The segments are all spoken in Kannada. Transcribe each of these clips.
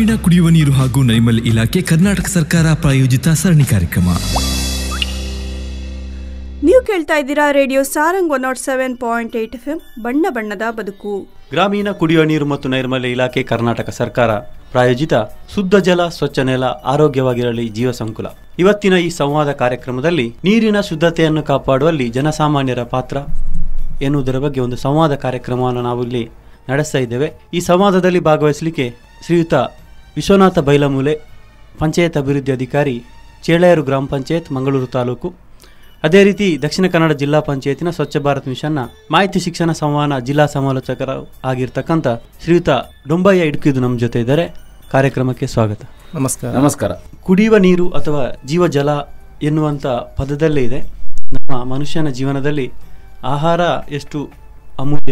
ಗ್ರಾಮೀಣ ಕುಡಿಯುವ ನೀರು ಹಾಗೂ ನೈರ್ಮಲ್ಯ ಇಲಾಖೆ ಕರ್ನಾಟಕ ಸರ್ಕಾರ ಪ್ರಾಯೋಜಿತ ಸರಣಿ ಕಾರ್ಯಕ್ರಮ ನೀವು ಕೇಳ್ತಾ ಇದ್ದೀರಾ radio Sarang one nought seven point eight F M ಬಣ್ಣ ಬಣ್ಣದ ಬದುಕು ಗ್ರಾಮೀಣ ಕುಡಿಯುವ ನೀರು ಮತ್ತು ನೈರ್ಮಲ್ಯ ಇಲಾಖೆ ಕರ್ನಾಟಕ ಸರ್ಕಾರ ಪ್ರಾಯೋಜಿತ ಶುದ್ಧ ಜಲ ಸ್ವಚ್ಛ ನೆಲ ಆರೋಗ್ಯವಾಗಿರಲಿ ಜೀವ ಸಂಕುಲ ಇವತ್ತಿನ ಈ ಸಂವಾದ ಕಾರ್ಯಕ್ರಮದಲ್ಲಿ ನೀರಿನ ಶುದ್ಧತೆಯನ್ನು ಕಾಪಾಡುವಲ್ಲಿ ಜನಸಾಮಾನ್ಯರ ಪಾತ್ರ ಎನ್ನುವುದರ ಬಗ್ಗೆ ಒಂದು ಸಂವಾದ ಕಾರ್ಯಕ್ರಮವನ್ನು ನಾವು ಇಲ್ಲಿ ನಡೆಸ್ತಾ ಇದ್ದೇವೆ ಈ ಸಂವಾದದಲ್ಲಿ ಭಾಗವಹಿಸಲಿಕ್ಕೆ ಶ್ರೀಯುತ ವಿಶ್ವನಾಥ ಬೈಲಮೂಲೆ ಪಂಚಾಯತ್ ಅಭಿವೃದ್ಧಿ ಅಧಿಕಾರಿ ಚೇಳೆಯರು ಗ್ರಾಮ ಪಂಚಾಯತ್ ಮಂಗಳೂರು ತಾಲೂಕು ಅದೇ ರೀತಿ ದಕ್ಷಿಣ ಕನ್ನಡ ಜಿಲ್ಲಾ ಪಂಚಾಯತಿನ ಸ್ವಚ್ಛ ಭಾರತ್ ಮಿಷನ್ನ ಮಾಹಿತಿ ಶಿಕ್ಷಣ ಸಂವಹನ ಜಿಲ್ಲಾ ಸಮಾಲೋಚಕರ ಆಗಿರ್ತಕ್ಕಂಥ ಶ್ರೀಯುತ ಡೊಂಬಯ್ಯ ಇಡ್ಕಿದು ನಮ್ಮ ಜೊತೆ ಇದ್ದಾರೆ ಕಾರ್ಯಕ್ರಮಕ್ಕೆ ಸ್ವಾಗತ ನಮಸ್ಕಾರ ನಮಸ್ಕಾರ ಕುಡಿಯುವ ನೀರು ಅಥವಾ ಜೀವಜಲ ಎನ್ನುವಂಥ ಪದದಲ್ಲೇ ಇದೆ ನಮ್ಮ ಮನುಷ್ಯನ ಜೀವನದಲ್ಲಿ ಆಹಾರ ಎಷ್ಟು ಅಮೂಲ್ಯ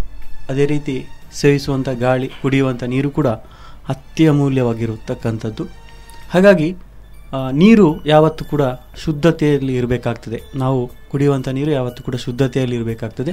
ಅದೇ ರೀತಿ ಸೇವಿಸುವಂಥ ಗಾಳಿ ಕುಡಿಯುವಂಥ ನೀರು ಕೂಡ ಅತಿ ಅಮೂಲ್ಯವಾಗಿರತಕ್ಕಂಥದ್ದು ಹಾಗಾಗಿ ಆ, ನೀರು ಯಾವತ್ತೂ ಕೂಡ ಶುದ್ಧತೆಯಲ್ಲಿ ಇರಬೇಕಾಗ್ತದೆ ನಾವು ಕುಡಿಯುವಂಥ ನೀರು ಯಾವತ್ತೂ ಕೂಡ ಶುದ್ಧತೆಯಲ್ಲಿ ಇರಬೇಕಾಗ್ತದೆ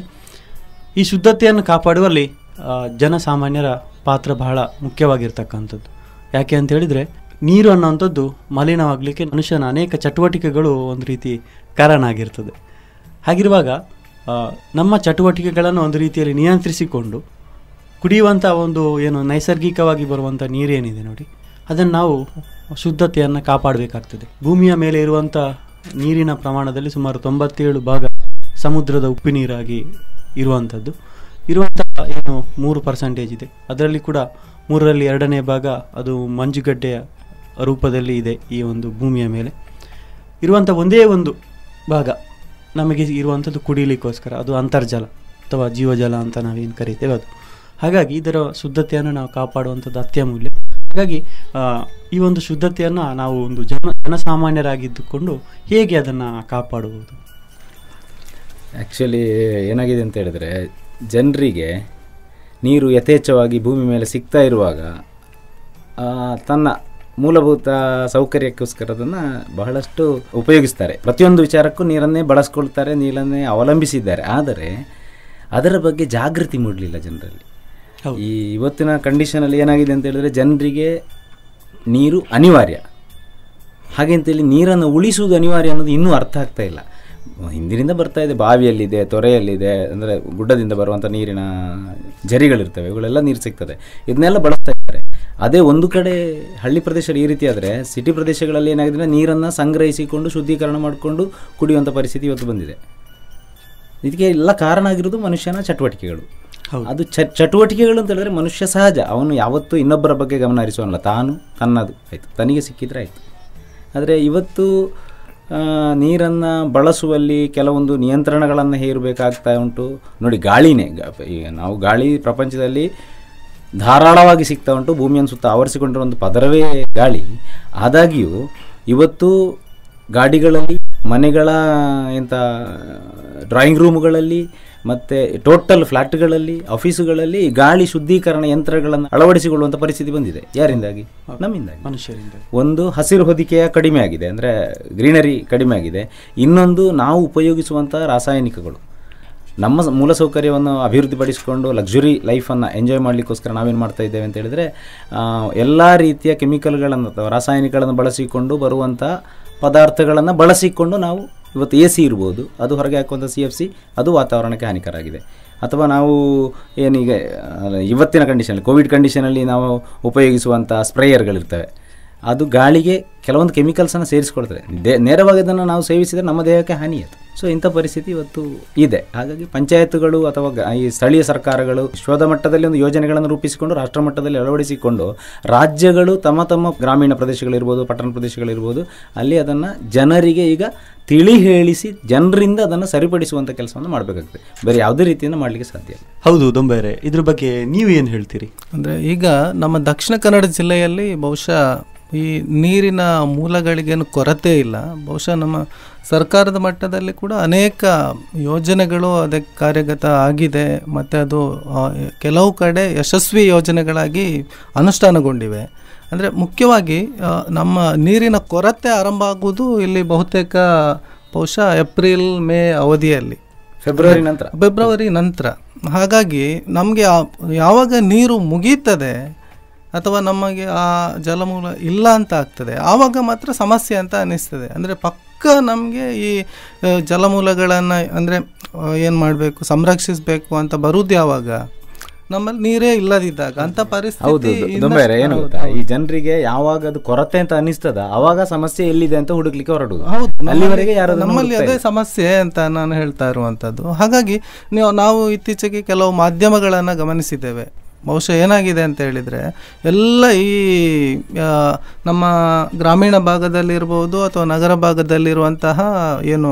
ಈ ಶುದ್ಧತೆಯನ್ನು ಕಾಪಾಡುವಲ್ಲಿ ಆ, ಜನಸಾಮಾನ್ಯರ ಪಾತ್ರ ಬಹಳ ಮುಖ್ಯವಾಗಿರ್ತಕ್ಕಂಥದ್ದು ಯಾಕೆ ಅಂತ ಹೇಳಿದರೆ ನೀರು ಅನ್ನೋವಂಥದ್ದು ಮಲಿನವಾಗಲಿಕ್ಕೆ ಮನುಷ್ಯನ ಅನೇಕ ಚಟುವಟಿಕೆಗಳು ಒಂದು ರೀತಿ ಕಾರಣ ಆಗಿರ್ತದೆ ಹಾಗಿರುವಾಗ ಆ, ನಮ್ಮ ಚಟುವಟಿಕೆಗಳನ್ನು ಒಂದು ರೀತಿಯಲ್ಲಿ ನಿಯಂತ್ರಿಸಿಕೊಂಡು ಕುಡಿಯುವಂಥ ಒಂದು ಏನು ನೈಸರ್ಗಿಕವಾಗಿ ಬರುವಂಥ ನೀರೇನಿದೆ ನೋಡಿ ಅದನ್ನು ನಾವು ಶುದ್ಧತೆಯನ್ನು ಕಾಪಾಡಬೇಕಾಗ್ತದೆ ಭೂಮಿಯ ಮೇಲೆ ಇರುವಂಥ ನೀರಿನ ಪ್ರಮಾಣದಲ್ಲಿ ಸುಮಾರು ತೊಂಬತ್ತೇಳು ಭಾಗ ಸಮುದ್ರದ ಉಪ್ಪು ನೀರಾಗಿ ಇರುವಂಥದ್ದು ಇರುವಂಥ ಏನು ಮೂರು ಪರ್ಸೆಂಟೇಜ್ ಇದೆ ಅದರಲ್ಲಿ ಕೂಡ ಮೂರರಲ್ಲಿ ಎರಡನೇ ಭಾಗ ಅದು ಮಂಜುಗಡ್ಡೆಯ ರೂಪದಲ್ಲಿ ಇದೆ ಈ ಒಂದು ಭೂಮಿಯ ಮೇಲೆ ಇರುವಂಥ ಒಂದೇ ಒಂದು ಭಾಗ ನಮಗೆ ಇರುವಂಥದ್ದು ಕುಡಿಲಿಕ್ಕೋಸ್ಕರ ಅದು ಅಂತರ್ಜಲ ಅಥವಾ ಜೀವಜಲ ಅಂತ ನಾವೇನು ಕರಿತೇವೆ ಅದು ಹಾಗಾಗಿ ಇದರ ಶುದ್ಧತೆಯನ್ನು ನಾವು ಕಾಪಾಡುವಂಥದ್ದು ಅತ್ಯಮೂಲ್ಯ ಹಾಗಾಗಿ ಆ, ಈ ಒಂದು ಶುದ್ಧತೆಯನ್ನು ನಾವು ಒಂದು ಜನ ಜನಸಾಮಾನ್ಯರಾಗಿದ್ದುಕೊಂಡು ಹೇಗೆ ಅದನ್ನು ಕಾಪಾಡುವುದು ಆ್ಯಕ್ಚುಲಿ ಏನಾಗಿದೆ ಅಂತ ಹೇಳಿದರೆ ಜನರಿಗೆ ನೀರು ಯಥೇಚ್ಛವಾಗಿ ಭೂಮಿ ಮೇಲೆ ಸಿಗ್ತಾ ಇರುವಾಗ ಆ, ತನ್ನ ಮೂಲಭೂತ ಸೌಕರ್ಯಕ್ಕೋಸ್ಕರ ಅದನ್ನು ಬಹಳಷ್ಟು ಉಪಯೋಗಿಸ್ತಾರೆ ಪ್ರತಿಯೊಂದು ವಿಚಾರಕ್ಕೂ ನೀರನ್ನೇ ಬಳಸ್ಕೊಳ್ತಾರೆ ನೀರನ್ನೇ ಅವಲಂಬಿಸಿದ್ದಾರೆ ಆದರೆ ಅದರ ಬಗ್ಗೆ ಜಾಗೃತಿ ಮೂಡಲಿಲ್ಲ ಜನರಲ್ಲಿ ಹೌದು. ಈ ಇವತ್ತಿನ ಕಂಡೀಷನಲ್ಲಿ ಏನಾಗಿದೆ ಅಂತ ಹೇಳಿದ್ರೆ ಜನರಿಗೆ ನೀರು ಅನಿವಾರ್ಯ ಹಾಗೆಂತೇಳಿ ನೀರನ್ನು ಉಳಿಸುವುದು ಅನಿವಾರ್ಯ ಅನ್ನೋದು ಇನ್ನೂ ಅರ್ಥ ಆಗ್ತಾ ಇಲ್ಲ ಹಿಂದಿನಿಂದ ಬರ್ತಾ ಇದೆ ಬಾವಿಯಲ್ಲಿದೆ ತೊರೆಯಲ್ಲಿದೆ ಅಂದರೆ ಗುಡ್ಡದಿಂದ ಬರುವಂಥ ನೀರಿನ ಜರಿಗಳಿರ್ತವೆ ಇವುಗಳೆಲ್ಲ ನೀರು ಸಿಗ್ತದೆ ಇದನ್ನೆಲ್ಲ ಬಳಸ್ತಾ ಇದ್ದಾರೆ ಅದೇ ಒಂದು ಕಡೆ ಹಳ್ಳಿ ಪ್ರದೇಶದಲ್ಲಿ ಈ ರೀತಿ ಆದರೆ ಸಿಟಿ ಪ್ರದೇಶಗಳಲ್ಲಿ ಏನಾಗಿದೆ ಅಂದರೆ ನೀರನ್ನು ಸಂಗ್ರಹಿಸಿಕೊಂಡು ಶುದ್ಧೀಕರಣ ಮಾಡಿಕೊಂಡು ಕುಡಿಯುವಂಥ ಪರಿಸ್ಥಿತಿ ಇವತ್ತು ಬಂದಿದೆ ಇದಕ್ಕೆ ಎಲ್ಲ ಕಾರಣ ಆಗಿರೋದು ಮನುಷ್ಯನ ಚಟುವಟಿಕೆಗಳು ಹೌದು. ಅದು ಚ ಚಟುವಟಿಕೆಗಳು ಅಂತ ಹೇಳಿದ್ರೆ ಮನುಷ್ಯ ಸಹಜ ಅವನು ಯಾವತ್ತೂ ಇನ್ನೊಬ್ಬರ ಬಗ್ಗೆ ಗಮನ ಹರಿಸೋನಲ್ಲ ತಾನು ತನ್ನದು ಆಯಿತು ತನಗೆ ಸಿಕ್ಕಿದ್ರೆ ಆಯಿತು ಆದರೆ ಇವತ್ತು ನೀರನ್ನು ಬಳಸುವಲ್ಲಿ ಕೆಲವೊಂದು ನಿಯಂತ್ರಣಗಳನ್ನು ಹೇರಬೇಕಾಗ್ತಾ ಉಂಟು ನೋಡಿ ಗಾಳಿನೇ ಗ- ಈಗ ನಾವು ಗಾಳಿ ಪ್ರಪಂಚದಲ್ಲಿ ಧಾರಾಳವಾಗಿ ಸಿಗ್ತಾ ಉಂಟು ಭೂಮಿಯನ್ನು ಸುತ್ತ ಆವರಿಸಿಕೊಂಡಿರೋ ಒಂದು ಪದರವೇ ಗಾಳಿ ಆದಾಗ್ಯೂ ಇವತ್ತು ಗಾಡಿಗಳಲ್ಲಿ ಮನೆಗಳ ಎಂಥ ಡ್ರಾಯಿಂಗ್ ರೂಮ್ಗಳಲ್ಲಿ ಮತ್ತು ಟೋಟಲ್ ಫ್ಲ್ಯಾಟ್ಗಳಲ್ಲಿ ಆಫೀಸುಗಳಲ್ಲಿ ಗಾಳಿ ಶುದ್ಧೀಕರಣ ಯಂತ್ರಗಳನ್ನು ಅಳವಡಿಸಿಕೊಳ್ಳುವಂಥ ಪರಿಸ್ಥಿತಿ ಬಂದಿದೆ ಯಾರಿಂದಾಗಿ ನಮ್ಮಿಂದಾಗಿ ಮನುಷ್ಯರಿಂದ ಒಂದು ಹಸಿರು ಹೊದಿಕೆಯ ಕಡಿಮೆ ಆಗಿದೆ ಅಂದರೆ ಗ್ರೀನರಿ ಕಡಿಮೆ ಆಗಿದೆ ಇನ್ನೊಂದು ನಾವು ಉಪಯೋಗಿಸುವಂಥ ರಾಸಾಯನಿಕಗಳು ನಮ್ಮ ಸ- ಮೂಲಸೌಕರ್ಯವನ್ನು ಅಭಿವೃದ್ಧಿಪಡಿಸಿಕೊಂಡು ಲಕ್ಸುರಿ ಲೈಫನ್ನು ಎಂಜಾಯ್ ಮಾಡಲಿಕ್ಕೋಸ್ಕರ ನಾವೇನು ಮಾಡ್ತಾ ಇದ್ದೇವೆ ಅಂತ ಹೇಳಿದರೆ ಎಲ್ಲ ರೀತಿಯ ಕೆಮಿಕಲ್ಗಳನ್ನು ಅಥವಾ ರಾಸಾಯನಿಕಗಳನ್ನು ಬಳಸಿಕೊಂಡು ಬರುವಂಥ ಪದಾರ್ಥಗಳನ್ನು ಬಳಸಿಕೊಂಡು ನಾವು ಇವತ್ತು ಎ ಸಿ ಇರ್ಬೋದು ಅದು ಹೊರಗೆ ಹಾಕುವಂಥ ಸಿ ಎಫ್ ಸಿ ಅದು ವಾತಾವರಣಕ್ಕೆ ಹಾನಿಕರ ಆಗಿದೆ ಅಥವಾ ನಾವು ಏನೀಗ ಅಲ್ಲ, ಇವತ್ತಿನ ಕಂಡೀಷನಲ್ಲಿ ಕೋವಿಡ್ ಕಂಡೀಷನಲ್ಲಿ ನಾವು ಉಪಯೋಗಿಸುವಂಥ ಸ್ಪ್ರೇಯರ್ಗಳಿರ್ತವೆ ಅದು ಗಾಳಿಗೆ ಕೆಲವೊಂದು ಕೆಮಿಕಲ್ಸನ್ನು ಸೇರಿಸ್ಕೊಳ್ತದೆ ದೇ ನೇರವಾಗಿ ಅದನ್ನು ನಾವು ಸೇವಿಸಿದರೆ ನಮ್ಮ ದೇಹಕ್ಕೆ ಹಾನಿ ಅದು ಸೊ ಇಂಥ ಪರಿಸ್ಥಿತಿ ಇವತ್ತು ಇದೆ ಹಾಗಾಗಿ ಪಂಚಾಯತ್ಗಳು ಅಥವಾ ಗ- ಈ ಸ್ಥಳೀಯ ಸರ್ಕಾರಗಳು ವಿಶ್ವದ ಮಟ್ಟದಲ್ಲಿ ಒಂದು ಯೋಜನೆಗಳನ್ನು ರೂಪಿಸಿಕೊಂಡು ರಾಷ್ಟ್ರ ಮಟ್ಟದಲ್ಲಿ ಅಳವಡಿಸಿಕೊಂಡು ರಾಜ್ಯಗಳು ತಮ್ಮ ತಮ್ಮ ಗ್ರಾಮೀಣ ಪ್ರದೇಶಗಳಿರ್ಬೋದು ಪಟ್ಟಣ ಪ್ರದೇಶಗಳಿರ್ಬೋದು ಅಲ್ಲಿ ಅದನ್ನು ಜನರಿಗೆ ಈಗ ತಿಳಿ ಹೇಳಿಸಿ ಜನರಿಂದ ಅದನ್ನು ಸರಿಪಡಿಸುವಂಥ ಕೆಲಸವನ್ನು ಮಾಡಬೇಕಾಗ್ತದೆ ಬೇರೆ ಯಾವುದೇ ರೀತಿಯಿಂದ ಮಾಡಲಿಕ್ಕೆ ಸಾಧ್ಯ ಇಲ್ಲ ಹೌದು ದೊಂಬೇರೆ ಇದ್ರ ಬಗ್ಗೆ ನೀವು ಏನು ಹೇಳ್ತೀರಿ ಅಂದರೆ ಈಗ ನಮ್ಮ ದಕ್ಷಿಣ ಕನ್ನಡ ಜಿಲ್ಲೆಯಲ್ಲಿ ಬಹುಶಃ ಈ ನೀರಿನ ಮೂಲಗಳಿಗೇನು ಕೊರತೆ ಇಲ್ಲ ಬಹುಶಃ ನಮ್ಮ ಸರ್ಕಾರದ ಮಟ್ಟದಲ್ಲಿ ಕೂಡ ಅನೇಕ ಯೋಜನೆಗಳು ಅದಕ್ಕೆ ಕಾರ್ಯಗತ ಆಗಿದೆ ಮತ್ತು ಅದು ಆ, ಕೆಲವು ಕಡೆ ಯಶಸ್ವಿ ಯೋಜನೆಗಳಾಗಿ ಅನುಷ್ಠಾನಗೊಂಡಿವೆ ಅಂದರೆ ಮುಖ್ಯವಾಗಿ ಆ, ನಮ್ಮ ನೀರಿನ ಕೊರತೆ ಆರಂಭ ಆಗುವುದು ಇಲ್ಲಿ ಬಹುತೇಕ ಬಹುಶಃ ಏಪ್ರಿಲ್ ಮೇ ಅವಧಿಯಲ್ಲಿ ಫೆಬ್ರವರಿ ನಂತರ ಫೆಬ್ರವರಿ ನಂತರ ಹಾಗಾಗಿ ನಮಗೆ ಯಾವಾಗ ನೀರು ಮುಗೀತದೆ ಅಥವಾ ನಮಗೆ ಆ ಜಲಮೂಲ ಇಲ್ಲ ಅಂತ ಆಗ್ತದೆ ಆವಾಗ ಮಾತ್ರ ಸಮಸ್ಯೆ ಅಂತ ಅನಿಸ್ತದೆ ಅಂದರೆ ಪಕ್ಕ ನಮಗೆ ಈ ಆ, ಜಲಮೂಲಗಳನ್ನು ಅಂದರೆ ಏನು ಮಾಡಬೇಕು ಸಂರಕ್ಷಿಸಬೇಕು ಅಂತ ಬರುವುದು ಯಾವಾಗ ನಮ್ಮಲ್ಲಿ ನೀರೇ ಇಲ್ಲದಿದ್ದಾಗ ಅಂತ ಹೌದು ಪರಿಸ್ಥಿತಿ ದುಂಬೆರೆ ಏನು ಇನ್ನಷ್ಟು- ಗೊತ್ತಾ ಈ ಜನರಿಗೆ ಯಾವಾಗ ಅದು ಕೊರತೆ ಅಂತ ಅನಿಸ್ತದ ಅವಾಗ ಸಮಸ್ಯೆ ಎಲ್ಲಿದೆ ಅಂತ ಹುಡುಕ್ಲಿಕ್ಕೆ ಹೊರಡುದು ಹೌದು ಅಲ್ಲಿವರೆಗೆ ಯಾರು ನಮ್ಮಲ್ಲಿ ಅದೇ ಸಮಸ್ಯೆ ಅಂತ ನಾನು ಹೇಳ್ತಾ ಇರುವಂಥದ್ದು ಹಾಗಾಗಿ ನೀವು ನಾವು ಇತ್ತೀಚೆಗೆ ಕೆಲವು ಮಾಧ್ಯಮಗಳನ್ನು ಗಮನಿಸಿದ್ದೇವೆ ಬಹುಶಃ ಏನಾಗಿದೆ ಅಂತ ಹೇಳಿದರೆ ಎಲ್ಲ ಈ ಆ, ನಮ್ಮ ಗ್ರಾಮೀಣ ಭಾಗದಲ್ಲಿರ್ಬೋದು ಅಥವಾ ನಗರ ಭಾಗದಲ್ಲಿರುವಂತಹ ಏನು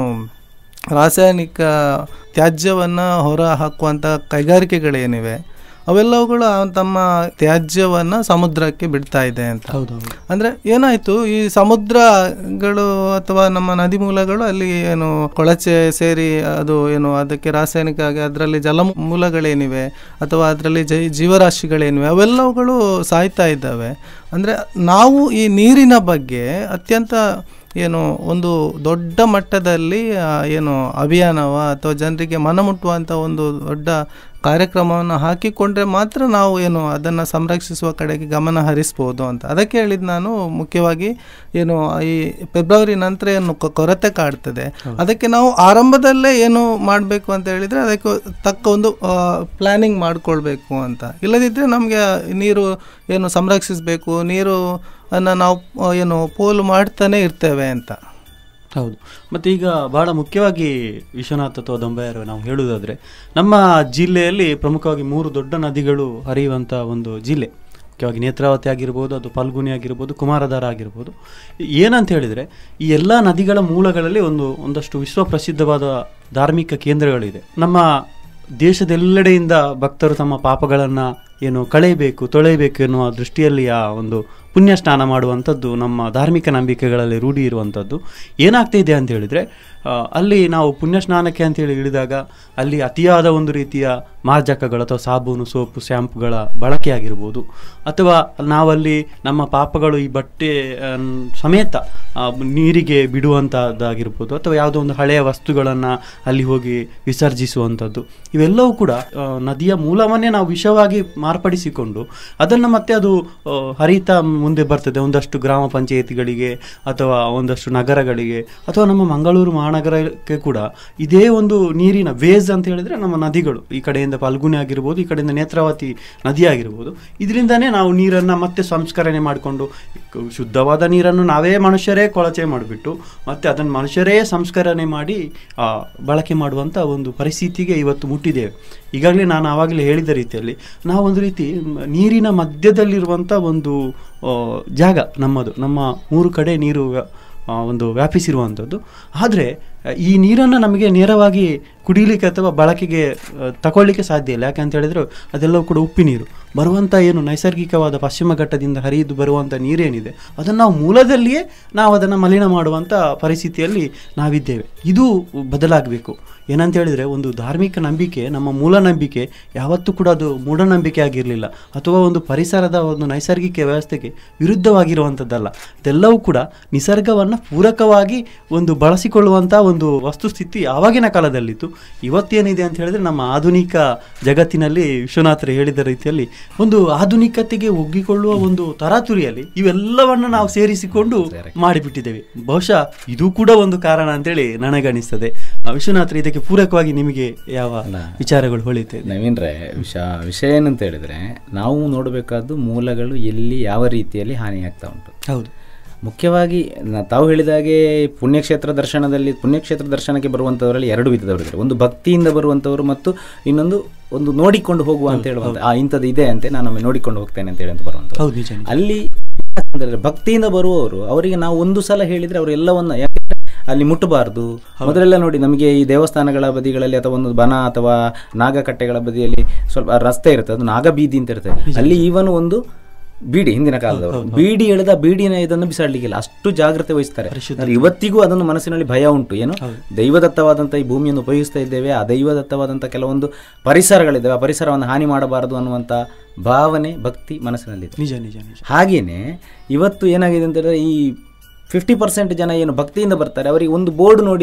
ರಾಸಾಯನಿಕ ತ್ಯಾಜ್ಯವನ್ನು ಹೊರ ಹಾಕುವಂಥ ಕೈಗಾರಿಕೆಗಳೇನಿವೆ ಅವೆಲ್ಲವುಗಳು ಆ ತಮ್ಮ ತ್ಯಾಜ್ಯವನ್ನು ಸಮುದ್ರಕ್ಕೆ ಬಿಡ್ತಾ ಇದೆ ಅಂತ ಹೌದೌದು ಅಂದ್ರೆ ಏನಾಯ್ತು ಈ ಸಮುದ್ರಗಳು ಅಥವಾ ನಮ್ಮ ನದಿ ಮೂಲಗಳು ಅಲ್ಲಿ ಏನು ಕೊಳಚೆ ಸೇರಿ ಅದು ಏನು ಅದಕ್ಕೆ ರಾಸಾಯನಿಕ ಆಗಿ ಅದರಲ್ಲಿ ಜಲ ಮೂಲಗಳೇನಿವೆ ಅಥವಾ ಅದರಲ್ಲಿ ಜೈ ಜೀವರಾಶಿಗಳೇನಿವೆ ಅವೆಲ್ಲವುಗಳು ಸಾಯ್ತಾ ಇದ್ದಾವೆ ಅಂದ್ರೆ ನಾವು ಈ ನೀರಿನ ಬಗ್ಗೆ ಅತ್ಯಂತ ಏನು ಒಂದು ದೊಡ್ಡ ಮಟ್ಟದಲ್ಲಿ ಆ, ಏನು ಅಭಿಯಾನವ ಅಥವಾ ಜನರಿಗೆ ಮನಮುಟ್ಟುವಂಥ ಒಂದು ದೊಡ್ಡ ಕಾರ್ಯಕ್ರಮವನ್ನು ಹಾಕಿಕೊಂಡ್ರೆ ಮಾತ್ರ ನಾವು ಏನು ಅದನ್ನು ಸಂರಕ್ಷಿಸುವ ಕಡೆಗೆ ಗಮನ ಹರಿಸ್ಬೋದು ಅಂತ ಅದಕ್ಕೆ ಹೇಳಿದ್ದು ನಾನು ಮುಖ್ಯವಾಗಿ ಏನು ಈ ಫೆಬ್ರವರಿ ನಂತರ ಏನು ಕೊ- ಕೊರತೆ ಕಾಡ್ತದೆ ಅದಕ್ಕೆ ನಾವು ಆರಂಭದಲ್ಲೇ ಏನು ಮಾಡಬೇಕು ಅಂತ ಹೇಳಿದರೆ ಅದಕ್ಕೆ ತಕ್ಕ ಒಂದು ಪ್ಲ್ಯಾನಿಂಗ್ ಮಾಡ್ಕೊಳ್ಬೇಕು ಅಂತ ಇಲ್ಲದಿದ್ದರೆ ನಮಗೆ ನೀರು ಏನು ಸಂರಕ್ಷಿಸಬೇಕು ನೀರು ಅನ್ನು ನಾವು ಆ, ಏನು ಪೋಲು ಮಾಡ್ತಾನೆ ಇರ್ತೇವೆ ಅಂತ ಹೌದು ಮತ್ತು ಈಗ ಬಹಳ ಮುಖ್ಯವಾಗಿ ವಿಶ್ವನಾಥ್ ಅಥವಾ ದೊಂಬೆಯರು ನಾವು ಹೇಳುವುದಾದರೆ ನಮ್ಮ ಜಿಲ್ಲೆಯಲ್ಲಿ ಪ್ರಮುಖವಾಗಿ ಮೂರು ದೊಡ್ಡ ನದಿಗಳು ಹರಿಯುವಂಥ ಒಂದು ಜಿಲ್ಲೆ ಮುಖ್ಯವಾಗಿ ನೇತ್ರಾವತಿ ಆಗಿರ್ಬೋದು ಅದು ಫಲ್ಗುನಿ ಆಗಿರ್ಬೋದು ಕುಮಾರಧಾರ ಆಗಿರ್ಬೋದು ಏನಂತ ಹೇಳಿದರೆ ಈ ಎಲ್ಲ ನದಿಗಳ ಮೂಲಗಳಲ್ಲಿ ಒಂದು ಒಂದಷ್ಟು ವಿಶ್ವಪ್ರಸಿದ್ಧವಾದ ಧಾರ್ಮಿಕ ಕೇಂದ್ರಗಳಿದೆ ನಮ್ಮ ದೇಶದೆಲ್ಲೆಡೆಯಿಂದ ಭಕ್ತರು ತಮ್ಮ ಪಾಪಗಳನ್ನು ಏನು ಕಳೆಯಬೇಕು ತೊಳೆಯಬೇಕು ಎನ್ನುವ ದೃಷ್ಟಿಯಲ್ಲಿ ಆ ಒಂದು ಪುಣ್ಯ ಸ್ನಾನ ಮಾಡುವಂಥದ್ದು ನಮ್ಮ ಧಾರ್ಮಿಕ ನಂಬಿಕೆಗಳಲ್ಲಿ ರೂಢಿ ಇರುವಂಥದ್ದು ಏನಾಗ್ತಿದೆ ಅಂತ ಹೇಳಿದರೆ ಆ, ಅಲ್ಲಿ ನಾವು ಪುಣ್ಯ ಸ್ನಾನಕ್ಕೆ ಅಂತೇಳಿ ಇಳಿದಾಗ ಅಲ್ಲಿ ಅತಿಯಾದ ಒಂದು ರೀತಿಯ ಮಾರ್ಜಕಗಳು ಅಥವಾ ಸಾಬೂನು ಸೋಪು ಶ್ಯಾಂಪುಗಳ ಬಳಕೆ ಆಗಿರ್ಬೋದು ಅಥವಾ ನಾವಲ್ಲಿ ನಮ್ಮ ಪಾಪಗಳು ಈ ಬಟ್ಟೆ ಅನ್, ಸಮೇತ ಆ, ನೀರಿಗೆ ಬಿಡುವಂಥದ್ದಾಗಿರ್ಬೋದು ಅಥವಾ ಯಾವುದೋ ಒಂದು ಹಳೆಯ ವಸ್ತುಗಳನ್ನು ಅಲ್ಲಿ ಹೋಗಿ ವಿಸರ್ಜಿಸುವಂಥದ್ದು ಇವೆಲ್ಲವೂ ಕೂಡ ಆ, ನದಿಯ ಮೂಲವನ್ನೇ ನಾವು ವಿಷವಾಗಿ ಮಾರ್ಪಡಿಸಿಕೊಂಡು ಅದನ್ನು ಮತ್ತೆ ಅದು ಆ, ಹರಿತಾ ಮುಂದೆ ಬರ್ತದೆ ಒಂದಷ್ಟು ಗ್ರಾಮ ಪಂಚಾಯತಿಗಳಿಗೆ ಅಥವಾ ಒಂದಷ್ಟು ನಗರಗಳಿಗೆ ಅಥವಾ ನಮ್ಮ ಮಂಗಳೂರು ಮಹಾನಗರಕ್ಕೆ ಕೂಡ ಇದೇ ಒಂದು ನೀರಿನ ವೇಸ್ ಅಂತ ಹೇಳಿದ್ರೆ ನಮ್ಮ ನದಿಗಳು ಈ ಕಡೆಯಿಂದ ಫಲ್ಗುಣಿ ಆಗಿರ್ಬೋದು ಈ ಕಡೆಯಿಂದ ನೇತ್ರಾವತಿ ನದಿ ಆಗಿರ್ಬೋದು ಇದರಿಂದನೇ ನಾವು ನೀರನ್ನು ಮತ್ತೆ ಸಂಸ್ಕರಣೆ ಮಾಡಿಕೊಂಡು ಶುದ್ಧವಾದ ನೀರನ್ನು ನಾವೇ ಮನುಷ್ಯರೇ ಕೊಳಚೆ ಮಾಡಿಬಿಟ್ಟು ಮತ್ತೆ ಅದನ್ನು ಮನುಷ್ಯರೇ ಸಂಸ್ಕರಣೆ ಮಾಡಿ ಆ, ಬಳಕೆ ಮಾಡುವಂಥ ಒಂದು ಪರಿಸ್ಥಿತಿಗೆ ಇವತ್ತು ಮುಟ್ಟಿದ್ದೇವೆ ಈಗಾಗಲೇ ನಾನು ಆವಾಗಲೇ ಹೇಳಿದ ರೀತಿಯಲ್ಲಿ ನಾವೊಂದು ರೀತಿ ಮ್, ನೀರಿನ ಮಧ್ಯದಲ್ಲಿರುವಂಥ ಒಂದು ಆ, ಜಾಗ ನಮ್ಮದು ನಮ್ಮ ಮೂರು ಕಡೆ ನೀರು ವ್ಯಾ- ಆ, ಒಂದು ವ್ಯಾಪಿಸಿರುವಂಥದ್ದು ಆದರೆ ಈ ನೀರನ್ನು ನಮಗೆ ನೇರವಾಗಿ ಕುಡಿಲಿಕ್ಕೆ ಅಥವಾ ಬಳಕೆಗೆ ಆ, ತಗೊಳ್ಳಿಕ್ಕೆ ಸಾಧ್ಯ ಇಲ್ಲ ಯಾಕಂತ ಹೇಳಿದ್ರೆ ಅದೆಲ್ಲವೂ ಕೂಡ ಉಪ್ಪಿ ನೀರು ಬರುವಂಥ ಏನು ನೈಸರ್ಗಿಕವಾದ ಪಶ್ಚಿಮ ಘಟ್ಟದಿಂದ ಹರಿದು ಬರುವಂಥ ನೀರೇನಿದೆ ಅದನ್ನು ನಾವು ಮೂಲದಲ್ಲಿಯೇ ನಾವು ಅದನ್ನು ಮಲಿನ ಮಾಡುವಂಥ ಪರಿಸ್ಥಿತಿಯಲ್ಲಿ ನಾವಿದ್ದೇವೆ ಇದು ಬದಲಾಗಬೇಕು ಏನಂತ ಹೇಳಿದರೆ ಒಂದು ಧಾರ್ಮಿಕ ನಂಬಿಕೆ ನಮ್ಮ ಮೂಲ ನಂಬಿಕೆ ಯಾವತ್ತೂ ಕೂಡ ಅದು ಮೂಢನಂಬಿಕೆ ಆಗಿರಲಿಲ್ಲ ಅಥವಾ ಒಂದು ಪರಿಸರದ ಒಂದು ನೈಸರ್ಗಿಕ ವ್ಯವಸ್ಥೆಗೆ ವಿರುದ್ಧವಾಗಿರುವಂಥದ್ದಲ್ಲ ಇದೆಲ್ಲವೂ ಕೂಡ ನಿಸರ್ಗವನ್ನು ಪೂರಕವಾಗಿ ಒಂದು ಬಳಸಿಕೊಳ್ಳುವಂಥ ಒಂದು ವಸ್ತುಸ್ಥಿತಿ ಆವಾಗಿನ ಕಾಲದಲ್ಲಿತ್ತು ಇವತ್ತೇನಿದೆ ಅಂತ ಹೇಳಿದ್ರೆ ನಮ್ಮ ಆಧುನಿಕ ಜಗತ್ತಿನಲ್ಲಿ ವಿಶ್ವನಾಥರು ಹೇಳಿದ ರೀತಿಯಲ್ಲಿ ಒಂದು ಆಧುನಿಕತೆಗೆ ಒಗ್ಗಿಕೊಳ್ಳುವ ಒಂದು ತರಾತುರಿಯಲ್ಲಿ ಇವೆಲ್ಲವನ್ನು ನಾವು ಸೇರಿಸಿಕೊಂಡು ಮಾಡಿಬಿಟ್ಟಿದ್ದೇವೆ ಬಹುಶಃ ಇದು ಕೂಡ ಒಂದು ಕಾರಣ ಅಂತೇಳಿ ನನಗನಿಸ್ತದೆ ಆ, ವಿಶ್ವನಾಥರು ಇದಕ್ಕೆ ಪೂರಕವಾಗಿ ನಿಮಗೆ ಯಾವ ವಿಚಾರಗಳು ಹೊಳಿತಾ ಇದೆ ನವೀನ್ರೆ ವಿಷ ವಿಷಯ ಏನಂತ ಹೇಳಿದ್ರೆ ನಾವು ನೋಡಬೇಕಾದ್ದು ಮೂಲಗಳು ಎಲ್ಲಿ ಯಾವ ರೀತಿಯಲ್ಲಿ ಹಾನಿ ಆಗ್ತಾ ಉಂಟು ಹೌದು ಮುಖ್ಯವಾಗಿ ನ- ತಾವು ಹೇಳಿದಾಗೆ ಪುಣ್ಯಕ್ಷೇತ್ರ ದರ್ಶನದಲ್ಲಿ ಪುಣ್ಯಕ್ಷೇತ್ರ ದರ್ಶನಕ್ಕೆ ಬರುವಂಥವರಲ್ಲಿ ಎರಡು ವಿಧದವರು ಇದ್ದಾರೆ ಒಂದು ಭಕ್ತಿಯಿಂದ ಬರುವಂಥವರು ಮತ್ತು ಇನ್ನೊಂದು ಒಂದು ನೋಡಿಕೊಂಡು ಹೋಗುವ ಅಂತ ಹೇಳುವಂಥ ಆ ಇಂಥದ್ದು ಇದೆ ಅಂತೆ ನಾನೊಮ್ಮೆ ನೋಡಿಕೊಂಡು ಹೋಗ್ತೇನೆ ಅಂತ ಹೇಳಿ ಅಂತ ಬರುವಂಥದ್ದು ಹೌದು ನಿಜ ನಿಜ. ಅಲ್ಲಿ ಯಾಕಂದ್ರೆ ಭಕ್ತಿಯಿಂದ ಬರುವವರು ಅವರಿಗೆ ನಾವು ಒಂದು ಸಲ ಹೇಳಿದ್ರೆ ಅವರು ಎಲ್ಲವನ್ನ ಯಾಕಂದ್ರೆ ಅಲ್ಲಿ ಮುಟ್ಟಬಾರ್ದು ಮೊದಲೆಲ್ಲ ನೋಡಿ ನಮಗೆ ಈ ದೇವಸ್ಥಾನಗಳ ಬದಿಗಳಲ್ಲಿ ಅಥವಾ ಒಂದು ಬನ ಅಥವಾ ನಾಗಕಟ್ಟೆಗಳ ಬದಿಯಲ್ಲಿ ಸ್ವಲ್ಪ ರಸ್ತೆ ಇರುತ್ತೆ ಅದು ನಾಗಬೀದಿ ಅಂತ ಇರುತ್ತೆ ಅಲ್ಲಿ ಈವನ್ ಒಂದು ಬೀಡಿ ಹಿಂದಿನ ಕಾಲದವರು ಬೀಡಿ ಎಳೆದ ಬೀಡಿನ ಇದನ್ನು ಬಿಸಾಡ್ಲಿಕ್ಕಿಲ್ಲ ಅಷ್ಟು ಜಾಗ್ರತೆ ವಹಿಸ್ತಾರೆ ಅಂದ್ರೆ ಇವತ್ತಿಗೂ ಅದನ್ನು ಮನಸ್ಸಿನಲ್ಲಿ ಭಯ ಉಂಟು ಏನು ದೈವದತ್ತವಾದಂಥ ಈ ಭೂಮಿಯನ್ನು ಉಪಯೋಗಿಸ್ತಾ ಇದ್ದೇವೆ ಆ ದೈವದತ್ತವಾದಂಥ ಕೆಲವೊಂದು ಪರಿಸರಗಳಿದ್ದಾವೆ ಆ ಪರಿಸರವನ್ನು ಹಾನಿ ಮಾಡಬಾರದು ಅನ್ನುವಂಥ ಭಾವನೆ ಭಕ್ತಿ ಮನಸ್ಸಿನಲ್ಲಿದೆ ನಿಜ ನಿಜ ನಿಜ ಹಾಗೇನೆ ಇವತ್ತು ಏನಾಗಿದೆ ಅಂತ ಹೇಳಿದ್ರೆ ಈ ಫಿಫ್ಟಿ ಪರ್ಸೆಂಟ್ ಜನ ಏನು ಭಕ್ತಿಯಿಂದ ಬರ್ತಾರೆ ಅವರಿಗೆ ಒಂದು ಬೋರ್ಡ್ ನೋಡಿದರೆ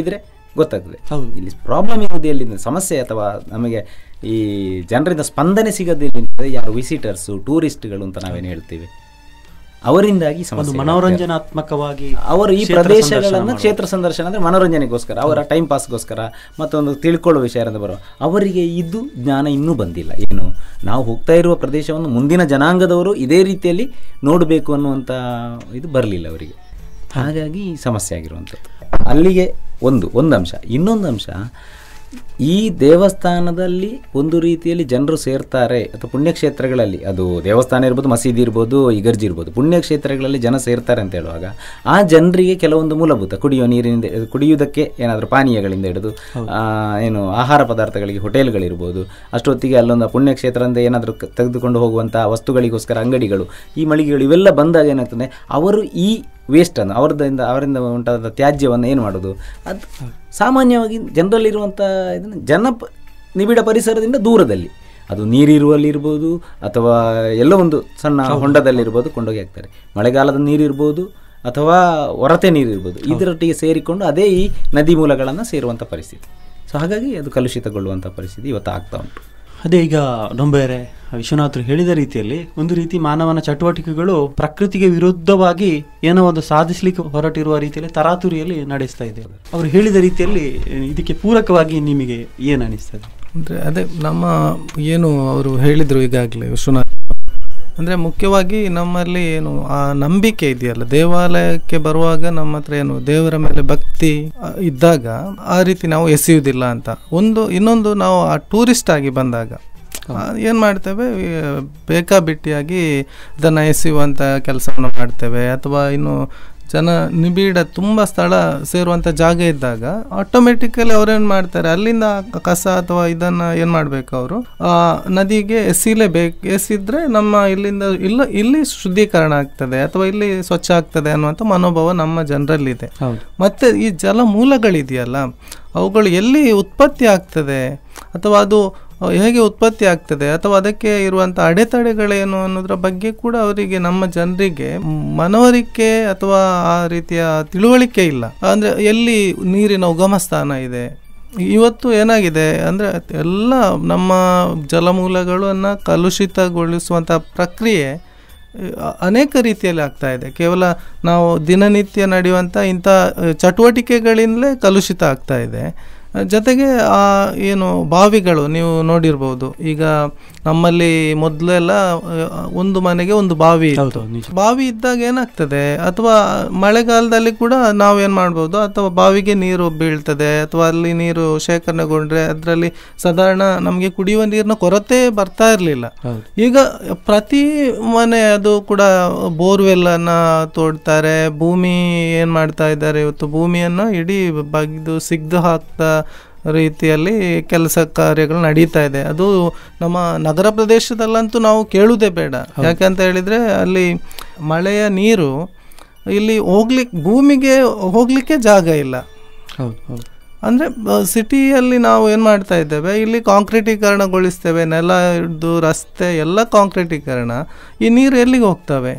ಗೊತ್ತಾಗ್ತದೆ ಹೌದು. ಇಲ್ಲಿ ಪ್ರಾಬ್ಲಮ್ ಇರುವುದು ಎಲ್ಲಿಂದ ಸಮಸ್ಯೆ ಅಥವಾ ನಮಗೆ ಈ ಜನರಿಂದ ಸ್ಪಂದನೆ ಸಿಗೋದು ಎಲ್ಲಿಂದ ಯಾರು ವಿಸಿಟರ್ಸು ಟೂರಿಸ್ಟ್ಗಳು ಅಂತ ನಾವೇನು ಹೇಳ್ತೀವಿ ಅವರಿಂದಾಗಿ ಒಂದು ಸಮಸ್ಯೆ ಮನೋರಂಜನಾತ್ಮಕವಾಗಿ ಅವರು ಈ ಕ್ಷೇತ್ರ ಪ್ರದೇಶಗಳನ್ನು ಸಂದರ್ಶನ ಕ್ಷೇತ್ರ ಸಂದರ್ಶನ ಅಂದರೆ ಮನೋರಂಜನೆಗೋಸ್ಕರ ಅವರ ಟೈಮ್ ಪಾಸ್ಗೋಸ್ಕರ ಮತ್ತೊಂದು ತಿಳ್ಕೊಳ್ಳೋ ವಿಷಯ ಅಂತ ಬರುವ ಅವರಿಗೆ ಇದು ಜ್ಞಾನ ಇನ್ನೂ ಬಂದಿಲ್ಲ ಏನು ನಾವು ಹೋಗ್ತಾ ಇರುವ ಪ್ರದೇಶವನ್ನು ಮುಂದಿನ ಜನಾಂಗದವರು ಇದೇ ರೀತಿಯಲ್ಲಿ ನೋಡಬೇಕು ಅನ್ನುವಂಥ ಇದು ಬರಲಿಲ್ಲ ಅವರಿಗೆ ಹಾಗಾಗಿ ಈ ಸಮಸ್ಯೆ ಆಗಿರುವಂಥದ್ದು ಅಲ್ಲಿಗೆ ಒಂದು ಒಂದು ಅಂಶ ಇನ್ನೊಂದು ಅಂಶ ಈ ದೇವಸ್ಥಾನದಲ್ಲಿ ಒಂದು ರೀತಿಯಲ್ಲಿ ಜನರು ಸೇರ್ತಾರೆ ಅಥವಾ ಪುಣ್ಯಕ್ಷೇತ್ರಗಳಲ್ಲಿ ಅದು ದೇವಸ್ಥಾನ ಇರ್ಬೋದು ಮಸೀದಿ ಇರ್ಬೋದು ಇಗರ್ಜಿ ಇರ್ಬೋದು ಪುಣ್ಯಕ್ಷೇತ್ರಗಳಲ್ಲಿ ಜನ ಸೇರ್ತಾರೆ ಅಂತ ಹೇಳುವಾಗ ಆ ಜನರಿಗೆ ಕೆಲವೊಂದು ಮೂಲಭೂತ ಕುಡಿಯುವ ನೀರಿನಿಂದ ಕುಡಿಯುವುದಕ್ಕೆ ಏನಾದರೂ ಪಾನೀಯಗಳಿಂದ ಹಿಡಿದು ಆ, ಏನು ಆಹಾರ ಪದಾರ್ಥಗಳಿಗೆ ಹೋಟೆಲ್ಗಳಿರ್ಬೋದು ಅಷ್ಟೊತ್ತಿಗೆ ಅಲ್ಲೊಂದು ಪುಣ್ಯಕ್ಷೇತ್ರದಿಂದ ಏನಾದರೂ ಕ- ತೆಗೆದುಕೊಂಡು ಹೋಗುವಂಥ ವಸ್ತುಗಳಿಗೋಸ್ಕರ ಅಂಗಡಿಗಳು ಈ ಮಳಿಗೆಗಳು ಇವೆಲ್ಲ ಬಂದಾಗ ಏನಾಗ್ತದೆ ಅವರು ಈ ವೇಸ್ಟನ್ನು ಅವರದಿಂದ ಅವರಿಂದ ಉಂಟಾದ ತ್ಯಾಜ್ಯವನ್ನು ಏನು ಮಾಡೋದು ಅದು ಸಾಮಾನ್ಯವಾಗಿ ಜನರಲ್ಲಿರುವಂಥ ಇದನ್ನು ಜನ ಪ- ನಿಬಿಡ ಪರಿಸರದಿಂದ ದೂರದಲ್ಲಿ ಅದು ನೀರಿರುವಲ್ಲಿ ಇರ್ಬೋದು ಅಥವಾ ಎಲ್ಲೋ ಒಂದು ಸಣ್ಣ ಹೊಂಡದಲ್ಲಿರ್ಬೋದು ಕೊಂಡೋಗಿ ಹಾಕ್ತಾರೆ ಮಳೆಗಾಲದ ನೀರಿರ್ಬೋದು ಅಥವಾ ಹೊರತೆ ನೀರಿರ್ಬೋದು ಇದರೊಟ್ಟಿಗೆ ಸೇರಿಕೊಂಡು ಅದೇ ಈ ನದಿ ಮೂಲಗಳನ್ನು ಸೇರುವಂಥ ಪರಿಸ್ಥಿತಿ ಸೊ ಹಾಗಾಗಿ ಅದು ಕಲುಷಿತಗೊಳ್ಳುವಂಥ ಪರಿಸ್ಥಿತಿ ಇವತ್ತು ಆಗ್ತಾ ಉಂಟು ಅದೇ ಈಗ ಡೊಂಬೇರೆ ವಿಶ್ವನಾಥರು ಹೇಳಿದ ರೀತಿಯಲ್ಲಿ ಒಂದು ರೀತಿ ಮಾನವನ ಚಟುವಟಿಕೆಗಳು ಪ್ರಕೃತಿಗೆ ವಿರುದ್ಧವಾಗಿ ಏನೋ ಒಂದು ಸಾಧಿಸ್ಲಿಕ್ಕೆ ಹೊರಟಿರುವ ರೀತಿಯಲ್ಲಿ ತರಾತುರಿಯಲ್ಲಿ ನಡೆಸ್ತಾ ಇದೆ ಅವರು ಹೇಳಿದ ರೀತಿಯಲ್ಲಿ ಇದಕ್ಕೆ ಪೂರಕವಾಗಿ ನಿಮಗೆ ಏನು ಅನಿಸ್ತದೆ ಅಂದರೆ ಅದೇ ನಮ್ಮ ಏನು ಅವರು ಹೇಳಿದರು ಈಗಾಗಲೇ ವಿಶ್ವನಾಥ್ ಅಂದರೆ ಮುಖ್ಯವಾಗಿ ನಮ್ಮಲ್ಲಿ ಏನು ಆ ನಂಬಿಕೆ ಇದೆಯಲ್ಲ ದೇವಾಲಯಕ್ಕೆ ಬರುವಾಗ ನಮ್ಮ ಹತ್ರ ಏನು ದೇವರ ಮೇಲೆ ಭಕ್ತಿ ಆ, ಇದ್ದಾಗ ಆ ರೀತಿ ನಾವು ಎಸೆಯುವುದಿಲ್ಲ ಅಂತ ಒಂದು ಇನ್ನೊಂದು ನಾವು ಆ ಟೂರಿಸ್ಟ್ ಆಗಿ ಬಂದಾಗ ಏನು ಮಾಡ್ತೇವೆ ಈ ಬೇಕಾಬಿಟ್ಟಿಯಾಗಿ ಇದನ್ನು ಎಸೆಯುವಂಥ ಕೆಲಸವನ್ನು ಮಾಡ್ತೇವೆ ಅಥವಾ ಇನ್ನು ಜನ ನಿಬಿಡ ತುಂಬ ಸ್ಥಳ ಸೇರುವಂಥ ಜಾಗ ಇದ್ದಾಗ ಆಟೋಮೆಟಿಕಲಿ ಅವ್ರೇನು ಮಾಡ್ತಾರೆ ಅಲ್ಲಿಂದ ಕಸ ಅಥವಾ ಇದನ್ನು ಏನು ಮಾಡಬೇಕು ಅವರು ನದಿಗೆ ಎಸಿಲೇಬೇಕು ಎಸಿದ್ರೆ ನಮ್ಮ ಇಲ್ಲಿಂದ ಇಲ್ಲ ಇಲ್ಲಿ ಶುದ್ಧೀಕರಣ ಆಗ್ತದೆ ಅಥವಾ ಇಲ್ಲಿ ಸ್ವಚ್ಛ ಆಗ್ತದೆ ಅನ್ನುವಂಥ ಮನೋಭಾವ ನಮ್ಮ ಜನರಲ್ಲಿದೆ ಹೌದು ಮತ್ತೆ ಈ ಜಲ ಮೂಲಗಳಿದೆಯಲ್ಲ ಅವುಗಳು ಎಲ್ಲಿ ಉತ್ಪತ್ತಿ ಆಗ್ತದೆ ಅಥವಾ ಅದು ಹೇಗೆ ಉತ್ಪತ್ತಿ ಆಗ್ತದೆ ಅಥವಾ ಅದಕ್ಕೆ ಇರುವಂಥ ಅಡೆತಡೆಗಳೇನು ಅನ್ನೋದ್ರ ಬಗ್ಗೆ ಕೂಡ ಅವರಿಗೆ ನಮ್ಮ ಜನರಿಗೆ ಮನವರಿಕೆ ಅಥವಾ ಆ ರೀತಿಯ ತಿಳುವಳಿಕೆ ಇಲ್ಲ ಅಂದರೆ ಎಲ್ಲಿ ನೀರಿನ ಉಗಮ ಸ್ಥಾನ ಇದೆ ಇವತ್ತು ಏನಾಗಿದೆ ಅಂದರೆ ಎಲ್ಲ ನಮ್ಮ ಜಲಮೂಲಗಳನ್ನು ಕಲುಷಿತಗೊಳಿಸುವಂಥ ಪ್ರಕ್ರಿಯೆ ಅ- ಅನೇಕ ರೀತಿಯಲ್ಲಿ ಆಗ್ತಾ ಇದೆ ಕೇವಲ ನಾವು ದಿನನಿತ್ಯ ನಡೆಯುವಂಥ ಇಂಥ ಅ, ಚಟುವಟಿಕೆಗಳಿಂದಲೇ ಕಲುಷಿತ ಆಗ್ತಾ ಇದೆ ಅ, ಜೊತೆಗೆ ಆ ಏನು ಬಾವಿಗಳು ನೀವು ನೋಡಿರ್ಬೋದು ಈಗ ನಮ್ಮಲ್ಲಿ ಮೊದಲೆಲ್ಲ ಅ, ಒಂದು ಮನೆಗೆ ಒಂದು ಬಾವಿ ಇತ್ತು. ಹೌದು ನಿಜ ಬಾವಿ ಇದ್ದಾಗ ಏನಾಗ್ತದೆ ಅಥವಾ ಮಳೆಗಾಲದಲ್ಲಿ ಕೂಡ ನಾವೇನು ಮಾಡ್ಬೋದು ಅಥವಾ ಬಾವಿಗೆ ನೀರು ಬೀಳ್ತದೆ ಅಥವಾ ಅಲ್ಲಿ ನೀರು ಶೇಖರಣೆಗೊಂಡ್ರೆ ಅದರಲ್ಲಿ ಸಾಧಾರಣ ನಮಗೆ ಕುಡಿಯುವ ನೀರಿನ ಕೊರತೆ ಬರ್ತಾ ಇರಲಿಲ್ಲ ಹೌದು ಈಗ ಪ್ರತಿ ಮನೆ ಅದು ಕೂಡ ಬೋರ್ವೆಲ್ಲನ್ನು ತೋಡ್ತಾರೆ ಭೂಮಿ ಏನು ಮಾಡ್ತಾ ಇದ್ದಾರೆ ಇವತ್ತು ಭೂಮಿಯನ್ನು ಇಡೀ ಬಗ್ದು ಸಿಗ್ದು ಹಾಕ್ತಾ ರೀತಿಯಲ್ಲಿ ಕೆಲಸ ಕಾರ್ಯಗಳು ನಡೀತಾ ಇದೆ ಅದು ನಮ್ಮ ನಗರ ಪ್ರದೇಶದಲ್ಲಂತೂ ನಾವು ಕೇಳುವುದೇ ಬೇಡ ಯಾಕಂತ ಹೇಳಿದರೆ ಅಲ್ಲಿ ಮಳೆಯ ನೀರು ಇಲ್ಲಿ ಹೋಗ್ಲಿಕ್ಕೆ ಭೂಮಿಗೆ ಹೋಗಲಿಕ್ಕೆ ಜಾಗ ಇಲ್ಲ ಹೌದು ಹೌದು ಅಂದರೆ ಸಿಟಿಯಲ್ಲಿ ನಾವು ಏನು ಮಾಡ್ತಾ ಇದ್ದೇವೆ ಇಲ್ಲಿ ಕಾಂಕ್ರೀಟೀಕರಣಗೊಳಿಸ್ತೇವೆ ನೆಲ ಹಿಡ್ದು ರಸ್ತೆ ಎಲ್ಲ ಕಾಂಕ್ರೀಟೀಕರಣ ಈ ನೀರು ಎಲ್ಲಿಗೆ ಹೋಗ್ತವೆ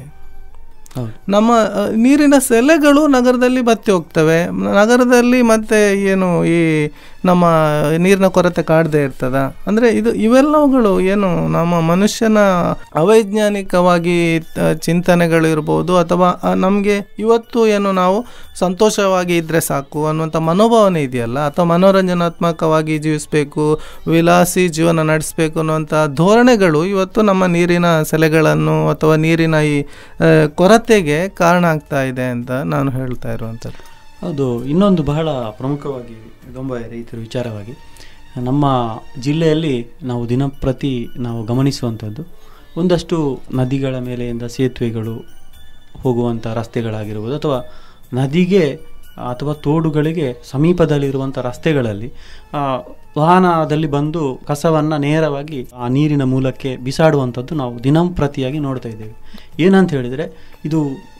ಹೌದು ನಮ್ಮ ಅ, ನೀರಿನ ಸೆಲೆಗಳು ನಗರದಲ್ಲಿ ಬತ್ತಿ ಹೋಗ್ತವೆ ನಗರದಲ್ಲಿ ಮತ್ತೆ ಏನು ಈ ನಮ್ಮ ನೀರಿನ ಕೊರತೆ ಕಾಡದೇ ಇರ್ತದ ಅಂದರೆ ಇದು ಇವೆಲ್ಲವುಗಳು ಏನು ನಮ್ಮ ಮನುಷ್ಯನ ಅವೈಜ್ಞಾನಿಕವಾಗಿ ತ- ಚಿಂತನೆಗಳು ಇರ್ಬೋದು ಅಥವಾ ನಮಗೆ ಇವತ್ತು ಏನು ನಾವು ಸಂತೋಷವಾಗಿ ಇದ್ದರೆ ಸಾಕು ಅನ್ನುವಂಥ ಮನೋಭಾವನೆ ಇದೆಯಲ್ಲ ಅಥವಾ ಮನೋರಂಜನಾತ್ಮಕವಾಗಿ ಜೀವಿಸಬೇಕು ವಿಲಾಸಿ ಜೀವನ ನಡೆಸಬೇಕು ಅನ್ನುವಂಥ ಧೋರಣೆಗಳು ಇವತ್ತು ನಮ್ಮ ನೀರಿನ ಸೆಲೆಗಳನ್ನು ಅಥವಾ ನೀರಿನ ಈ ಆ, ಕೊರತೆಗೆ ಕಾರಣ ಆಗ್ತಾ ಇದೆ ಅಂತ ನಾನು ಹೇಳ್ತಾ ಇರುವಂಥದ್ದು ಹೌದು ಇನ್ನೊಂದು ಬಹಳ ಪ್ರಮುಖವಾಗಿ ತುಂಬ ರೈತರ ವಿಚಾರವಾಗಿ ನಮ್ಮ ಜಿಲ್ಲೆಯಲ್ಲಿ ನಾವು ದಿನಪ್ರತಿ ನಾವು ಗಮನಿಸುವಂಥದ್ದು ಒಂದಷ್ಟು ನದಿಗಳ ಮೇಲೆಯಿಂದ ಸೇತುವೆಗಳು ಹೋಗುವಂಥ ರಸ್ತೆಗಳಾಗಿರ್ಬೋದು ಅಥವಾ ನದಿಗೆ ಅಥವಾ ತೋಡುಗಳಿಗೆ ಸಮೀಪದಲ್ಲಿರುವಂಥ ರಸ್ತೆಗಳಲ್ಲಿ ಆ, ವಾಹನದಲ್ಲಿ ಬಂದು ಕಸವನ್ನು ನೇರವಾಗಿ ಆ ನೀರಿನ ಮೂಲಕ್ಕೆ ಬಿಸಾಡುವಂಥದ್ದು ನಾವು ದಿನಂಪ್ರತಿಯಾಗಿ ನೋಡ್ತಾ ಇದ್ದೇವೆ ಏನಂತ ಹೇಳಿದರೆ ಇದು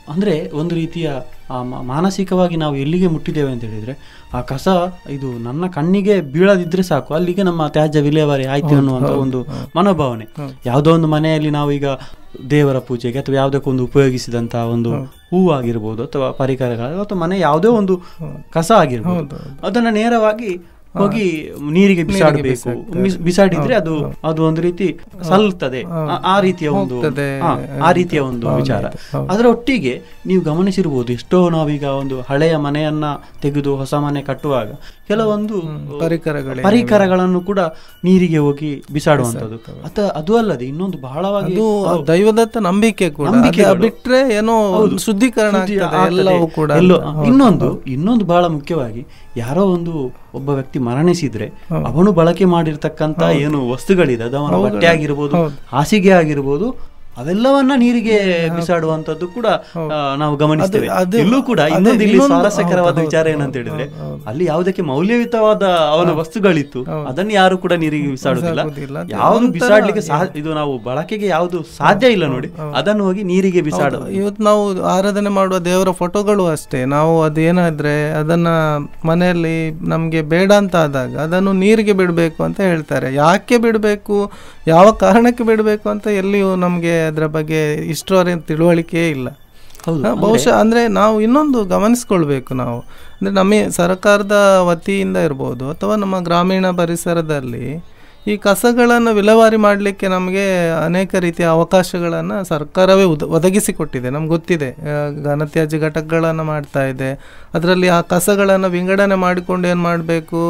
ಅಂದರೆ ಒಂದು ರೀತಿಯ ಆ ಮ- ಮಾನಸಿಕವಾಗಿ ನಾವು ಎಲ್ಲಿಗೆ ಮುಟ್ಟಿದ್ದೇವೆ ಅಂತ ಹೇಳಿದರೆ ಆ ಕಸ ಇದು ನನ್ನ ಕಣ್ಣಿಗೆ ಬೀಳದಿದ್ರೆ ಸಾಕು ಅಲ್ಲಿಗೆ ನಮ್ಮ ತ್ಯಾಜ್ಯ ವಿಲೇವಾರಿ ಆಯ್ತು ಅನ್ನುವಂಥ ಒಂದು ಮನೋಭಾವನೆ ಯಾವುದೋ ಒಂದು ಮನೆಯಲ್ಲಿ ನಾವು ಈಗ ದೇವರ ಪೂಜೆಗೆ ಅಥವಾ ಯಾವುದಕ್ಕೊಂದು ಉಪಯೋಗಿಸಿದಂತಹ ಒಂದು ಹೂವು ಆಗಿರ್ಬೋದು ಅಥವಾ ಪರಿಕರಗಳು ಅಥವಾ ಮನೆ ಯಾವುದೇ ಒಂದು ಕಸ ಆಗಿರ್ಬೋದು ಅದನ್ನ ನೇರವಾಗಿ ಹೋಗಿ ನೀರಿಗೆ ಬಿಸಾಡಬೇಕು ಬಿಸಾಡಿದ್ರೆ ಅದು ಅದು ಒಂದು ರೀತಿ ಸಲ್ಲುತ್ತದೆ ಆ- ಆ ರೀತಿಯ ಒಂದು ಹೋಗ್ತದೆ. ಹಾ, ಆ ರೀತಿಯ ಒಂದು ವಿಚಾರ ಅದರ ಒಟ್ಟಿಗೆ ನೀವು ಗಮನಿಸಿರ್ಬೋದು ಎಷ್ಟೋ ನಾವೀಗ ಒಂದು ಹಳೆಯ ಮನೆಯನ್ನ ತೆಗೆದು ಹೊಸ ಮನೆ ಕಟ್ಟುವಾಗ ಕೆಲವೊಂದು ಪರಿಕರಗಳೇನಿವೆ. ಪರಿಕರಗಳನ್ನು ಕೂಡ ನೀರಿಗೆ ಹೋಗಿ ಬಿಸಾಡುವಂತದ್ದು ಅತ ಅದು ಅಲ್ಲದೆ ಇನ್ನೊಂದು ಬಹಳವಾಗಿ ಅದು ಹೌದು. ದೈವದತ್ತ ನಂಬಿಕೆ ಕೂಡ ನಂಬಿಕೆಗಳು. ಅದು ಬಿಟ್ರೆ ಏನೋ ಹೌದು. ಶುದ್ಧೀಕರಣ ಶುದ್ಧಿ ಆಗ್ತದೆ ಆಗ್ತದೆ. ಎಲ್ಲವೂ ಕೂಡ ಎಲ್ಲೋ ಹೌದು. ಇನ್ನೊಂದು ಇನ್ನೊಂದು ಬಹಳ ಮುಖ್ಯವಾಗಿ ಯಾರೋ ಒಂದು ಒಬ್ಬ ವ್ಯಕ್ತಿ ಮರಣಿಸಿದ್ರೆ ಅವನು ಬಳಕೆ ಮಾಡಿರ್ತಕ್ಕಂತ ಏನು ವಸ್ತುಗಳಿದೆ ಅದು ಅವನ ಬಟ್ಟೆ ಆಗಿರ್ಬೋದು ಹಾಸಿಗೆ ಆಗಿರ್ಬೋದು ಅವೆಲ್ಲವನ್ನ ನೀರಿಗೆ ಬಿಸಾಡುವಂತದ್ದು ಕೂಡ ಆ, ನಾವು ಗಮನಿಸ್ತೇವೆ ಅದು- ಇಲ್ಲೂ ಕೂಡ ಅದೇ ಇನ್ನೊಂದು ಇಲ್ಲಿ ಇನ್ನೊಂದು- ಸ್ವಾರಸ್ಯಕರವಾದ ಹೌದು, ವಿಚಾರ ಹೌದು, ಏನಂತ ಹೇಳಿದ್ರೆ ಹೌದು, ಅಲ್ಲಿ ಯಾವುದಕ್ಕೆ ಮೌಲ್ಯಯುತವಾದ ಅವನ ವಸ್ತುಗಳಿತ್ತು ಅದನ್ನು ಯಾರು ಕೂಡ ನೀರಿಗೆ ಬಿಸಾಡುದಿಲ್ಲ ಬಿಸಾಡುವುದಿಲ್ಲ. ಅದು ಯಾವುದು ಒಂಥರ ಬಿಸಾಡ್ಲಿಕ್ಕೆ ಸಾ ಇದು ನಾವು ಬಳಕೆಗೆ ಯಾವುದು ಸಾಧ್ಯ ಇಲ್ಲ ನೋಡಿ ಅದನ್ನು ಹೋಗಿ ನೀರಿಗೆ ಬಿಸಾಡುದು ಇವತ್ತು ನಾವು ಆರಾಧನೆ ಮಾಡುವ ದೇವರ ಫೋಟೋಗಳು ಅಷ್ಟೇ ನಾವು ಅದೇನಾದ್ರೆ ಅದನ್ನ ಮನೆಯಲ್ಲಿ ನಮಗೆ ಬೇಡ ಅಂತ ಆದಾಗ ಅದನ್ನು ನೀರಿಗೆ ಬಿಡಬೇಕು ಅಂತ ಹೇಳ್ತಾರೆ ಯಾಕೆ ಬಿಡಬೇಕು ಯಾವ ಕಾರಣಕ್ಕೆ ಬಿಡಬೇಕು ಅಂತ ಎಲ್ಲಿಯೂ ನಮಗೆ ಅದರ ಬಗ್ಗೆ ಇಷ್ಟರವರೆಗೆ ತಿಳುವಳಿಕೆ ಇಲ್ಲ ಹೌದು ಹಾ, ಬಹುಶಃ ಅಂದ್ರೆ ನಾವು ಇನ್ನೊಂದು ಗಮನಿಸ್ಕೊಳ್ಬೇಕು ನಾವು ಅಂದ್ರೆ ನಮ್ಮ ಸರ್ಕಾರದ ವತಿಯಿಂದ ಇರ್ಬೋದು ಅಥವಾ ನಮ್ಮ ಗ್ರಾಮೀಣ ಪರಿಸರದಲ್ಲಿ ಈ ಕಸಗಳನ್ನು ವಿಲೇವಾರಿ ಮಾಡಲಿಕ್ಕೆ ನಮಗೆ ಅನೇಕ ರೀತಿಯ ಅವಕಾಶಗಳನ್ನು ಸರ್ಕಾರವೇ ಉದ ಒದಗಿಸಿಕೊಟ್ಟಿದೆ ನಮ್ಗೆ ಗೊತ್ತಿದೆ ಆ, ಘನತ್ಯಾಜ್ಯ ಘಟಕಗಳನ್ನು ಮಾಡ್ತಾ ಇದೆ ಅದರಲ್ಲಿ ಆ ಕಸಗಳನ್ನು ವಿಂಗಡಣೆ ಮಾಡಿಕೊಂಡು ಏನು ಮಾಡಬೇಕು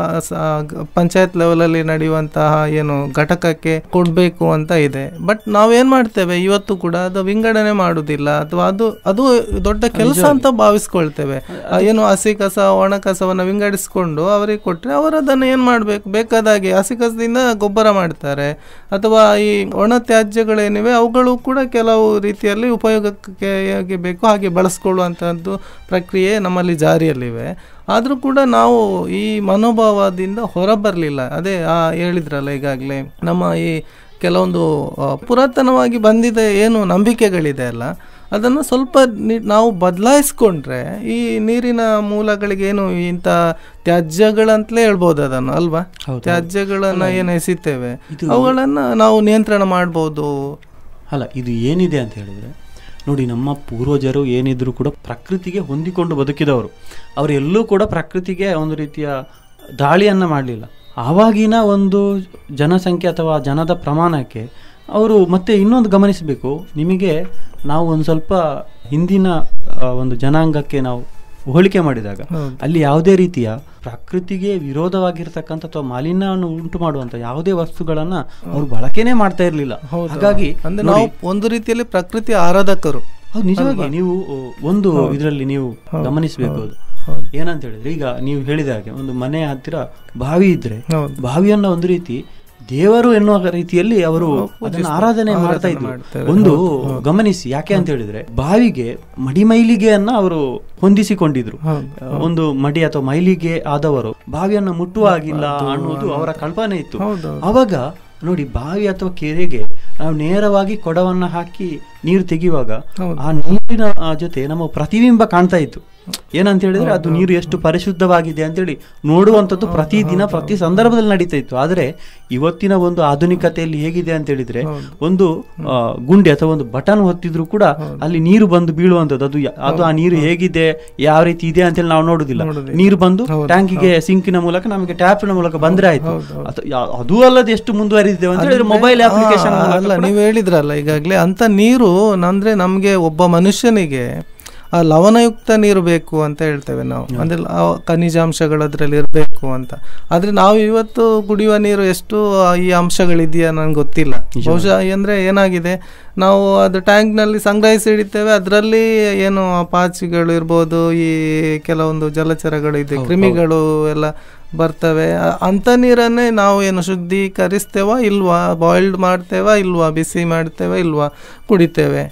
ಪಂಚಾಯತ್ ಲೆವೆಲಲ್ಲಿ ನಡೆಯುವಂತಹ ಏನು ಘಟಕಕ್ಕೆ ಕೊಡಬೇಕು ಅಂತ ಇದೆ ಬಟ್ ನಾವೇನು ಮಾಡ್ತೇವೆ ಇವತ್ತು ಕೂಡ ಅದು ವಿಂಗಡಣೆ ಮಾಡುವುದಿಲ್ಲ ಅಥವಾ ಅದು ಅದು ದೊಡ್ಡ ಕೆಲಸ ಅಂತ ಭಾವಿಸ್ಕೊಳ್ತೇವೆ ಆ, ಏನು ಹಸಿ ಕಸ ಒಣ ಕಸವನ್ನು ವಿಂಗಡಿಸಿಕೊಂಡು ಅವರಿಗೆ ಕೊಟ್ಟರೆ ಅವರು ಅದನ್ನು ಏನು ಮಾಡಬೇಕು ಬೇಕಾದಾಗೆ ಹಸಿ ಕಸದಿಂದ ಗೊಬ್ಬರ ಮಾಡ್ತಾರೆ ಅಥವಾ ಈ ಒಣ ತ್ಯಾಜ್ಯಗಳೇನಿವೆ ಅವುಗಳು ಕೂಡ ಕೆಲವು ರೀತಿಯಲ್ಲಿ ಉಪಯೋಗಕ್ಕೆ ಹೇಗೆ ಬೇಕು ಹಾಗೆ ಬಳಸ್ಕೊಳ್ಳುವಂಥದ್ದು ಪ್ರಕ್ರಿಯೆ ನಮ್ಮಲ್ಲಿ ಜಾರಿಯಲ್ಲಿವೆ ಆದರೂ ಕೂಡ ನಾವು ಈ ಮನೋಭಾವದಿಂದ ಹೊರಬರಲಿಲ್ಲ ಅದೇ ಆ ಹೇಳಿದ್ರಲ್ಲ ಈಗಾಗಲೇ ನಮ್ಮ ಈ ಕೆಲವೊಂದು ಆ, ಪುರಾತನವಾಗಿ ಬಂದಿದ ಏನು ನಂಬಿಕೆಗಳಿದೆ ಅಲ್ಲ ಅದನ್ನು ಸ್ವಲ್ಪ ನಿ- ನಾವು ಬದಲಾಯಿಸ್ಕೊಂಡ್ರೆ ಈ ನೀರಿನ ಮೂಲಗಳಿಗೆ ಏನು ಇಂಥ ತ್ಯಾಜ್ಯಗಳಂತಲೇ ಹೇಳ್ಬೋದು ಅದನ್ನು ಅಲ್ವಾ ತ್ಯಾಜ್ಯಗಳನ್ನ ಏನು ಎಸಿತೇವೆ ಅವುಗಳನ್ನ ನಾವು ನಿಯಂತ್ರಣ ಮಾಡ್ಬೋದು ಅಲ್ಲ ಇದು ಏನಿದೆ ಅಂತ ಹೇಳಿದ್ರೆ ನೋಡಿ ನಮ್ಮ ಪೂರ್ವಜರು ಏನಿದ್ರು ಕೂಡ ಪ್ರಕೃತಿಗೆ ಹೊಂದಿಕೊಂಡು ಬದುಕಿದವರು ಅವರು ಎಲ್ಲೂ ಕೂಡ ಪ್ರಕೃತಿಗೆ ಒಂದು ರೀತಿಯ ದಾಳಿಯನ್ನ ಮಾಡಲಿಲ್ಲ ಆವಾಗಿನ ಒಂದು ಜನಸಂಖ್ಯೆ ಅಥವಾ ಜನದ ಪ್ರಮಾಣಕ್ಕೆ ಅವರು ಮತ್ತೆ ಇನ್ನೊಂದು ಗಮನಿಸಬೇಕು ನಿಮಗೆ ನಾವು ಒಂದು ಸ್ವಲ್ಪ ಹಿಂದಿನ ಆ, ಒಂದು ಜನಾಂಗಕ್ಕೆ ನಾವು ಹೋಲಿಕೆ ಮಾಡಿದಾಗ ಅಲ್ಲಿ ಯಾವುದೇ ರೀತಿಯ ಪ್ರಕೃತಿಗೆ ವಿರೋಧವಾಗಿರ್ತಕ್ಕಂಥ ಅಥವಾ ಮಾಲಿನ್ಯವನ್ನು ಉಂಟು ಮಾಡುವಂತ ಯಾವುದೇ ವಸ್ತುಗಳನ್ನ ಅವರು ಬಳಕೆನೇ ಮಾಡ್ತಾ ಇರಲಿಲ್ಲ ಹಾಗಾಗಿ ಅಂದ್ರೆ ನಾವು ಒಂದು ರೀತಿಯಲ್ಲಿ ಪ್ರಕೃತಿ ಆರಾಧಕರು ಹೌದು ನಿಜವಾಗಿ ನೀವು ಅ, ಒಂದು ಇದರಲ್ಲಿ ನೀವು ಗಮನಿಸಬೇಕು ಅದು ಏನಂತ ಹೇಳಿದ್ರೆ ಈಗ ನೀವು ಹೇಳಿದ ಹಾಗೆ ಒಂದು ಮನೆ ಹತ್ತಿರ ಬಾವಿ ಇದ್ರೆ ಹೌದು. ಬಾವಿಯನ್ನ ಒಂದು ರೀತಿ ದೇವರು ಎನ್ನುವ ರೀತಿಯಲ್ಲಿ ಅವರು ಅದನ್ನ ಆರಾಧನೆ ಮಾಡ್ತಾ ಇದ್ರು ಒಂದು ಗಮನಿಸಿ ಯಾಕೆ ಅಂತ ಹೇಳಿದ್ರೆ ಬಾವಿಗೆ ಮಡಿ ಮೈಲಿಗೆಯನ್ನ ಅವರು ಹೊಂದಿಸಿಕೊಂಡಿದ್ರು ಅ, ಒಂದು ಮಡಿ ಅಥವಾ ಮೈಲಿಗೆ ಆದವರು ಬಾವಿಯನ್ನ ಮುಟ್ಟುವ ಹಾಗಿಲ್ಲ ಅನ್ನೋದು ಅವರ ಕಲ್ಪನೆ ಇತ್ತು ಅವಾಗ ನೋಡಿ ಬಾವಿ ಅಥವಾ ಕೆರೆಗೆ ನಾವು ನೇರವಾಗಿ ಕೊಡವನ್ನ ಹಾಕಿ ನೀರು ತೆಗೆಯುವಾಗ ಆ ನೀರಿನ ಆ, ಜೊತೆ ನಮ್ಮ ಪ್ರತಿಬಿಂಬ ಕಾಣ್ತಾ ಇತ್ತು ಏನಂತ ಹೇಳಿದ್ರೆ ಅದು ನೀರು ಎಷ್ಟು ಪರಿಶುದ್ಧವಾಗಿದೆ ಅಂತೇಳಿ ನೋಡುವಂಥದ್ದು ಪ್ರತಿದಿನ ಪ್ರತಿ ಸಂದರ್ಭದಲ್ಲಿ ನಡೀತಾ ಇತ್ತು ಆದರೆ ಇವತ್ತಿನ ಒಂದು ಆಧುನಿಕತೆಯಲ್ಲಿ ಹೇಗಿದೆ ಅಂತ ಹೇಳಿದ್ರೆ ಒಂದು ಆ, ಗುಂಡಿ ಅಥವಾ ಒಂದು ಬಟನ್ ಹೊತ್ತಿದ್ರು ಕೂಡ ಅಲ್ಲಿ ನೀರು ಬಂದು ಬೀಳುವಂಥದ್ದು ಅದು ಯಾ- ಅದು ಆ ನೀರು ಹೇಗಿದೆ ಯಾವ ರೀತಿ ಇದೆ ಅಂತೇಳಿ ನಾವು ನೋಡುದಿಲ್ಲ ನೀರು ಬಂದು ಟ್ಯಾಂಕಿಗೆ ಸಿಂಕಿನ ಮೂಲಕ ನಮಗೆ ಟ್ಯಾಪಿನ ಮೂಲಕ ಬಂದ್ರೆ ಆಯ್ತು ಅಥವಾ ಯಾ- ಅದೂ ಅಲ್ಲದೆ ಎಷ್ಟು ಮುಂದುವರಿದಿದ್ದೇವೆ ಅಂತ ಹೇಳಿದ್ರೆ ಮೊಬೈಲ್ ಅಪ್ಲಿಕೇಶನ್ ಆ, ಅಲ್ಲ ನೀವು ಹೇಳಿದ್ರಲ್ಲ ಈಗಾಗಲೇ ಅಂತ ನೀರು ಅಂದ್ರೆ ನಮಗೆ ಒಬ್ಬ ಮನುಷ್ಯನಿಗೆ ಆ ಲವಣಯುಕ್ತ ನೀರು ಬೇಕು ಅಂತ ಹೇಳ್ತೇವೆ ನಾವು ಅಂದ್ರೆ ಆ ಖನಿಜಾಂಶಗಳು ಅದರಲ್ಲಿ ಇರಬೇಕು ಅಂತ ಆದ್ರೆ ನಾವು ಇವತ್ತು ಕುಡಿಯುವ ನೀರು ಎಷ್ಟು ಆ, ಈ ಅಂಶಗಳಿದೆಯಾ ನನಗೆ ಗೊತ್ತಿಲ್ಲ ಬಹುಶಃ ಅಂದ್ರೆ ಏನಾಗಿದೆ ನಾವು ಅದು ಟ್ಯಾಂಕ್ನಲ್ಲಿ ಸಂಗ್ರಹಿಸಿ ಇಡ್ತೇವೆ ಅದರಲ್ಲಿ ಏನು ಆ ಪಾಚಿಗಳು ಇರ್ಬೋದು ಈ ಕೆಲವೊಂದು ಜಲಚರಗಳು ಇದೆ ಕ್ರಿಮಿಗಳು ಎಲ್ಲ ಬರ್ತವೆ ಅ- ಅಂಥ ನೀರನ್ನೇ ನಾವು ಏನು ಶುದ್ಧೀಕರಿಸ್ತೇವಾ ಇಲ್ವಾ ಬಾಯ್ಲ್ಡ್ ಮಾಡ್ತೇವಾ ಇಲ್ವಾ ಬಿಸಿ ಮಾಡ್ತೇವಾ ಇಲ್ವಾ ಕುಡಿತೇವೆ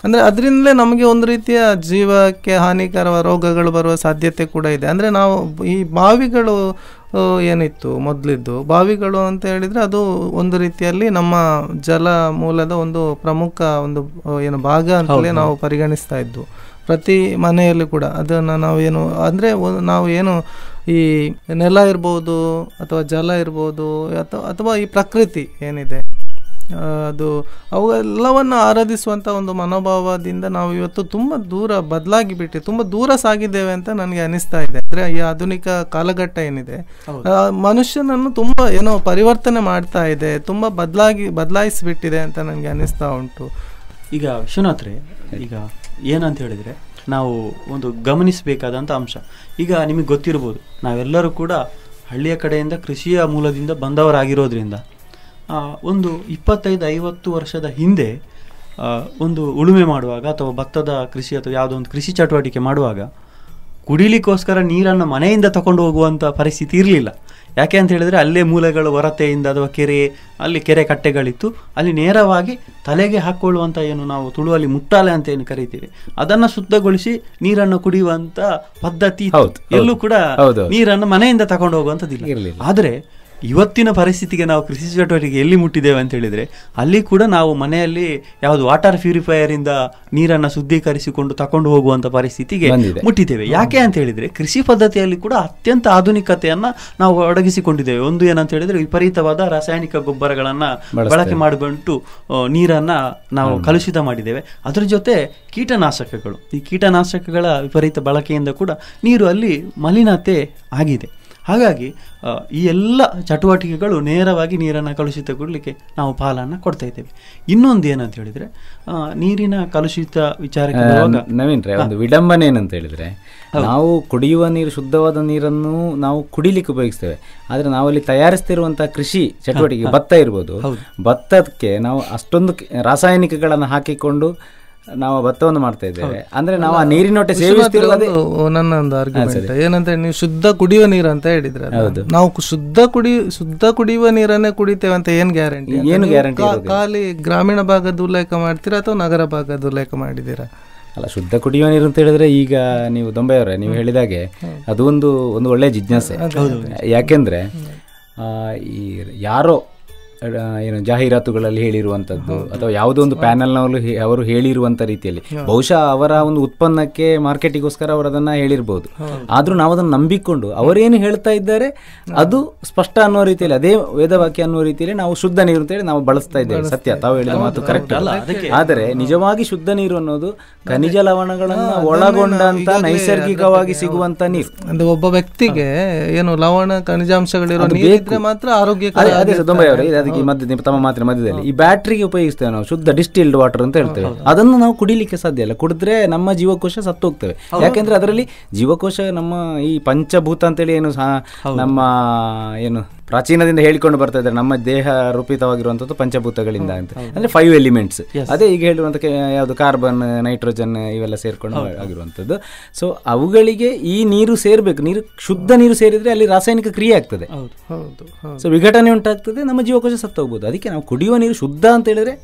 ಅಂದರೆ ಅದರಿಂದಲೇ ನಮಗೆ ಒಂದು ರೀತಿಯ ಜೀವಕ್ಕೆ ಹಾನಿಕರ ರೋಗಗಳು ಬರುವ ಸಾಧ್ಯತೆ ಕೂಡ ಇದೆ ಅಂದರೆ ನಾವು ಈ ಬಾವಿಗಳು ಆ, ಏನಿತ್ತು ಮೊದಲಿದ್ದು ಬಾವಿಗಳು ಅಂತ ಹೇಳಿದರೆ ಅದು ಒಂದು ರೀತಿಯಲ್ಲಿ ನಮ್ಮ ಜಲ ಮೂಲದ ಒಂದು ಪ್ರಮುಖ ಒಂದು ಆ, ಏನು ಭಾಗ ಅಂತಲೇ ನಾವು ಪರಿಗಣಿಸ್ತಾ ಇದ್ವು ಪ್ರತಿ ಮನೆಯಲ್ಲಿ ಕೂಡ ಅದನ್ನು ನಾವು ಏನು ಅಂದರೆ ನಾವು ಏನು ಈ ನೆಲ ಇರ್ಬೋದು ಅಥವಾ ಜಲ ಇರ್ಬೋದು ಅಥವಾ ಅಥವಾ ಈ ಪ್ರಕೃತಿ ಏನಿದೆ ಆ, ಅದು ಅವೆಲ್ಲವನ್ನು ಆರಾಧಿಸುವಂಥ ಒಂದು ಮನೋಭಾವದಿಂದ ನಾವು ಇವತ್ತು ತುಂಬ ದೂರ ಬದಲಾಗಿ ಬಿಟ್ಟು ತುಂಬ ದೂರ ಸಾಗಿದ್ದೇವೆ ಅಂತ ನನಗೆ ಅನಿಸ್ತಾ ಇದೆ ಅಂದರೆ ಈ ಆಧುನಿಕ ಕಾಲಘಟ್ಟ ಏನಿದೆ ಆ, ಮನುಷ್ಯನನ್ನು ತುಂಬ ಏನೋ ಪರಿವರ್ತನೆ ಮಾಡ್ತಾ ಇದೆ ತುಂಬ ಬದಲಾಗಿ ಬದಲಾಯಿಸಿಬಿಟ್ಟಿದೆ ಅಂತ ನನಗೆ ಅನಿಸ್ತಾ ಉಂಟು ಈಗ ವಿಶ್ವನಾಥ್ರೆ ಈಗ ಏನಂತ ಹೇಳಿದರೆ ನಾವು ಒಂದು ಗಮನಿಸಬೇಕಾದಂಥ ಅಂಶ ಈಗ ನಿಮಗೆ ಗೊತ್ತಿರ್ಬೋದು ನಾವೆಲ್ಲರೂ ಕೂಡ ಹಳ್ಳಿಯ ಕಡೆಯಿಂದ ಕೃಷಿಯ ಮೂಲದಿಂದ ಬಂದವರಾಗಿರೋದ್ರಿಂದ ಆ, ಒಂದು ಇಪ್ಪತ್ತೈದು ಐವತ್ತು ವರ್ಷದ ಹಿಂದೆ ಆ, ಒಂದು ಉಳುಮೆ ಮಾಡುವಾಗ ಅಥವಾ ಭತ್ತದ ಕೃಷಿ ಅಥವಾ ಯಾವುದೋ ಒಂದು ಕೃಷಿ ಚಟುವಟಿಕೆ ಮಾಡುವಾಗ ಕುಡಿಲಿಕ್ಕೋಸ್ಕರ ನೀರನ್ನು ಮನೆಯಿಂದ ತಗೊಂಡು ಹೋಗುವಂಥ ಪರಿಸ್ಥಿತಿ ಇರಲಿಲ್ಲ ಯಾಕೆ ಅಂತ ಹೇಳಿದರೆ ಅಲ್ಲೇ ಮೂಲಗಳ ಹೊರತೆಯಿಂದ ಅಥವಾ ಕೆರೆ ಅಲ್ಲಿ ಕೆರೆ ಕಟ್ಟೆಗಳಿತ್ತು ಅಲ್ಲಿ ನೇರವಾಗಿ ತಲೆಗೆ ಹಾಕ್ಕೊಳ್ಳುವಂಥ ಏನು ನಾವು ತುಳುವಲ್ಲಿ ಮುಟ್ಟಾಲೆ ಅಂತ ಏನು ಕರಿತೀವಿ ಅದನ್ನು ಶುದ್ಧಗೊಳಿಸಿ ನೀರನ್ನು ಕುಡಿಯುವಂಥ ಪದ್ಧತಿ ಇತ್ತು. ಹೌದು, ಹೌದು. ಎಲ್ಲೂ ಕೂಡ ಹೌದು, ಹೌದು. ನೀರನ್ನು ಮನೆಯಿಂದ ತಗೊಂಡು ಹೋಗುವಂಥದ್ದಿಲ್ಲ ಇರ್ಲಿಲ್ಲ. ಆದರೆ ಇವತ್ತಿನ ಪರಿಸ್ಥಿತಿಗೆ ನಾವು ಕೃಷಿ ಚಟುವಟಿಕೆ ಎಲ್ಲಿ ಮುಟ್ಟಿದ್ದೇವೆ ಅಂತ ಹೇಳಿದರೆ ಅಲ್ಲಿ ಕೂಡ ನಾವು ಮನೆಯಲ್ಲಿ ಯಾವುದು ವಾಟರ್ ಪ್ಯೂರಿಫೈಯರ್ ಇಂದ ನೀರನ್ನು ಶುದ್ಧೀಕರಿಸಿಕೊಂಡು ತಕೊಂಡು ಹೋಗುವಂತ ಪರಿಸ್ಥಿತಿಗೆ ಬಂದಿದೆ. ಮುಟ್ಟಿದ್ದೇವೆ ಯಾಕೆ ಅಂತ ಹೇಳಿದ್ರೆ ಕೃಷಿ ಪದ್ಧತಿಯಲ್ಲಿ ಕೂಡ ಅತ್ಯಂತ ಆಧುನಿಕತೆಯನ್ನ ನಾವು ಒದಗಿಸಿಕೊಂಡಿದ್ದೇವೆ ಒಂದು ಏನಂತ ಹೇಳಿದ್ರೆ ವಿಪರೀತವಾದ ರಾಸಾಯನಿಕ ಗೊಬ್ಬರಗಳನ್ನ ಬಳಸ್ತೇವೆ. ಬಳಕೆ ಮಾಡಿಬಿಟ್ಟು ಆ, ನೀರನ್ನ ನಾವು ಕಲುಷಿತ ಮಾಡಿದ್ದೇವೆ ಅದರ ಜೊತೆ ಕೀಟನಾಶಕಗಳು ಈ ಕೀಟನಾಶಕಗಳ ವಿಪರೀತ ಬಳಕೆಯಿಂದ ಕೂಡ ನೀರು ಅಲ್ಲಿ ಮಲಿನತೆ ಆಗಿದೆ ಹಾಗಾಗಿ ಆ, ಈ ಎಲ್ಲ ಚಟುವಟಿಕೆಗಳು ನೇರವಾಗಿ ನೀರನ್ನು ಕಲುಷಿತಗೊಳ್ಳಲಿಕ್ಕೆ ನಾವು ಪಾಲನ್ನು ಕೊಡ್ತಾ ಇದ್ದೇವೆ ಇನ್ನೊಂದು ಏನಂತ ಹೇಳಿದ್ರೆ ಆ, ನೀರಿನ ಕಲುಷಿತ ವಿಚಾರಕ್ಕೆ ಆ, ಬರುವಾಗ ನವೀನ್ ರೇ ಒಂದು ವಿಡಂಬನೆ ಏನಂತ ಹೇಳಿದ್ರೆ ನಾವು ಕುಡಿಯುವ ನೀರು ಶುದ್ಧವಾದ ನೀರನ್ನು ನಾವು ಕುಡಿಲಿಕ್ಕೆ ಉಪಯೋಗಿಸ್ತೇವೆ ಆದ್ರೆ ನಾವಲ್ಲಿ ತಯಾರಿಸ್ತಿರುವಂತಹ ಕೃಷಿ ಚಟುವಟಿಕೆ ಭತ್ತ ಇರ್ಬೋದು ಭತ್ತಕ್ಕೆ ನಾವು ಅಷ್ಟೊಂದು ಕೆ- ರಾಸಾಯನಿಕಗಳನ್ನು ಹಾಕಿಕೊಂಡು ನಾವು ಭತ್ತವನ್ನು ಮಾಡ್ತಾ ಇದ್ದೇವೆ ಅಂದ್ರೆ ನಾವು ಆ ನೀರಿನೊಟ್ಟೆ ಸೇವಿಸ್ತಿರೋದು ಅದೇ ಒಂದು- ನನ್ನ ಒಂದು ಆರ್ಗ್ಯುಮೆಂಟ್ ಏನಂತ ಹೇಳಿ ನೀವು ಶುದ್ಧ ಕುಡಿಯುವ ನೀರು ಅಂತ ಹೇಳಿದ್ರೆ ಅದನ್ನ. ನಾವು ಕು- ಶುದ್ಧ ಕುಡಿ ಶುದ್ಧ ಕುಡಿಯುವ ನೀರನ್ನೇ ಕುಡಿತೇವೆ ಅಂತ ಏನ್ ಗ್ಯಾರಂಟಿ ಏನು guarantee ಇರೋದಿಲ್ಲ. ಖಾಲಿ ಗ್ರಾಮೀಣ ಭಾಗದ ಉಲ್ಲೇಖ ಮಾಡ್ತೀರಾ ಅಥವಾ ನಗರ ಭಾಗದ ಉಲ್ಲೇಖ ಮಾಡಿದ್ದೀರಾ ಅಲ್ಲ ಶುದ್ಧ ಕುಡಿಯುವ ನೀರು ಅಂತ ಹೇಳಿದ್ರೆ ಈಗ ನೀವು ದೊಂಬೆಯವರೇ ನೀವು ಹೇಳಿದಾಗೆ ಅದು ಒಂದು ಒಂದು ಒಳ್ಳೆಯ ಜಿಜ್ಞಾಸೆ ಯಾಕೆಂದ್ರೆ ಆ, ಈ ಯಾರೋ ಆ, ಏನು ಜಾಹೀರಾತುಗಳಲ್ಲಿ ಹೇಳಿರುವಂಥದ್ದು ಅಥವಾ ಯಾವುದೋ ಒಂದು ಪ್ಯಾನಲ್ನವರು ಅವರು ಹೇಳಿರುವಂಥ ರೀತಿಯಲ್ಲಿ ಬಹುಶಃ ಅವರ ಒಂದು ಉತ್ಪನ್ನಕ್ಕೆ ಮಾರ್ಕೆಟಿಗೋಸ್ಕರ ಅವರು ಅದನ್ನ ಹೇಳಿರ್ಬೋದು ಆದ್ರೂ ನಾವು ಅದನ್ನು ನಂಬಿಕೊಂಡು ಅವರೇನು ಹೇಳ್ತಾ ಇದ್ದಾರೆ ಅದು ಸ್ಪಷ್ಟ ಅನ್ನೋ ರೀತಿಯಲ್ಲಿ ಅದೇ ವೇದವಾಕ್ಯ ಅನ್ನೋ ರೀತಿಯಲ್ಲಿ ನಾವು ಶುದ್ಧ ನೀರು ಅಂತ ಹೇಳಿ ನಾವು ಬಳಸ್ತಾ ಇದ್ದೇವೆ ಸತ್ಯ ತಾವು ಹೇಳಿದ ಮಾತು ಕರೆಕ್ಟ್ ಅಲ್ಲ ಆದರೆ ನಿಜವಾಗಿ ಶುದ್ಧ ನೀರು ಅನ್ನೋದು ಖನಿಜ ಲವಣಗಳನ್ನ ಒಳಗೊಂಡಂತ ನೈಸರ್ಗಿಕವಾಗಿ ಸಿಗುವಂತ ನೀರು ಅಂದ್ರೆ ಒಬ್ಬ ವ್ಯಕ್ತಿಗೆ ಏನು ಲವಣ ಖನಿಜಾಂಶಗಳಿರೋ ನೀರಿದ್ರೆ ಮಾತ್ರ ಆರೋಗ್ಯಕರ ಅದೇ ಅದೇ ದೊಂಬೈ ಅವರೇ ಇದು ಅದಕ್ಕೆ ಈ ಮಧ್ಯ ನಿಮ್ಮ ತಮ್ಮ ಮಾತಿನ ಮಧ್ಯದಲ್ಲಿ ಈ ಬ್ಯಾಟ್ರಿಗೆ ಉಪಯೋಗಿಸ್ತೇವೆ ನಾವು ಶುದ್ಧ ಡಿಸ್ಟಿಲ್ಡ್ ವಾಟರ್ ಅಂತ ಹೇಳ್ತೇವೆ ಅದನ್ನು ನಾವು ಕುಡಿಲಿಕ್ಕೆ ಸಾಧ್ಯ ಇಲ್ಲ ಕುಡಿದ್ರೆ ನಮ್ಮ ಜೀವಕೋಶ ಸತ್ತು ಹೋಗ್ತೇವೆ ಯಾಕೆಂದ್ರೆ ಅದರಲ್ಲಿ ಜೀವಕೋಶ ನಮ್ಮ ಈ ಪಂಚಭೂತ ಅಂತೇಳಿ ಏನು ಸಹ ನಮ್ಮ ಏನು ಪ್ರಾಚೀನದಿಂದ ಹೇಳಿಕೊಂಡು ಬರ್ತಾ ಇದ್ದಾರೆ ನಮ್ಮ ದೇಹ ರೂಪಿತವಾಗಿರುವಂಥದ್ದು ಪಂಚಭೂತಗಳಿಂದ ಅಂತ ಅಂದ್ರೆ ಫೈವ್ ಎಲಿಮೆಂಟ್ಸ್ ಅದೇ ಈಗ ಹೇಳಿರುವಂತ ಯಾವುದು ಕಾರ್ಬನ್ ನೈಟ್ರೋಜನ್ ಇವೆಲ್ಲ ಸೇರ್ಕೊಂಡು ಆಗಿರುವಂಥದ್ದು ಸೊ ಅವುಗಳಿಗೆ ಈ ನೀರು ಸೇರ್ಬೇಕು ನೀರು ಶುದ್ಧ ನೀರು ಸೇರಿದ್ರೆ ಅಲ್ಲಿ ರಾಸಾಯನಿಕ ಕ್ರಿಯೆ ಆಗ್ತದೆ ಹೌದು ಹೌದು ಸೊ ವಿಘಟನೆ ಉಂಟಾಗ್ತದೆ ನಮ್ಮ ಜೀವಕೋಶ ಸತ್ತು ಹೋಗ್ಬೋದು ಅದಕ್ಕೆ ನಾವು ಕುಡಿಯುವ ನೀರು ಶುದ್ಧ ಅಂತ ಹೇಳಿದ್ರೆ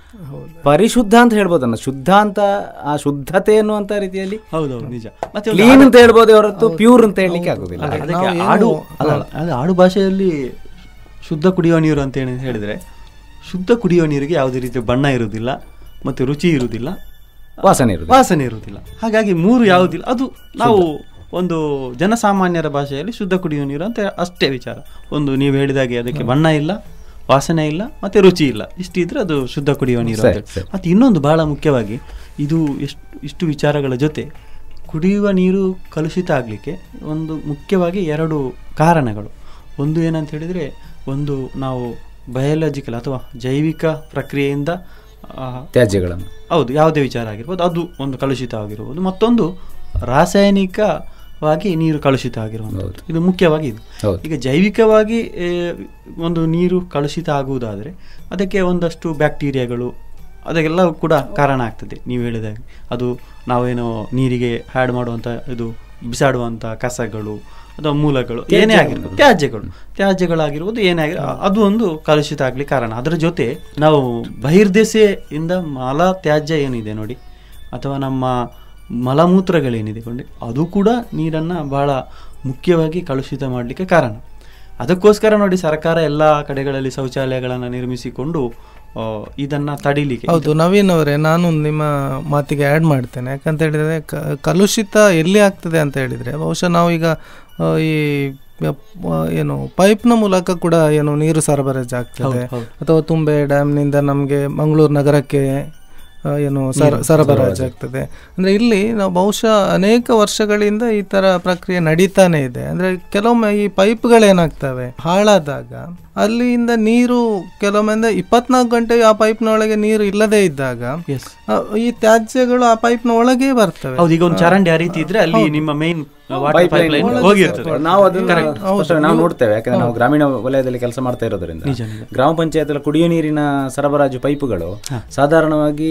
ಪರಿಶುದ್ಧ ಅಂತ ಹೇಳ್ಬೋದನ್ನ ಶುದ್ಧ ಅಂತ ಆ ಶುದ್ಧತೆ ಅನ್ನುವಂತ ರೀತಿಯಲ್ಲಿ ಹೌದೌದು ನಿಜ ಮತ್ತೆ ಒಂದು ಕ್ಲೀನ್ ಅಂತ ಹೇಳ್ಬೋದೇ ಹೊರತು ಪ್ಯೂರ್ ಅಂತ ಹೇಳಲಿಕ್ಕೆ ಆಗುದಿಲ್ಲ ಅಲ್ಲ, ಅದಕ್ಕೆ ಆಡು ಅಲ್ಲ ಅಲ್ಲ, ಅದು ಆಡು ಭಾಷೆಯಲ್ಲಿ ಶುದ್ಧ ಕುಡಿಯುವ ನೀರು ಅಂತ ಹೇಳಿ ಹೇಳಿದ್ರೆ ಶುದ್ಧ ಕುಡಿಯುವ ನೀರಿಗೆ ಯಾವುದೇ ರೀತಿಯ ಬಣ್ಣ ಇರುವುದಿಲ್ಲ ಮತ್ತೆ ರುಚಿ ಇರುವುದಿಲ್ಲ ವಾಸನೆ ಇರುವುದು ವಾಸನೆ ಇರುವುದಿಲ್ಲ ಹಾಗಾಗಿ ಮೂರು ಯಾವುದಿಲ್ಲ ಅದು ನಾವು ಒಂದು ಜನಸಾಮಾನ್ಯರ ಭಾಷೆಯಲ್ಲಿ ಶುದ್ಧ ಕುಡಿಯುವ ನೀರು ಅಂತ ಅಷ್ಟೇ ವಿಚಾರ ಒಂದು ನೀವು ಹೇಳಿದಾಗೆ ಅದಕ್ಕೆ ಬಣ್ಣ ಇಲ್ಲ ವಾಸನೆ ಇಲ್ಲ ಮತ್ತೆ ರುಚಿ ಇಲ್ಲ ಇಷ್ಟಿದ್ರೆ ಅದು ಶುದ್ಧ ಕುಡಿಯುವ ನೀರು ಅಂತ ಸರಿ, ಹೇಳಿ. ಸರಿ. ಮತ್ತೆ ಇನ್ನೊಂದು ಬಹಳ ಮುಖ್ಯವಾಗಿ ಇದು ಎಷ್ಟು ಇಷ್ಟು ವಿಚಾರಗಳ ಜೊತೆ ಕುಡಿಯುವ ನೀರು ಕಲುಷಿತ ಆಗಲಿಕ್ಕೆ ಒಂದು ಮುಖ್ಯವಾಗಿ ಎರಡು ಕಾರಣಗಳು ಒಂದು ಏನಂತ ಹೇಳಿದರೆ ಒಂದು ನಾವು ಬಯಾಲಜಿಕಲ್ ಅಥವಾ ಜೈವಿಕ ಪ್ರಕ್ರಿಯೆಯಿಂದ ಆ, ತ್ಯಾಜ್ಯಗಳನ್ನು ಹೌದು ಯಾವುದೇ ವಿಚಾರ ಆಗಿರ್ಬೋದು ಅದು ಒಂದು ಕಲುಷಿತ ಆಗಿರ್ಬೋದು ಮತ್ತೊಂದು ರಾಸಾಯನಿಕವಾಗಿ ನೀರು ಕಲುಷಿತ ಆಗಿರುವಂಥದ್ದು ಇದು ಮುಖ್ಯವಾಗಿ ಇದು ಹೌದು. ಈಗ ಜೈವಿಕವಾಗಿ ಆ, ಒಂದು ನೀರು ಕಲುಷಿತ ಆಗುವುದಾದರೆ ಅದಕ್ಕೆ ಒಂದಷ್ಟು ಬ್ಯಾಕ್ಟೀರಿಯಾಗಳು ಅದಕ್ಕೆಲ್ಲ ಕೂಡ ಕಾರಣ ಆಗ್ತದೆ ನೀವು ಹೇಳಿದಾಗೆ ಅದು ನಾವೇನೋ ನೀರಿಗೆ ಹ್ಯಾಡ್ ಮಾಡುವಂಥ ಇದು ಬಿಸಾಡುವಂಥ ಕಸಗಳು ಅಥವಾ ಮೂಲಗಳು ಏನೇ ಆಗಿರ್ಬೋದು ತ್ಯಾಜ್ಯಗಳು ತ್ಯಾಜ್ಯಗಳಾಗಿರ್ಬೋದು ಏನೇ ಆಗಿರ್ ಅದು ಒಂದು ಕಲುಷಿತ ಆಗ್ಲಿಕ್ಕೆ ಕಾರಣ ಅದರ ಜೊತೆ ನಾವು ಬಹಿರ್ದೆಸೆಯಿಂದ ಮಲ ತ್ಯಾಜ್ಯ ಏನಿದೆ ನೋಡಿ ಅಥವಾ ನಮ್ಮ ಮಲಮೂತ್ರಗಳೇನಿದೆ ಕೊಂಡೆ ಅದು ಕೂಡ ನೀರನ್ನು ಬಹಳ ಮುಖ್ಯವಾಗಿ ಕಲುಷಿತ ಮಾಡಲಿಕ್ಕೆ ಕಾರಣ ಅದಕ್ಕೋಸ್ಕರ ನೋಡಿ ಸರ್ಕಾರ ಎಲ್ಲ ಕಡೆಗಳಲ್ಲಿ ಶೌಚಾಲಯಗಳನ್ನು ನಿರ್ಮಿಸಿಕೊಂಡು ಆ, ಇದನ್ನ ತಡಿಲಿಕ್ಕೆ ಹೌದು ನವೀನ್ ಅವರೇ ನಾನು ನಿಮ್ಮ ಮಾತಿಗೆ ಆ್ಯಡ್ ಮಾಡ್ತೇನೆ ಯಾಕಂತ ಹೇಳಿದರೆ ಕ- ಕಲುಷಿತ ಎಲ್ಲಿ ಆಗ್ತದೆ ಅಂತ ಹೇಳಿದರೆ ಬಹುಶಃ ನಾವೀಗ ಆ, ಈ ಆ, ಏನು ಪೈಪ್ನ ಮೂಲಕ ಕೂಡ ಏನು ನೀರು ಸರಬರಾಜು ಆಗ್ತದೆ ಹೌದು. ಅಥವಾ ತುಂಬೆ ಡ್ಯಾಮ್ನಿಂದ ನಮಗೆ ಮಂಗಳೂರು ನಗರಕ್ಕೆ ಆ, ಏನು ಸರ ಸರಬರಾಜು ಆಗ್ತದೆ ಅಂದರೆ ಇಲ್ಲಿ ನಾವು ಬಹುಶಃ ಅನೇಕ ವರ್ಷಗಳಿಂದ ಈ ಥರ ಪ್ರಕ್ರಿಯೆ ನಡೀತಾನೆ ಇದೆ ಅಂದರೆ ಕೆಲವೊಮ್ಮೆ ಈ ಪೈಪ್ಗಳೇನಾಗ್ತವೆ ಹಾಳಾದಾಗ ಅಲ್ಲಿಂದ ನೀರು ಕೆಲವೊಮ್ಮೆ ಅಂದ್ರೆ ಇಪ್ಪತ್ನಾಲ್ಕು ಗಂಟೆ ಆ ಪೈಪ್ನ ಒಳಗೆ ನೀರು ಇಲ್ಲದೇ ಇದ್ದಾಗ ಎಸ್ ಆ, ಈ ತ್ಯಾಜ್ಯಗಳು ಆ ಪೈಪ್ನ ಒಳಗೆ ಬರ್ತವೆ ಹೌದು ಈಗ ಒಂದು ಚರಂಡಿ ಆ ರೀತಿ ಇದ್ರೆ ಅಲ್ಲಿ ನಿಮ್ಮ ಮೇನ್ ವಾಟರ್ ಪೈಪ್ ಲೈನ್ ಹೋಗಿರ್ತದೆ ನಾವು ಅದನ್ನ ಅಷ್ಟೇ ನಾವು ನೋಡ್ತೇವೆ ಯಾಕಂದ್ರೆ ನಾವು ಗ್ರಾಮೀಣ ವಲಯದಲ್ಲಿ ಕೆಲಸ ಮಾಡ್ತಾ ಇರೋದ್ರಿಂದ ಗ್ರಾಮ ಪಂಚಾಯತ್ ಕುಡಿಯೋ ನೀರಿನ ಸರಬರಾಜು ಪೈಪುಗಳು ಸಾಧಾರಣವಾಗಿ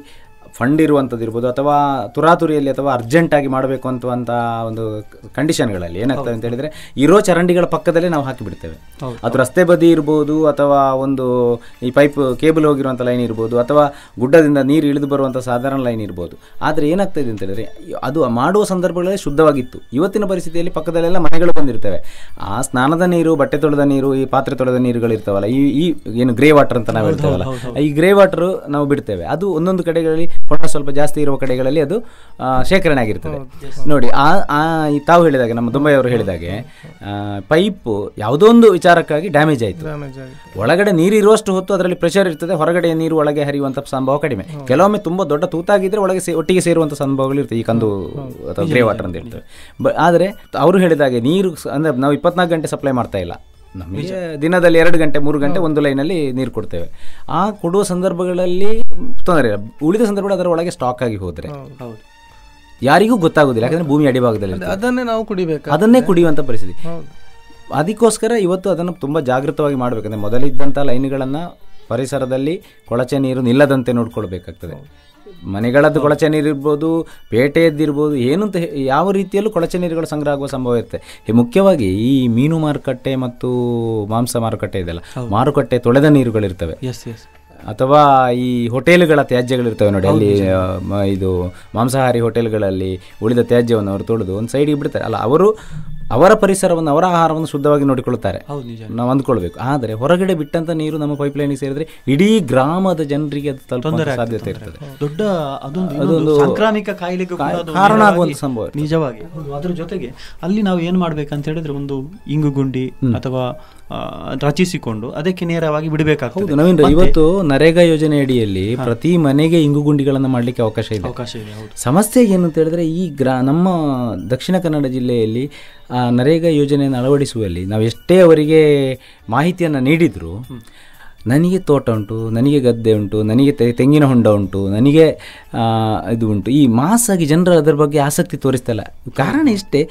ಫಂಡ್ ಇರುವಂಥದ್ದು ಇರ್ಬೋದು ಅಥವಾ ತುರಾತುರಿಯಲ್ಲಿ ಅಥವಾ ಅರ್ಜೆಂಟ್ ಆಗಿ ಮಾಡಬೇಕು ಅಂತುವಂತ ಒಂದು ಕಂಡೀಷನ್ಗಳಲ್ಲಿ ಏನಾಗ್ತದೆ ಅಂತ ಹೇಳಿದ್ರೆ ಇರೋ ಚರಂಡಿಗಳ ಪಕ್ಕದಲ್ಲೇ ನಾವು ಹಾಕಿ ಬಿಡ್ತೇವೆ ಅದು ರಸ್ತೆ ಬದಿ ಇರ್ಬೋದು ಅಥವಾ ಒಂದು ಈ ಪೈಪ್ ಕೇಬಲ್ ಹೋಗಿರುವಂಥ ಲೈನ್ ಇರ್ಬೋದು ಅಥವಾ ಗುಡ್ಡದಿಂದ ನೀರು ಇಳಿದು ಬರುವಂಥ ಸಾಧಾರಣ ಲೈನ್ ಇರ್ಬೋದು ಆದರೆ ಏನಾಗ್ತದೆ ಅಂತ ಹೇಳಿದ್ರೆ ಅದು ಮಾಡುವ ಸಂದರ್ಭಗಳಲ್ಲಿ ಶುದ್ಧವಾಗಿತ್ತು ಇವತ್ತಿನ ಪರಿಸ್ಥಿತಿಯಲ್ಲಿ ಪಕ್ಕದಲ್ಲೆಲ್ಲ ಮನೆಗಳು ಬಂದಿರ್ತವೆ ಆ ಸ್ನಾನದ ನೀರು ಬಟ್ಟೆ ತೊಳೆದ ನೀರು ಈ ಪಾತ್ರೆ ತೊಳೆದ ನೀರುಗಳು ಇರ್ತಾವಲ್ಲ ಈ ಈ ಏನು ಗ್ರೇ ವಾಟರ್ ಅಂತ ನಾವು ಹೇಳ್ತೇವಲ್ಲ ಈ ಗ್ರೇ ವಾಟರ್ ನಾವು ಬಿಡ್ತೇವೆ ಅದು ಒಂದೊಂದು ಕಡೆಗಳಲ್ಲಿ ಹೊಂಡ ಸ್ವಲ್ಪ ಜಾಸ್ತಿ ಇರುವ ಕಡೆಗಳಲ್ಲಿ ಅದು ಆ, ಶೇಖರಣೆ ಆಗಿರ್ತದೆ ನೋಡಿ ಆ ಆ ಈ ತಾವು ಹೇಳಿದಾಗೆ ನಮ್ಮ ದುಂಬೈಯವರು ಹೇಳಿದಾಗೆ ಪೈಪ್ ಯಾವುದೋ ಒಂದು ವಿಚಾರಕ್ಕಾಗಿ ಡ್ಯಾಮೇಜ್ ಆಯಿತು ಡ್ಯಾಮೇಜ್ ಆಗಿದೆ ಒಳಗಡೆ ನೀರು ಇರುವಷ್ಟು ಹೊತ್ತು ಅದರಲ್ಲಿ ಪ್ರೆಷರ್ ಇರ್ತದೆ ಹೊರಗಡೆ ನೀರು ಒಳಗೆ ಹರಿಯುವಂಥ ಸಂಭವ ಕಡಿಮೆ ಕೆಲವೊಮ್ಮೆ ತುಂಬ ದೊಡ್ಡ ತೂತಾಗಿದ್ರೆ ಒಳಗೆ ಸೇ- ಒಟ್ಟಿಗೆ ಸೇರುವಂಥ ಸಂಭವಗಳು ಇರ್ತವೆ ಈ ಕಂದು ಅಥವಾ ಗ್ರೇ ವಾಟರ್ ಅಂತ ಹೇಳ್ತೇವೆ ಬ ಆದರೆ ಅವರು ಹೇಳಿದಾಗೆ ನೀರು ಸ- ಅಂದ್ರೆ ನಾವು ಇಪ್ಪತ್ನಾಲ್ಕು ಗಂಟೆ ಸಪ್ಲೈ ಮಾಡ್ತಾ ಇಲ್ಲ ನಮಗೆ ದಿನದಲ್ಲಿ ಎರಡು ಗಂಟೆ ಮೂರು ಗಂಟೆ ಒಂದು ಲೈನಲ್ಲಿ ನೀರು ಕೊಡ್ತೇವೆ ಆ ಕೊಡುವ ಸಂದರ್ಭಗಳಲ್ಲಿ ತೊಂದರೆ ಇಲ್ಲ ಉಳಿದ ಸಂದರ್ಭಗಳು ಅದರ ಒಳಗೆ ಸ್ಟಾಕ್ ಆಗಿ ಹೋದರೆ ಹೌದು ಯಾರಿಗೂ ಗೊತ್ತಾಗೋದಿಲ್ಲ ಯಾಕಂದ್ರೆ ಭೂಮಿ ಅಡಿಭಾಗದಲ್ಲಿ ಇರ್ತದೆ. ಅದನ್ನೇ ನಾವು ಕುಡಿಬೇಕು ಅದನ್ನೇ ಕುಡಿಯುವಂಥ ಪರಿಸ್ಥಿತಿ ಹೌದು ಅದಕ್ಕೋಸ್ಕರ ಇವತ್ತು ಅದನ್ನು ತುಂಬ ಜಾಗೃತವಾಗಿ ಮಾಡಬೇಕಂದ್ರೆ ಮೊದಲಿದ್ದಂಥ ಲೈನ್ಗಳನ್ನು ಪರಿಸರದಲ್ಲಿ ಕೊಳಚೆ ನೀರು ನಿಲ್ಲದಂತೆ ನೋಡ್ಕೊಳ್ಬೇಕಾಗ್ತದೆ ಮನೆಗಳದ್ದು ಕೊಳಚೆ ನೀರು ಇರ್ಬೋದು ಪೇಟೆಯದ್ದಿರ್ಬೋದು ಏನು ಅಂತ ಹೇ- ಯಾವ ರೀತಿಯಲ್ಲೂ ಕೊಳಚೆ ನೀರುಗಳು ಸಂಗ್ರಹ ಆಗುವ ಸಂಭವ ಇರುತ್ತೆ ಈ ಮುಖ್ಯವಾಗಿ ಈ ಮೀನು ಮಾರುಕಟ್ಟೆ ಮತ್ತು ಮಾಂಸ ಮಾರುಕಟ್ಟೆ ಇದೆಲ್ಲ ಮಾರುಕಟ್ಟೆ ತೊಳೆದ ನೀರುಗಳಿರ್ತವೆ ಎಸ್ ಎಸ್ ಅಥವಾ ಈ ಹೋಟೆಲ್ಗಳ ತ್ಯಾಜ್ಯಗಳಿರ್ತವೆ ನೋಡಿ ಅಲ್ಲಿ ಆ, ಮ- ಇದು ಮಾಂಸಾಹಾರಿ ಹೋಟೆಲ್ಗಳಲ್ಲಿ ಉಳಿದ ತ್ಯಾಜ್ಯವನ್ನು ಅವರು ತೊಳೆದು ಒಂದು ಸೈಡಿಗೆ ಬಿಡ್ತಾರೆ ಅಲ್ಲ ಅವರು ಅವರ ಪರಿಸರವನ್ನು ಅವರ ಆಹಾರವನ್ನು ಶುದ್ಧವಾಗಿ ನೋಡಿಕೊಳ್ಳುತ್ತಾರೆ ಹೌದು ನಿಜ ನಾವು ಅಂದ್ಕೊಳ್ಬೇಕು ಆದರೆ ಹೊರಗಡೆ ಬಿಟ್ಟಂತ ನೀರು ನಮ್ಮ ಪೈಪ್ಲೈನಿಗೆ ಸೇರಿದ್ರೆ ಇಡೀ ಗ್ರಾಮದ ಜನರಿಗೆ ಅದು ತಲುಪುವ ಸಾಧ್ಯತೆ ಇರ್ತದೆ ದೊಡ್ಡ ಅದೊಂದು ಇನ್ನೊಂದು ಸಾಂಕ್ರಾಮಿಕ ಕಾಯಿಲೆಗೂ ಕೂಡ ಅದು ಕಾರಣ ನೇರವಾಗಿ- ಆಗುವಂತ ಸಂಭವ ಇರ್ತದೆ. ನಿಜವಾಗಿ ಹೌದು, ಅದ್ರ ಜೊತೆಗೆ ಅಲ್ಲಿ ನಾವು ಏನು ಮಾಡ್ಬೇಕಂತ ಹೇಳಿದ್ರೆ ಒಂದು ಇಂಗು ಗುಂಡಿ ಅಥವಾ ಆ, ರಚಿಸಿಕೊಂಡು ಅದಕ್ಕೆ ನೇರವಾಗಿ ಬಿಡಬೇಕಾಗ್ತದೆ ಹೌದು ನವೀನ್ ಇವತ್ತು ನರೇಗಾ ಯೋಜನೆ ಅಡಿಯಲ್ಲಿ ಪ್ರತಿ ಮನೆಗೆ ಇಂಗು ಗುಂಡಿಗಳನ್ನು ಮಾಡಲಿಕ್ಕೆ ಅವಕಾಶ ಇದೆ ಅವಕಾಶ ಇದೆ ಹೌದು ಸಮಸ್ಯೆ ಏನು ಅಂತ ಹೇಳಿದ್ರೆ ಈ ಗ್ರಾ ನಮ್ಮ ದಕ್ಷಿಣ ಕನ್ನಡ ಜಿಲ್ಲೆಯಲ್ಲಿ ಆ ನರೇಗಾ ಯೋಜನೆಯನ್ನು ಅಳವಡಿಸುವಲ್ಲಿ ನಾವು ಎಷ್ಟೇ ಅವರಿಗೆ ಮಾಹಿತಿಯನ್ನು ನೀಡಿದರೂ ನನಗೆ ತೋಟ ಉಂಟು ನನಗೆ ಗದ್ದೆ ಉಂಟು ನನಗೆ ತೆ- ತೆಂಗಿನ ಹೊಂಡ ಉಂಟು ನನಗೆ ಆ, ಇದು ಉಂಟು ಈ ಮಾಸಾಗಿ ಜನರು ಅದರ ಬಗ್ಗೆ ಆಸಕ್ತಿ ತೋರಿಸ್ತಲ್ಲ ಕಾರಣ ಇಷ್ಟೇ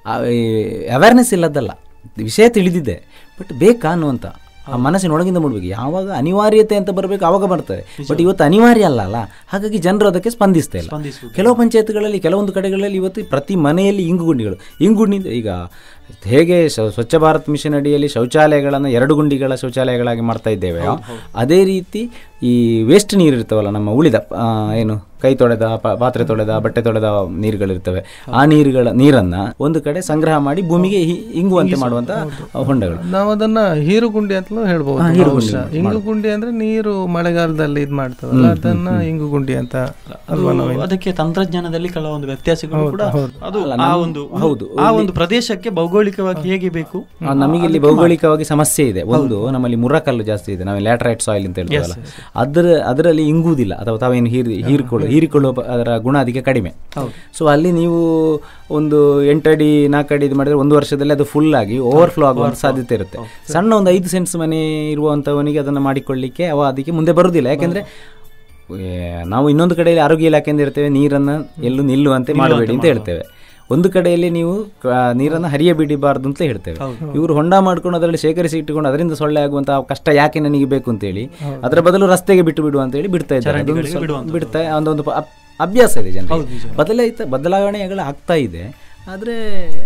ಅವೇರ್ನೆಸ್ ಇಲ್ಲದಲ್ಲ ವಿಷಯ ತಿಳಿದಿದೆ ಬಟ್ ಬೇಕಾ ಅನ್ನುವಂಥ ಆ ಮನಸ್ಸಿನೊಳಗಿಂದ ಮಾಡಬೇಕು ಯಾವಾಗ ಅನಿವಾರ್ಯತೆ ಅಂತ ಬರಬೇಕು ಆವಾಗ ಬರ್ತದೆ ಬಟ್ ಇವತ್ತು ಅನಿವಾರ್ಯ ಅಲ್ಲ ಅಲ್ಲ ಹಾಗಾಗಿ ಜನರು ಅದಕ್ಕೆ ಸ್ಪಂದಿಸ್ತಾ ಇಲ್ಲ ಸ್ಪಂದಿಸುವುದು ಕೆಲವು ಪಂಚಾಯತ್ಗಳಲ್ಲಿ ಕೆಲವೊಂದು ಕಡೆಗಳಲ್ಲಿ ಇವತ್ತು ಪ್ರತಿ ಮನೆಯಲ್ಲಿ ಇಂಗು ಗುಂಡಿಗಳು ಇಂಗು ಗುಂಡಿ ಈಗ ಹೇಗೆ ಶ- ಸ್ವಚ್ಛ ಭಾರತ್ ಮಿಷನ್ ಅಡಿಯಲ್ಲಿ ಶೌಚಾಲಯಗಳನ್ನು ಎರಡು ಗುಂಡಿಗಳ ಶೌಚಾಲಯಗಳಾಗಿ ಮಾಡ್ತಾ ಇದ್ದೇವೆ ಅದೇ ರೀತಿ ಈ ವೇಸ್ಟ್ ನೀರು ಇರ್ತಾವಲ್ಲ ನಮ್ಮ ಉಳಿದ ಆ, ಏನು ಕೈ ತೊಳೆದ ಪ- ಪಾತ್ರೆ ತೊಳೆದ ಬಟ್ಟೆ ತೊಳೆದ ನೀರುಗಳಿರ್ತವೆ ಆ ನೀರುಗಳ ನೀರನ್ನ ಒಂದು ಕಡೆ ಸಂಗ್ರಹ ಮಾಡಿ ಭೂಮಿಗೆ ಹಿ- ಇಂಗುವಂತೆ ಮಾಡುವಂತ ಹೊಂಡಗಳು ನಾವು ಅದನ್ನ ಹೀರುಗುಂಡಿ ಅಂತಲೂ ಹೇಳ್ಬೋದು ಹಾ, ಹೀರುಗುಂಡಿ ಬಹುಶಃ. ಇಂಗುಗುಂಡಿ ಅಂದ್ರೆ ನೀರು ಮಳೆಗಾಲದಲ್ಲಿ ಇದ್ ಮಾಡ್ತದಲ್ಲ ಅದನ್ನ ಇಂಗುಗುಂಡಿ ಅಂತ ಅಲ್ವಾ ಅದು ನಾವು ಅದಕ್ಕೆ ತಂತ್ರಜ್ಞಾನದಲ್ಲಿ ಕೆಲವೊಂದು ವ್ಯತ್ಯಾಸಗಳು ಕೂಡ ಅದು ಆ ಒಂದು ಹೌದು. ಆ ಒಂದು ಪ್ರದೇಶಕ್ಕೆ ಭೌಗೋಳಿಕವಾಗಿ ಹೇಗೆ ಬೇಕು ಆ, ನಮಗೆ ಇಲ್ಲಿ ಭೌಗೋಳಿಕವಾಗಿ ಸಮಸ್ಯೆ ಇದೆ ಒಂದು ನಮ್ಮಲ್ಲಿ ಮುರಕಲ್ಲು ಜಾಸ್ತಿ ಇದೆ ನಾವು ಲ್ಯಾಟ್ರೈಟ್ ಸಾಯಿಲ್ ಅಂತ ಹೇಳ್ತೀವಲ್ಲ ಅದರ ಅದರಲ್ಲಿ ಇಂಗುವುದಿಲ್ಲ ಅಥವಾ ತಾವೇನು ಹೀರಿ ಹೀರಿಕೊಳ್ಳು ಹೀರಿಕೊಳ್ಳುವ ಪ- ಅದರ ಗುಣ ಅದಕ್ಕೆ ಕಡಿಮೆ ಸೊ ಅಲ್ಲಿ ನೀವು ಒಂದು ಎಂಟಡಿ ನಾಲ್ಕಡಿ ಇದು ಮಾಡಿದ್ರೆ ಒಂದು ವರ್ಷದಲ್ಲಿ ಅದು ಫುಲ್ ಆಗಿ ಓವರ್ಫ್ಲೋ ಆಗುವಂತ ಸಾಧ್ಯತೆ ಇರುತ್ತೆ ಸಣ್ಣ ಒಂದು ಐದು ಸೆಂಟ್ಸ್ ಮನೆ ಇರುವಂಥವನಿಗೆ ಅದನ್ನು ಮಾಡಿಕೊಳ್ಳಿಕ್ಕೆ ಅವ ಅದಕ್ಕೆ ಮುಂದೆ ಬರುವುದಿಲ್ಲ ಯಾಕೆಂದ್ರೆ ಏ, ನಾವು ಇನ್ನೊಂದು ಕಡೆಯಲ್ಲಿ ಆರೋಗ್ಯ ಇಲಾಖೆಯಿಂದ ಇರ್ತೇವೆ ನೀರನ್ನು ಎಲ್ಲೂ ನಿಲ್ಲುವಂತೆ ಮಾಡಬೇಡಿ ಅಂತ ಹೇಳ್ತೇವೆ ಒಂದು ಕಡೆಯಲ್ಲಿ ನೀವು ಕ- ನೀರನ್ನು ಹರಿಯಬಿಡಬಾರ್ದು ಅಂತ ಹೇಳ್ತೇವೆ ಇವರು ಹೊಂಡ ಮಾಡ್ಕೊಂಡು ಅದರಲ್ಲಿ ಶೇಖರಿಸಿ ಇಟ್ಟುಕೊಂಡು ಅದರಿಂದ ಸೊಳ್ಳೆ ಆಗುವಂತ ಕಷ್ಟ ಯಾಕೆ ನನಗೆ ಬೇಕು ಅಂತೇಳಿ ಅದರ ಬದಲು ರಸ್ತೆಗೆ ಬಿಟ್ಟು ಬಿಡುವ ಅಂತ ಹೇಳಿ ಬಿಡ್ತಾ ಇದ್ದಾರೆ ಅದೊಂದು ಸ್ವಲ್ಪ ಬಿಡ್ತಾ ಒಂದೊಂದು ಪ- ಅಭ್- ಅಭ್ಯಾಸ ಇದೆ ಜನರಿಗೆ ಬದಲಾಯಿತ ಬದಲಾವಣೆಗಳು ಆಗ್ತಾ ಇದೆ ಆದರೆ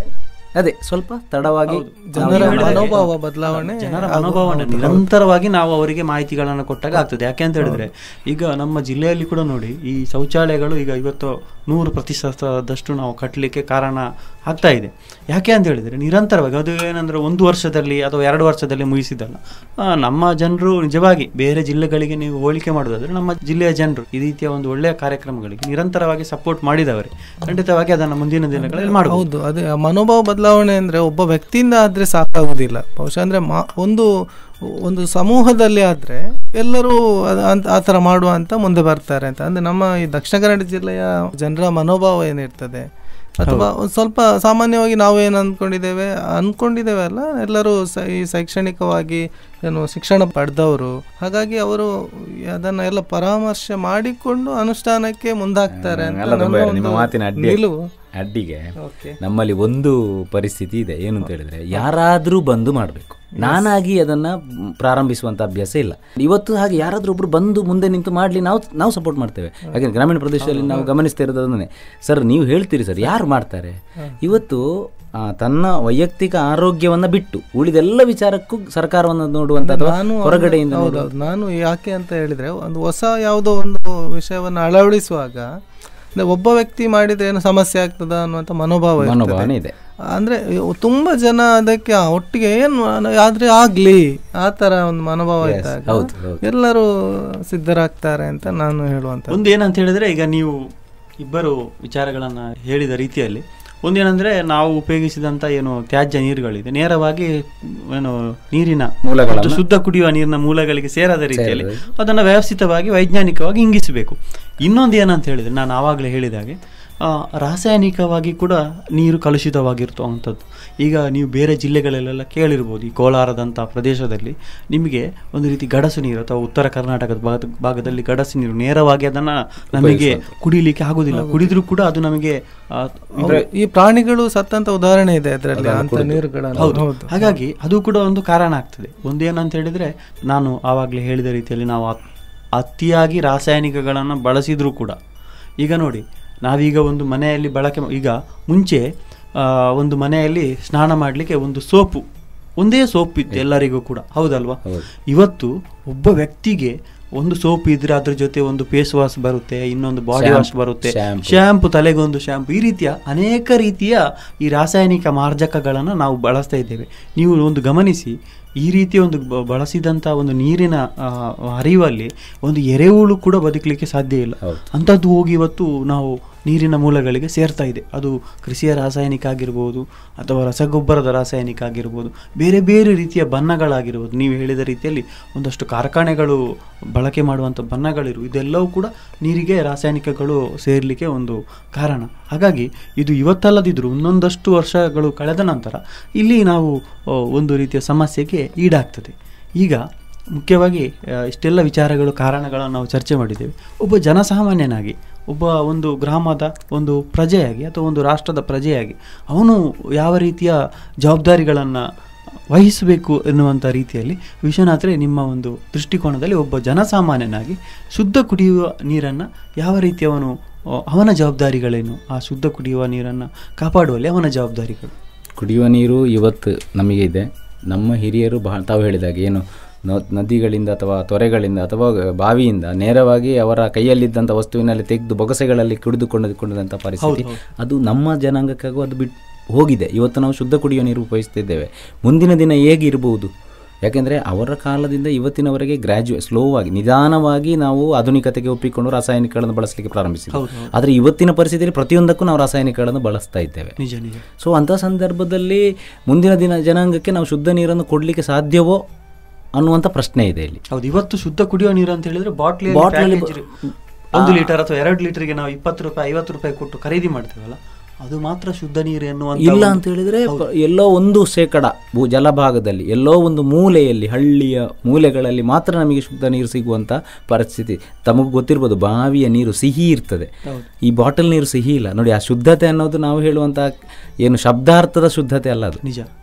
ಅದೇ ಸ್ವಲ್ಪ ತಡವಾಗಿ ಜನರ ನೀವು ಹೇಳಿದಾಗೆ ಮನೋಭಾವ ಬದಲಾವಣೆ ಜನರ ಮನೋಭಾವನೆ ನಿರಂತರವಾಗಿ ನಾವು ಅವರಿಗೆ ಮಾಹಿತಿಗಳನ್ನು ಕೊಟ್ಟಾಗ ಆಗ್ತದೆ ಯಾಕೆ ಅಂತ ಹೇಳಿದ್ರೆ ಈಗ ನಮ್ಮ ಜಿಲ್ಲೆಯಲ್ಲಿ ಕೂಡ ನೋಡಿ ಈ ಶೌಚಾಲಯಗಳು ಈಗ ಇವತ್ತು ನೂರು ಪ್ರತಿಶತದಷ್ಟು ನಾವು ಕಟ್ಟಲಿಕ್ಕೆ ಕಾರಣ ಆಗ್ತಾ ಇದೆ ಯಾಕೆ ಅಂತ ಹೇಳಿದ್ರೆ ನಿರಂತರವಾಗಿ ಅದು ಏನಂದ್ರೆ ಒಂದು ವರ್ಷದಲ್ಲಿ ಅಥವಾ ಎರಡು ವರ್ಷದಲ್ಲಿ ಮುಗಿಸಿದಲ್ಲ ಆ, ನಮ್ಮ ಜನರು ನಿಜವಾಗಿ ಬೇರೆ ಜಿಲ್ಲೆಗಳಿಗೆ ನೀವು ಹೋಲಿಕೆ ಮಾಡೋದಾದ್ರೆ ನಮ್ಮ ಜಿಲ್ಲೆಯ ಜನರು ಈ ರೀತಿಯ ಒಂದು ಒಳ್ಳೆಯ ಕಾರ್ಯಕ್ರಮಗಳಿಗೆ ನಿರಂತರವಾಗಿ ಸಪೋರ್ಟ್ ಮಾಡಿದವರೆ ಖಂಡಿತವಾಗಿ ಅದನ್ನು ಮುಂದಿನ ದಿನಗಳಲ್ಲಿ ಮಾಡಬಹುದು ಹೌದು ಅದೇ ಆ ಮನೋಭಾವ ಬದಲಾವಣೆ ಅಂದ್ರೆ ಒಬ್ಬ ವ್ಯಕ್ತಿಯಿಂದ ಆದ್ರೆ ಸಾಕಾಗುವುದಿಲ್ಲ ಬಹುಶಃ ಅಂದ್ರೆ ಮಾ ಒಂದು ಒಂದು ಸಮೂಹದಲ್ಲಿ ಆದ್ರೆ ಎಲ್ಲರೂ ಅದ್- ಅಂತ ಆ ಥರ ಮಾಡುವ ಅಂತ ಮುಂದೆ ಬರ್ತಾರೆ ಅಂತ ಅಂದ್ರೆ ನಮ್ಮ ಈ ದಕ್ಷಿಣ ಕನ್ನಡ ಜಿಲ್ಲೆಯ ಜನರ ಮನೋಭಾವ ಏನಿರ್ತದೆ ಅಥವಾ ಒಂದು ಸ್ವಲ್ಪ ಸಾಮಾನ್ಯವಾಗಿ ನಾವು ಏನು ಅಂದ್ಕೊಂಡಿದ್ದೇವೆ ಅಂದ್ಕೊಂಡಿದ್ದೇವೆ ಅಲ್ಲ ಎಲ್ಲರೂ ಸ- ಈ ಶೈಕ್ಷಣಿಕವಾಗಿ ಏನು ಶಿಕ್ಷಣ ಪಡೆದವರು ಹಾಗಾಗಿ ಅವರು ಅದನ್ನ ಎಲ್ಲ ಪರಾಮರ್ಶೆ ಮಾಡಿಕೊಂಡು ಅನುಷ್ಠಾನಕ್ಕೆ ಮುಂದಾಗ್ತಾರೆ ಅಂತ ಅಲ್ಲ ನನ್ನ ತುಂಬ ನಿಮ್ಮ ಒಂದು ಮಾತಿನ ಅಡ್ಡಿ ನಿಲುವು ಅಡ್ಡಿಗೆ ಓಕೆ ನಮ್ಮಲ್ಲಿ ಒಂದು ಪರಿಸ್ಥಿತಿ ಇದೆ ಏನು ಅಂತ ಹೇಳಿದ್ರೆ ಯಾರಾದರೂ ಬಂದು ಮಾಡಬೇಕು ನಾನಾಗಿ ಅದನ್ನ ಮ್, ಪ್ರಾರಂಭಿಸುವಂತ ಅಭ್ಯಾಸ ಇಲ್ಲ ಇವತ್ತು ಹಾಗೆ ಯಾರಾದ್ರೂ ಒಬ್ರು ಬಂದು ಮುಂದೆ ನಿಂತು ಮಾಡಲಿ ನಾವು ನಾವು ಸಪೋರ್ಟ್ ಮಾಡ್ತೇವೆ ಯಾಕಂದ್ರೆ ಗ್ರಾಮೀಣ ಪ್ರದೇಶದಲ್ಲಿ ನಾವು ಗಮನಿಸ್ತಾ ಇರೋದು ಅದನ್ನೇ ಸರ್ ನೀವು ಹೇಳ್ತೀರಿ ಸರ್ ಯಾರು ಮಾಡ್ತಾರೆ ಇವತ್ತು ಆ, ತನ್ನ ವೈಯಕ್ತಿಕ ಆರೋಗ್ಯವನ್ನ ಬಿಟ್ಟು ಉಳಿದೆಲ್ಲ ವಿಚಾರಕ್ಕೂ ಸರ್ಕಾರವನ್ನು ನೋಡುವಂತ ಅಥವಾ ನಾನು ಹೊರಗಡೆಯಿಂದ ಹೌದೌದು ನಾನು ಯಾಕೆ ಅಂತ ಹೇಳಿದ್ರೆ ಒಂದು ಹೊಸ ಯಾವುದೋ ಒಂದು ವಿಷಯವನ್ನು ಅಳವಡಿಸುವಾಗ ಅಂದ್ರೆ ಒಬ್ಬ ವ್ಯಕ್ತಿ ಮಾಡಿದ್ರೆ ಏನು ಸಮಸ್ಯೆ ಆಗ್ತದ ಅನ್ನುವಂಥ ಮನೋಭಾವ ಇರ್ತದೆ. ಮನೋಭಾವನೆ ಇದೆ ಅಂದ್ರೆ ತುಂಬಾ ಜನ ಅದಕ್ಕೆ ಆ, ಒಟ್ಟಿಗೆ ಏನು ಆದ್ರೆ ಆಗ್ಲಿ ಆ ತರ ಒಂದು ಮನೋಭಾವ ಇದ್ದಾಗ ಹೌದು, ಹೌದು. ಎಲ್ಲರೂ ಸಿದ್ಧರಾಗ್ತಾರೆ ಅಂತ ನಾನು ಹೇಳುವಂತ ಒಂದು ಏನಂತ ಹೇಳಿದ್ರೆ ಈಗ ನೀವು ಇಬ್ಬರು ವಿಚಾರಗಳನ್ನ ಹೇಳಿದ ರೀತಿಯಲ್ಲಿ ಒಂದೇನಂದ್ರೆ ನಾವು ಉಪಯೋಗಿಸಿದಂತ ಏನು ತ್ಯಾಜ್ಯ ನೀರುಗಳಿದೆ ನೇರವಾಗಿ ಏನು ನೀರಿನ ಮೂಲಗಳನ್ನ- ಮತ್ತು ಶುದ್ಧ ಕುಡಿಯುವ ನೀರಿನ ಮೂಲಗಳಿಗೆ ಸೇರದ ರೀತಿಯಲ್ಲಿ ಅದನ್ನು ವ್ಯವಸ್ಥಿತವಾಗಿ ವೈಜ್ಞಾನಿಕವಾಗಿ ಇಂಗಿಸಬೇಕು ಇನ್ನೊಂದು ಏನಂತ ಹೇಳಿದ್ರೆ ನಾನು ಆವಾಗಲೇ ಹೇಳಿದಾಗೆ ಆ, ರಾಸಾಯನಿಕವಾಗಿ ಕೂಡ ನೀರು ಕಲುಷಿತವಾಗಿರ್ತವಂಥದ್ದು ಈಗ ನೀವು ಬೇರೆ ಜಿಲ್ಲೆಗಳಲ್ಲೆಲ್ಲ ಕೇಳಿರ್ಬೋದು ಈ ಕೋಲಾರದಂಥ ಪ್ರದೇಶದಲ್ಲಿ ನಿಮಗೆ ಒಂದು ರೀತಿ ಗಡಸು ನೀರು ಅಥವಾ ಉತ್ತರ ಕರ್ನಾಟಕದ ಭಾಗದ ಭಾಗದಲ್ಲಿ ಗಡಸು ನೀರು ನೇರವಾಗಿ ಅದನ್ನು ನಮಗೆ ಕುಡಿಲಿಕ್ಕೆ ಆಗುದಿಲ್ಲ ಕುಡಿದ್ರೂ ಕೂಡ ಅದು ನಮಗೆ ಆ, ಹೌದು, ಈ ಪ್ರಾಣಿಗಳು ಸತ್ತಂತ ಉದಾಹರಣೆ ಇದೆ ಅದರಲ್ಲಿ ಅಂತ ನೀರುಗಳನ್ನು ಹೌದು ಹೌದು ಹಾಗಾಗಿ ಅದು ಕೂಡ ಒಂದು ಕಾರಣ ಆಗ್ತದೆ ಒಂದೇನಂತ ಹೇಳಿದ್ರೆ ನಾನು ಆವಾಗಲೇ ಹೇಳಿದ ರೀತಿಯಲ್ಲಿ ನಾವು ಅತ್- ಅತಿಯಾಗಿ ರಾಸಾಯನಿಕಗಳನ್ನು ಬಳಸಿದ್ರೂ ಕೂಡ ಈಗ ನೋಡಿ ನಾವೀಗ ಒಂದು ಮನೆಯಲ್ಲಿ ಬಳಕೆ ಮಾ- ಈಗ ಮುಂಚೆ ಆ, ಒಂದು ಮನೆಯಲ್ಲಿ ಸ್ನಾನ ಮಾಡಲಿಕ್ಕೆ ಒಂದು ಸೋಪು ಒಂದೇ ಸೋಪ್ ಇತ್ತು ಎಲ್ಲರಿಗೂ ಕೂಡ ಹೌದಲ್ವಾ ಇವತ್ತು ಒಬ್ಬ ವ್ಯಕ್ತಿಗೆ ಒಂದು ಸೋಪ್ ಇದ್ರೆ ಅದ್ರ ಜೊತೆ ಒಂದು ಫೇಸ್ ವಾಶ್ ಬರುತ್ತೆ ಇನ್ನೊಂದು ಬಾಡಿ ವಾಶ್ ಬರುತ್ತೆ shampoo. ಶ್ಯಾಂಪು ತಲೆಗೊಂದು ಶ್ಯಾಂಪು ಈ ರೀತಿಯ ಅನೇಕ ರೀತಿಯ ಈ ರಾಸಾಯನಿಕ ಮಾರ್ಜಕಗಳನ್ನು ನಾವು ಬಳಸ್ತಾ ಇದ್ದೇವೆ ನೀವು ಒಂದು ಗಮನಿಸಿ ಈ ರೀತಿಯ ಒಂದು ಬ- ಬಳಸಿದಂಥ ಒಂದು ನೀರಿನ ಆ, ಹರಿವಲ್ಲಿ ಒಂದು ಎರೆಹುಳು ಕೂಡ ಬದುಕಲಿಕ್ಕೆ ಸಾಧ್ಯ ಇಲ್ಲ ಅಂಥದ್ದು ಹೋಗಿ ಇವತ್ತು ನಾವು ನೀರಿನ ಮೂಲಗಳಿಗೆ ಸೇರ್ತಾ ಇದೆ ಅದು ಕೃಷಿಯ ರಾಸಾಯನಿಕ ಆಗಿರ್ಬೋದು ಅಥವಾ ರಸಗೊಬ್ಬರದ ರಾಸಾಯನಿಕ ಆಗಿರ್ಬೋದು ಬೇರೆ ಬೇರೆ ರೀತಿಯ ಬಣ್ಣಗಳಾಗಿರ್ಬೋದು ನೀವು ಹೇಳಿದ ರೀತಿಯಲ್ಲಿ ಒಂದಷ್ಟು ಕಾರ್ಖಾನೆಗಳು ಬಳಕೆ ಮಾಡುವಂಥ ಬಣ್ಣಗಳಿರು ಇದೆಲ್ಲವೂ ಕೂಡ ನೀರಿಗೆ ರಾಸಾಯನಿಕಗಳು ಸೇರಲಿಕ್ಕೆ ಒಂದು ಕಾರಣ ಹಾಗಾಗಿ ಇದು ಇವತ್ತಲ್ಲದಿದ್ದರೂ ಇನ್ನೊಂದಷ್ಟು ವರ್ಷಗಳು ಕಳೆದ ನಂತರ ಇಲ್ಲಿ ನಾವು ಆ, ಒಂದು ರೀತಿಯ ಸಮಸ್ಯೆಗೆ ಈಡಾಗ್ತದೆ ಈಗ ಮುಖ್ಯವಾಗಿ ಆ, ಇಷ್ಟೆಲ್ಲ ವಿಚಾರಗಳು ಕಾರಣಗಳನ್ನು ನಾವು ಚರ್ಚೆ ಮಾಡಿದ್ದೇವೆ ಒಬ್ಬ ಜನಸಾಮಾನ್ಯನಾಗಿ ಒಬ್ಬ ಒಂದು ಗ್ರಾಮದ ಒಂದು ಪ್ರಜೆಯಾಗಿ ಅಥವಾ ಒಂದು ರಾಷ್ಟ್ರದ ಪ್ರಜೆಯಾಗಿ ಅವನು ಯಾವ ರೀತಿಯ ಜವಾಬ್ದಾರಿಗಳನ್ನು ವಹಿಸಬೇಕು ಎನ್ನುವಂಥ ರೀತಿಯಲ್ಲಿ ವಿಶ್ವನಾಥ್ರೆ ನಿಮ್ಮ ಒಂದು ದೃಷ್ಟಿಕೋನದಲ್ಲಿ ಒಬ್ಬ ಜನಸಾಮಾನ್ಯನಾಗಿ ಶುದ್ಧ ಕುಡಿಯುವ ನೀರನ್ನು ಯಾವ ರೀತಿ ಅವನು ಆ, ಅವನ ಜವಾಬ್ದಾರಿಗಳೇನು ಆ ಶುದ್ಧ ಕುಡಿಯುವ ನೀರನ್ನು ಕಾಪಾಡುವಲ್ಲಿ ಅವನ ಜವಾಬ್ದಾರಿಗಳು ಕುಡಿಯುವ ನೀರು ಇವತ್ತು ನಮಗೆ ಇದೆ ನಮ್ಮ ಹಿರಿಯರು ಬಹಳ ತಾವು ಹೇಳಿದಾಗೆ ಏನು ನ- ನದಿಗಳಿಂದ ಅಥವಾ ತೊರೆಗಳಿಂದ ಅಥವಾ ಬಾವಿಯಿಂದ ನೇರವಾಗಿ ಅವರ ಕೈಯಲ್ಲಿದ್ದಂಥ ವಸ್ತುವಿನಲ್ಲಿ ತೆಗೆದು ಬೊಗಸೆಗಳಲ್ಲಿ ಕುಡಿದುಕೊಂಡುಕೊಂಡಂಥ ಪರಿಸ್ಥಿತಿ ಅದು ನಮ್ಮ ಜನಾಂಗಕ್ಕಾಗೂ ಅದು ಬಿಟ್ಟು ಹೋಗಿದೆ ಇವತ್ತು ನಾವು ಶುದ್ಧ ಕುಡಿಯುವ ನೀರು ಉಪಯೋಗಿಸ್ತಿದ್ದೇವೆ ಮುಂದಿನ ದಿನ ಹೇಗಿರ್ಬೋದು ಯಾಕೆಂದರೆ ಅವರ ಕಾಲದಿಂದ ಇವತ್ತಿನವರೆಗೆ ಗ್ರ್ಯಾಜುಯೇ ಸ್ಲೋ ಆಗಿ ನಿಧಾನವಾಗಿ ನಾವು ಆಧುನಿಕತೆಗೆ ಒಪ್ಪಿಕೊಂಡು ರಾಸಾಯನಿಕಗಳನ್ನು ಬಳಸಲಿಕ್ಕೆ ಪ್ರಾರಂಭಿಸಿದ್ವಿ ಆದರೆ ಇವತ್ತಿನ ಪರಿಸ್ಥಿತಿಯಲ್ಲಿ ಪ್ರತಿಯೊಂದಕ್ಕೂ ನಾವು ರಾಸಾಯನಿಕಗಳನ್ನು ಬಳಸ್ತಾ ಇದ್ದೇವೆ ನಿಜ ನಿಜ ಸೊ ಅಂಥ ಸಂದರ್ಭದಲ್ಲಿ ಮುಂದಿನ ದಿನ ಜನಾಂಗಕ್ಕೆ ನಾವು ಶುದ್ಧ ನೀರನ್ನು ಕೊಡಲಿಕ್ಕೆ ಸಾಧ್ಯವೋ ಅನ್ನುವಂಥ ಪ್ರಶ್ನೆ ಇದೆ ಇಲ್ಲಿ ಹೌದು ಇವತ್ತು ಶುದ್ಧ ಕುಡಿಯುವ ನೀರು ಅಂತ ಹೇಳಿದ್ರೆ ಬಾಟ್ಲಿ Bottle ಅಲ್ಲಿ ಬ- ಒಂದು ಲೀಟರ್ ಅಥವಾ ಎರಡು ಲೀಟರ್ಗೆ ನಾವು ಇಪ್ಪತ್ತು ರೂಪಾಯಿ ಐವತ್ತು ರೂಪಾಯಿ ಕೊಟ್ಟು ಖರೀದಿ ಮಾಡ್ತೇವಲ್ಲ ಅದು ಮಾತ್ರ ಶುದ್ಧ ನೀರು ಎನ್ನುವಂತ ಇಲ್ಲ ಒಂದು- ಅಂತ ಹೇಳಿದ್ರೆ ಪ- ಎಲ್ಲೋ ಒಂದು ಶೇಕಡ ಭೂ ಜಲಭಾಗದಲ್ಲಿ ಎಲ್ಲೋ ಒಂದು ಮೂಲೆಯಲ್ಲಿ ಹಳ್ಳಿಯ ಮೂಲೆಗಳಲ್ಲಿ ಮಾತ್ರ ನಮಗೆ ಶುದ್ಧ ನೀರು ಸಿಗುವಂಥ ಪರಿಸ್ಥಿತಿ ತಮಗೂ ಗೊತ್ತಿರ್ಬೋದು ಬಾವಿಯ ನೀರು ಸಿಹಿ ಇರ್ತದೆ ಈ ಬಾಟಲ್ ನೀರು ಸಿಹಿ ಇಲ್ಲ ನೋಡಿ ಆ ಶುದ್ಧತೆ ಅನ್ನೋದು ನಾವು ಹೇಳುವಂಥ ಏನು ಶಬ್ದಾರ್ಥದ ಶುದ್ಧತೆ ಅಲ್ಲ ಅದು ನಿಜ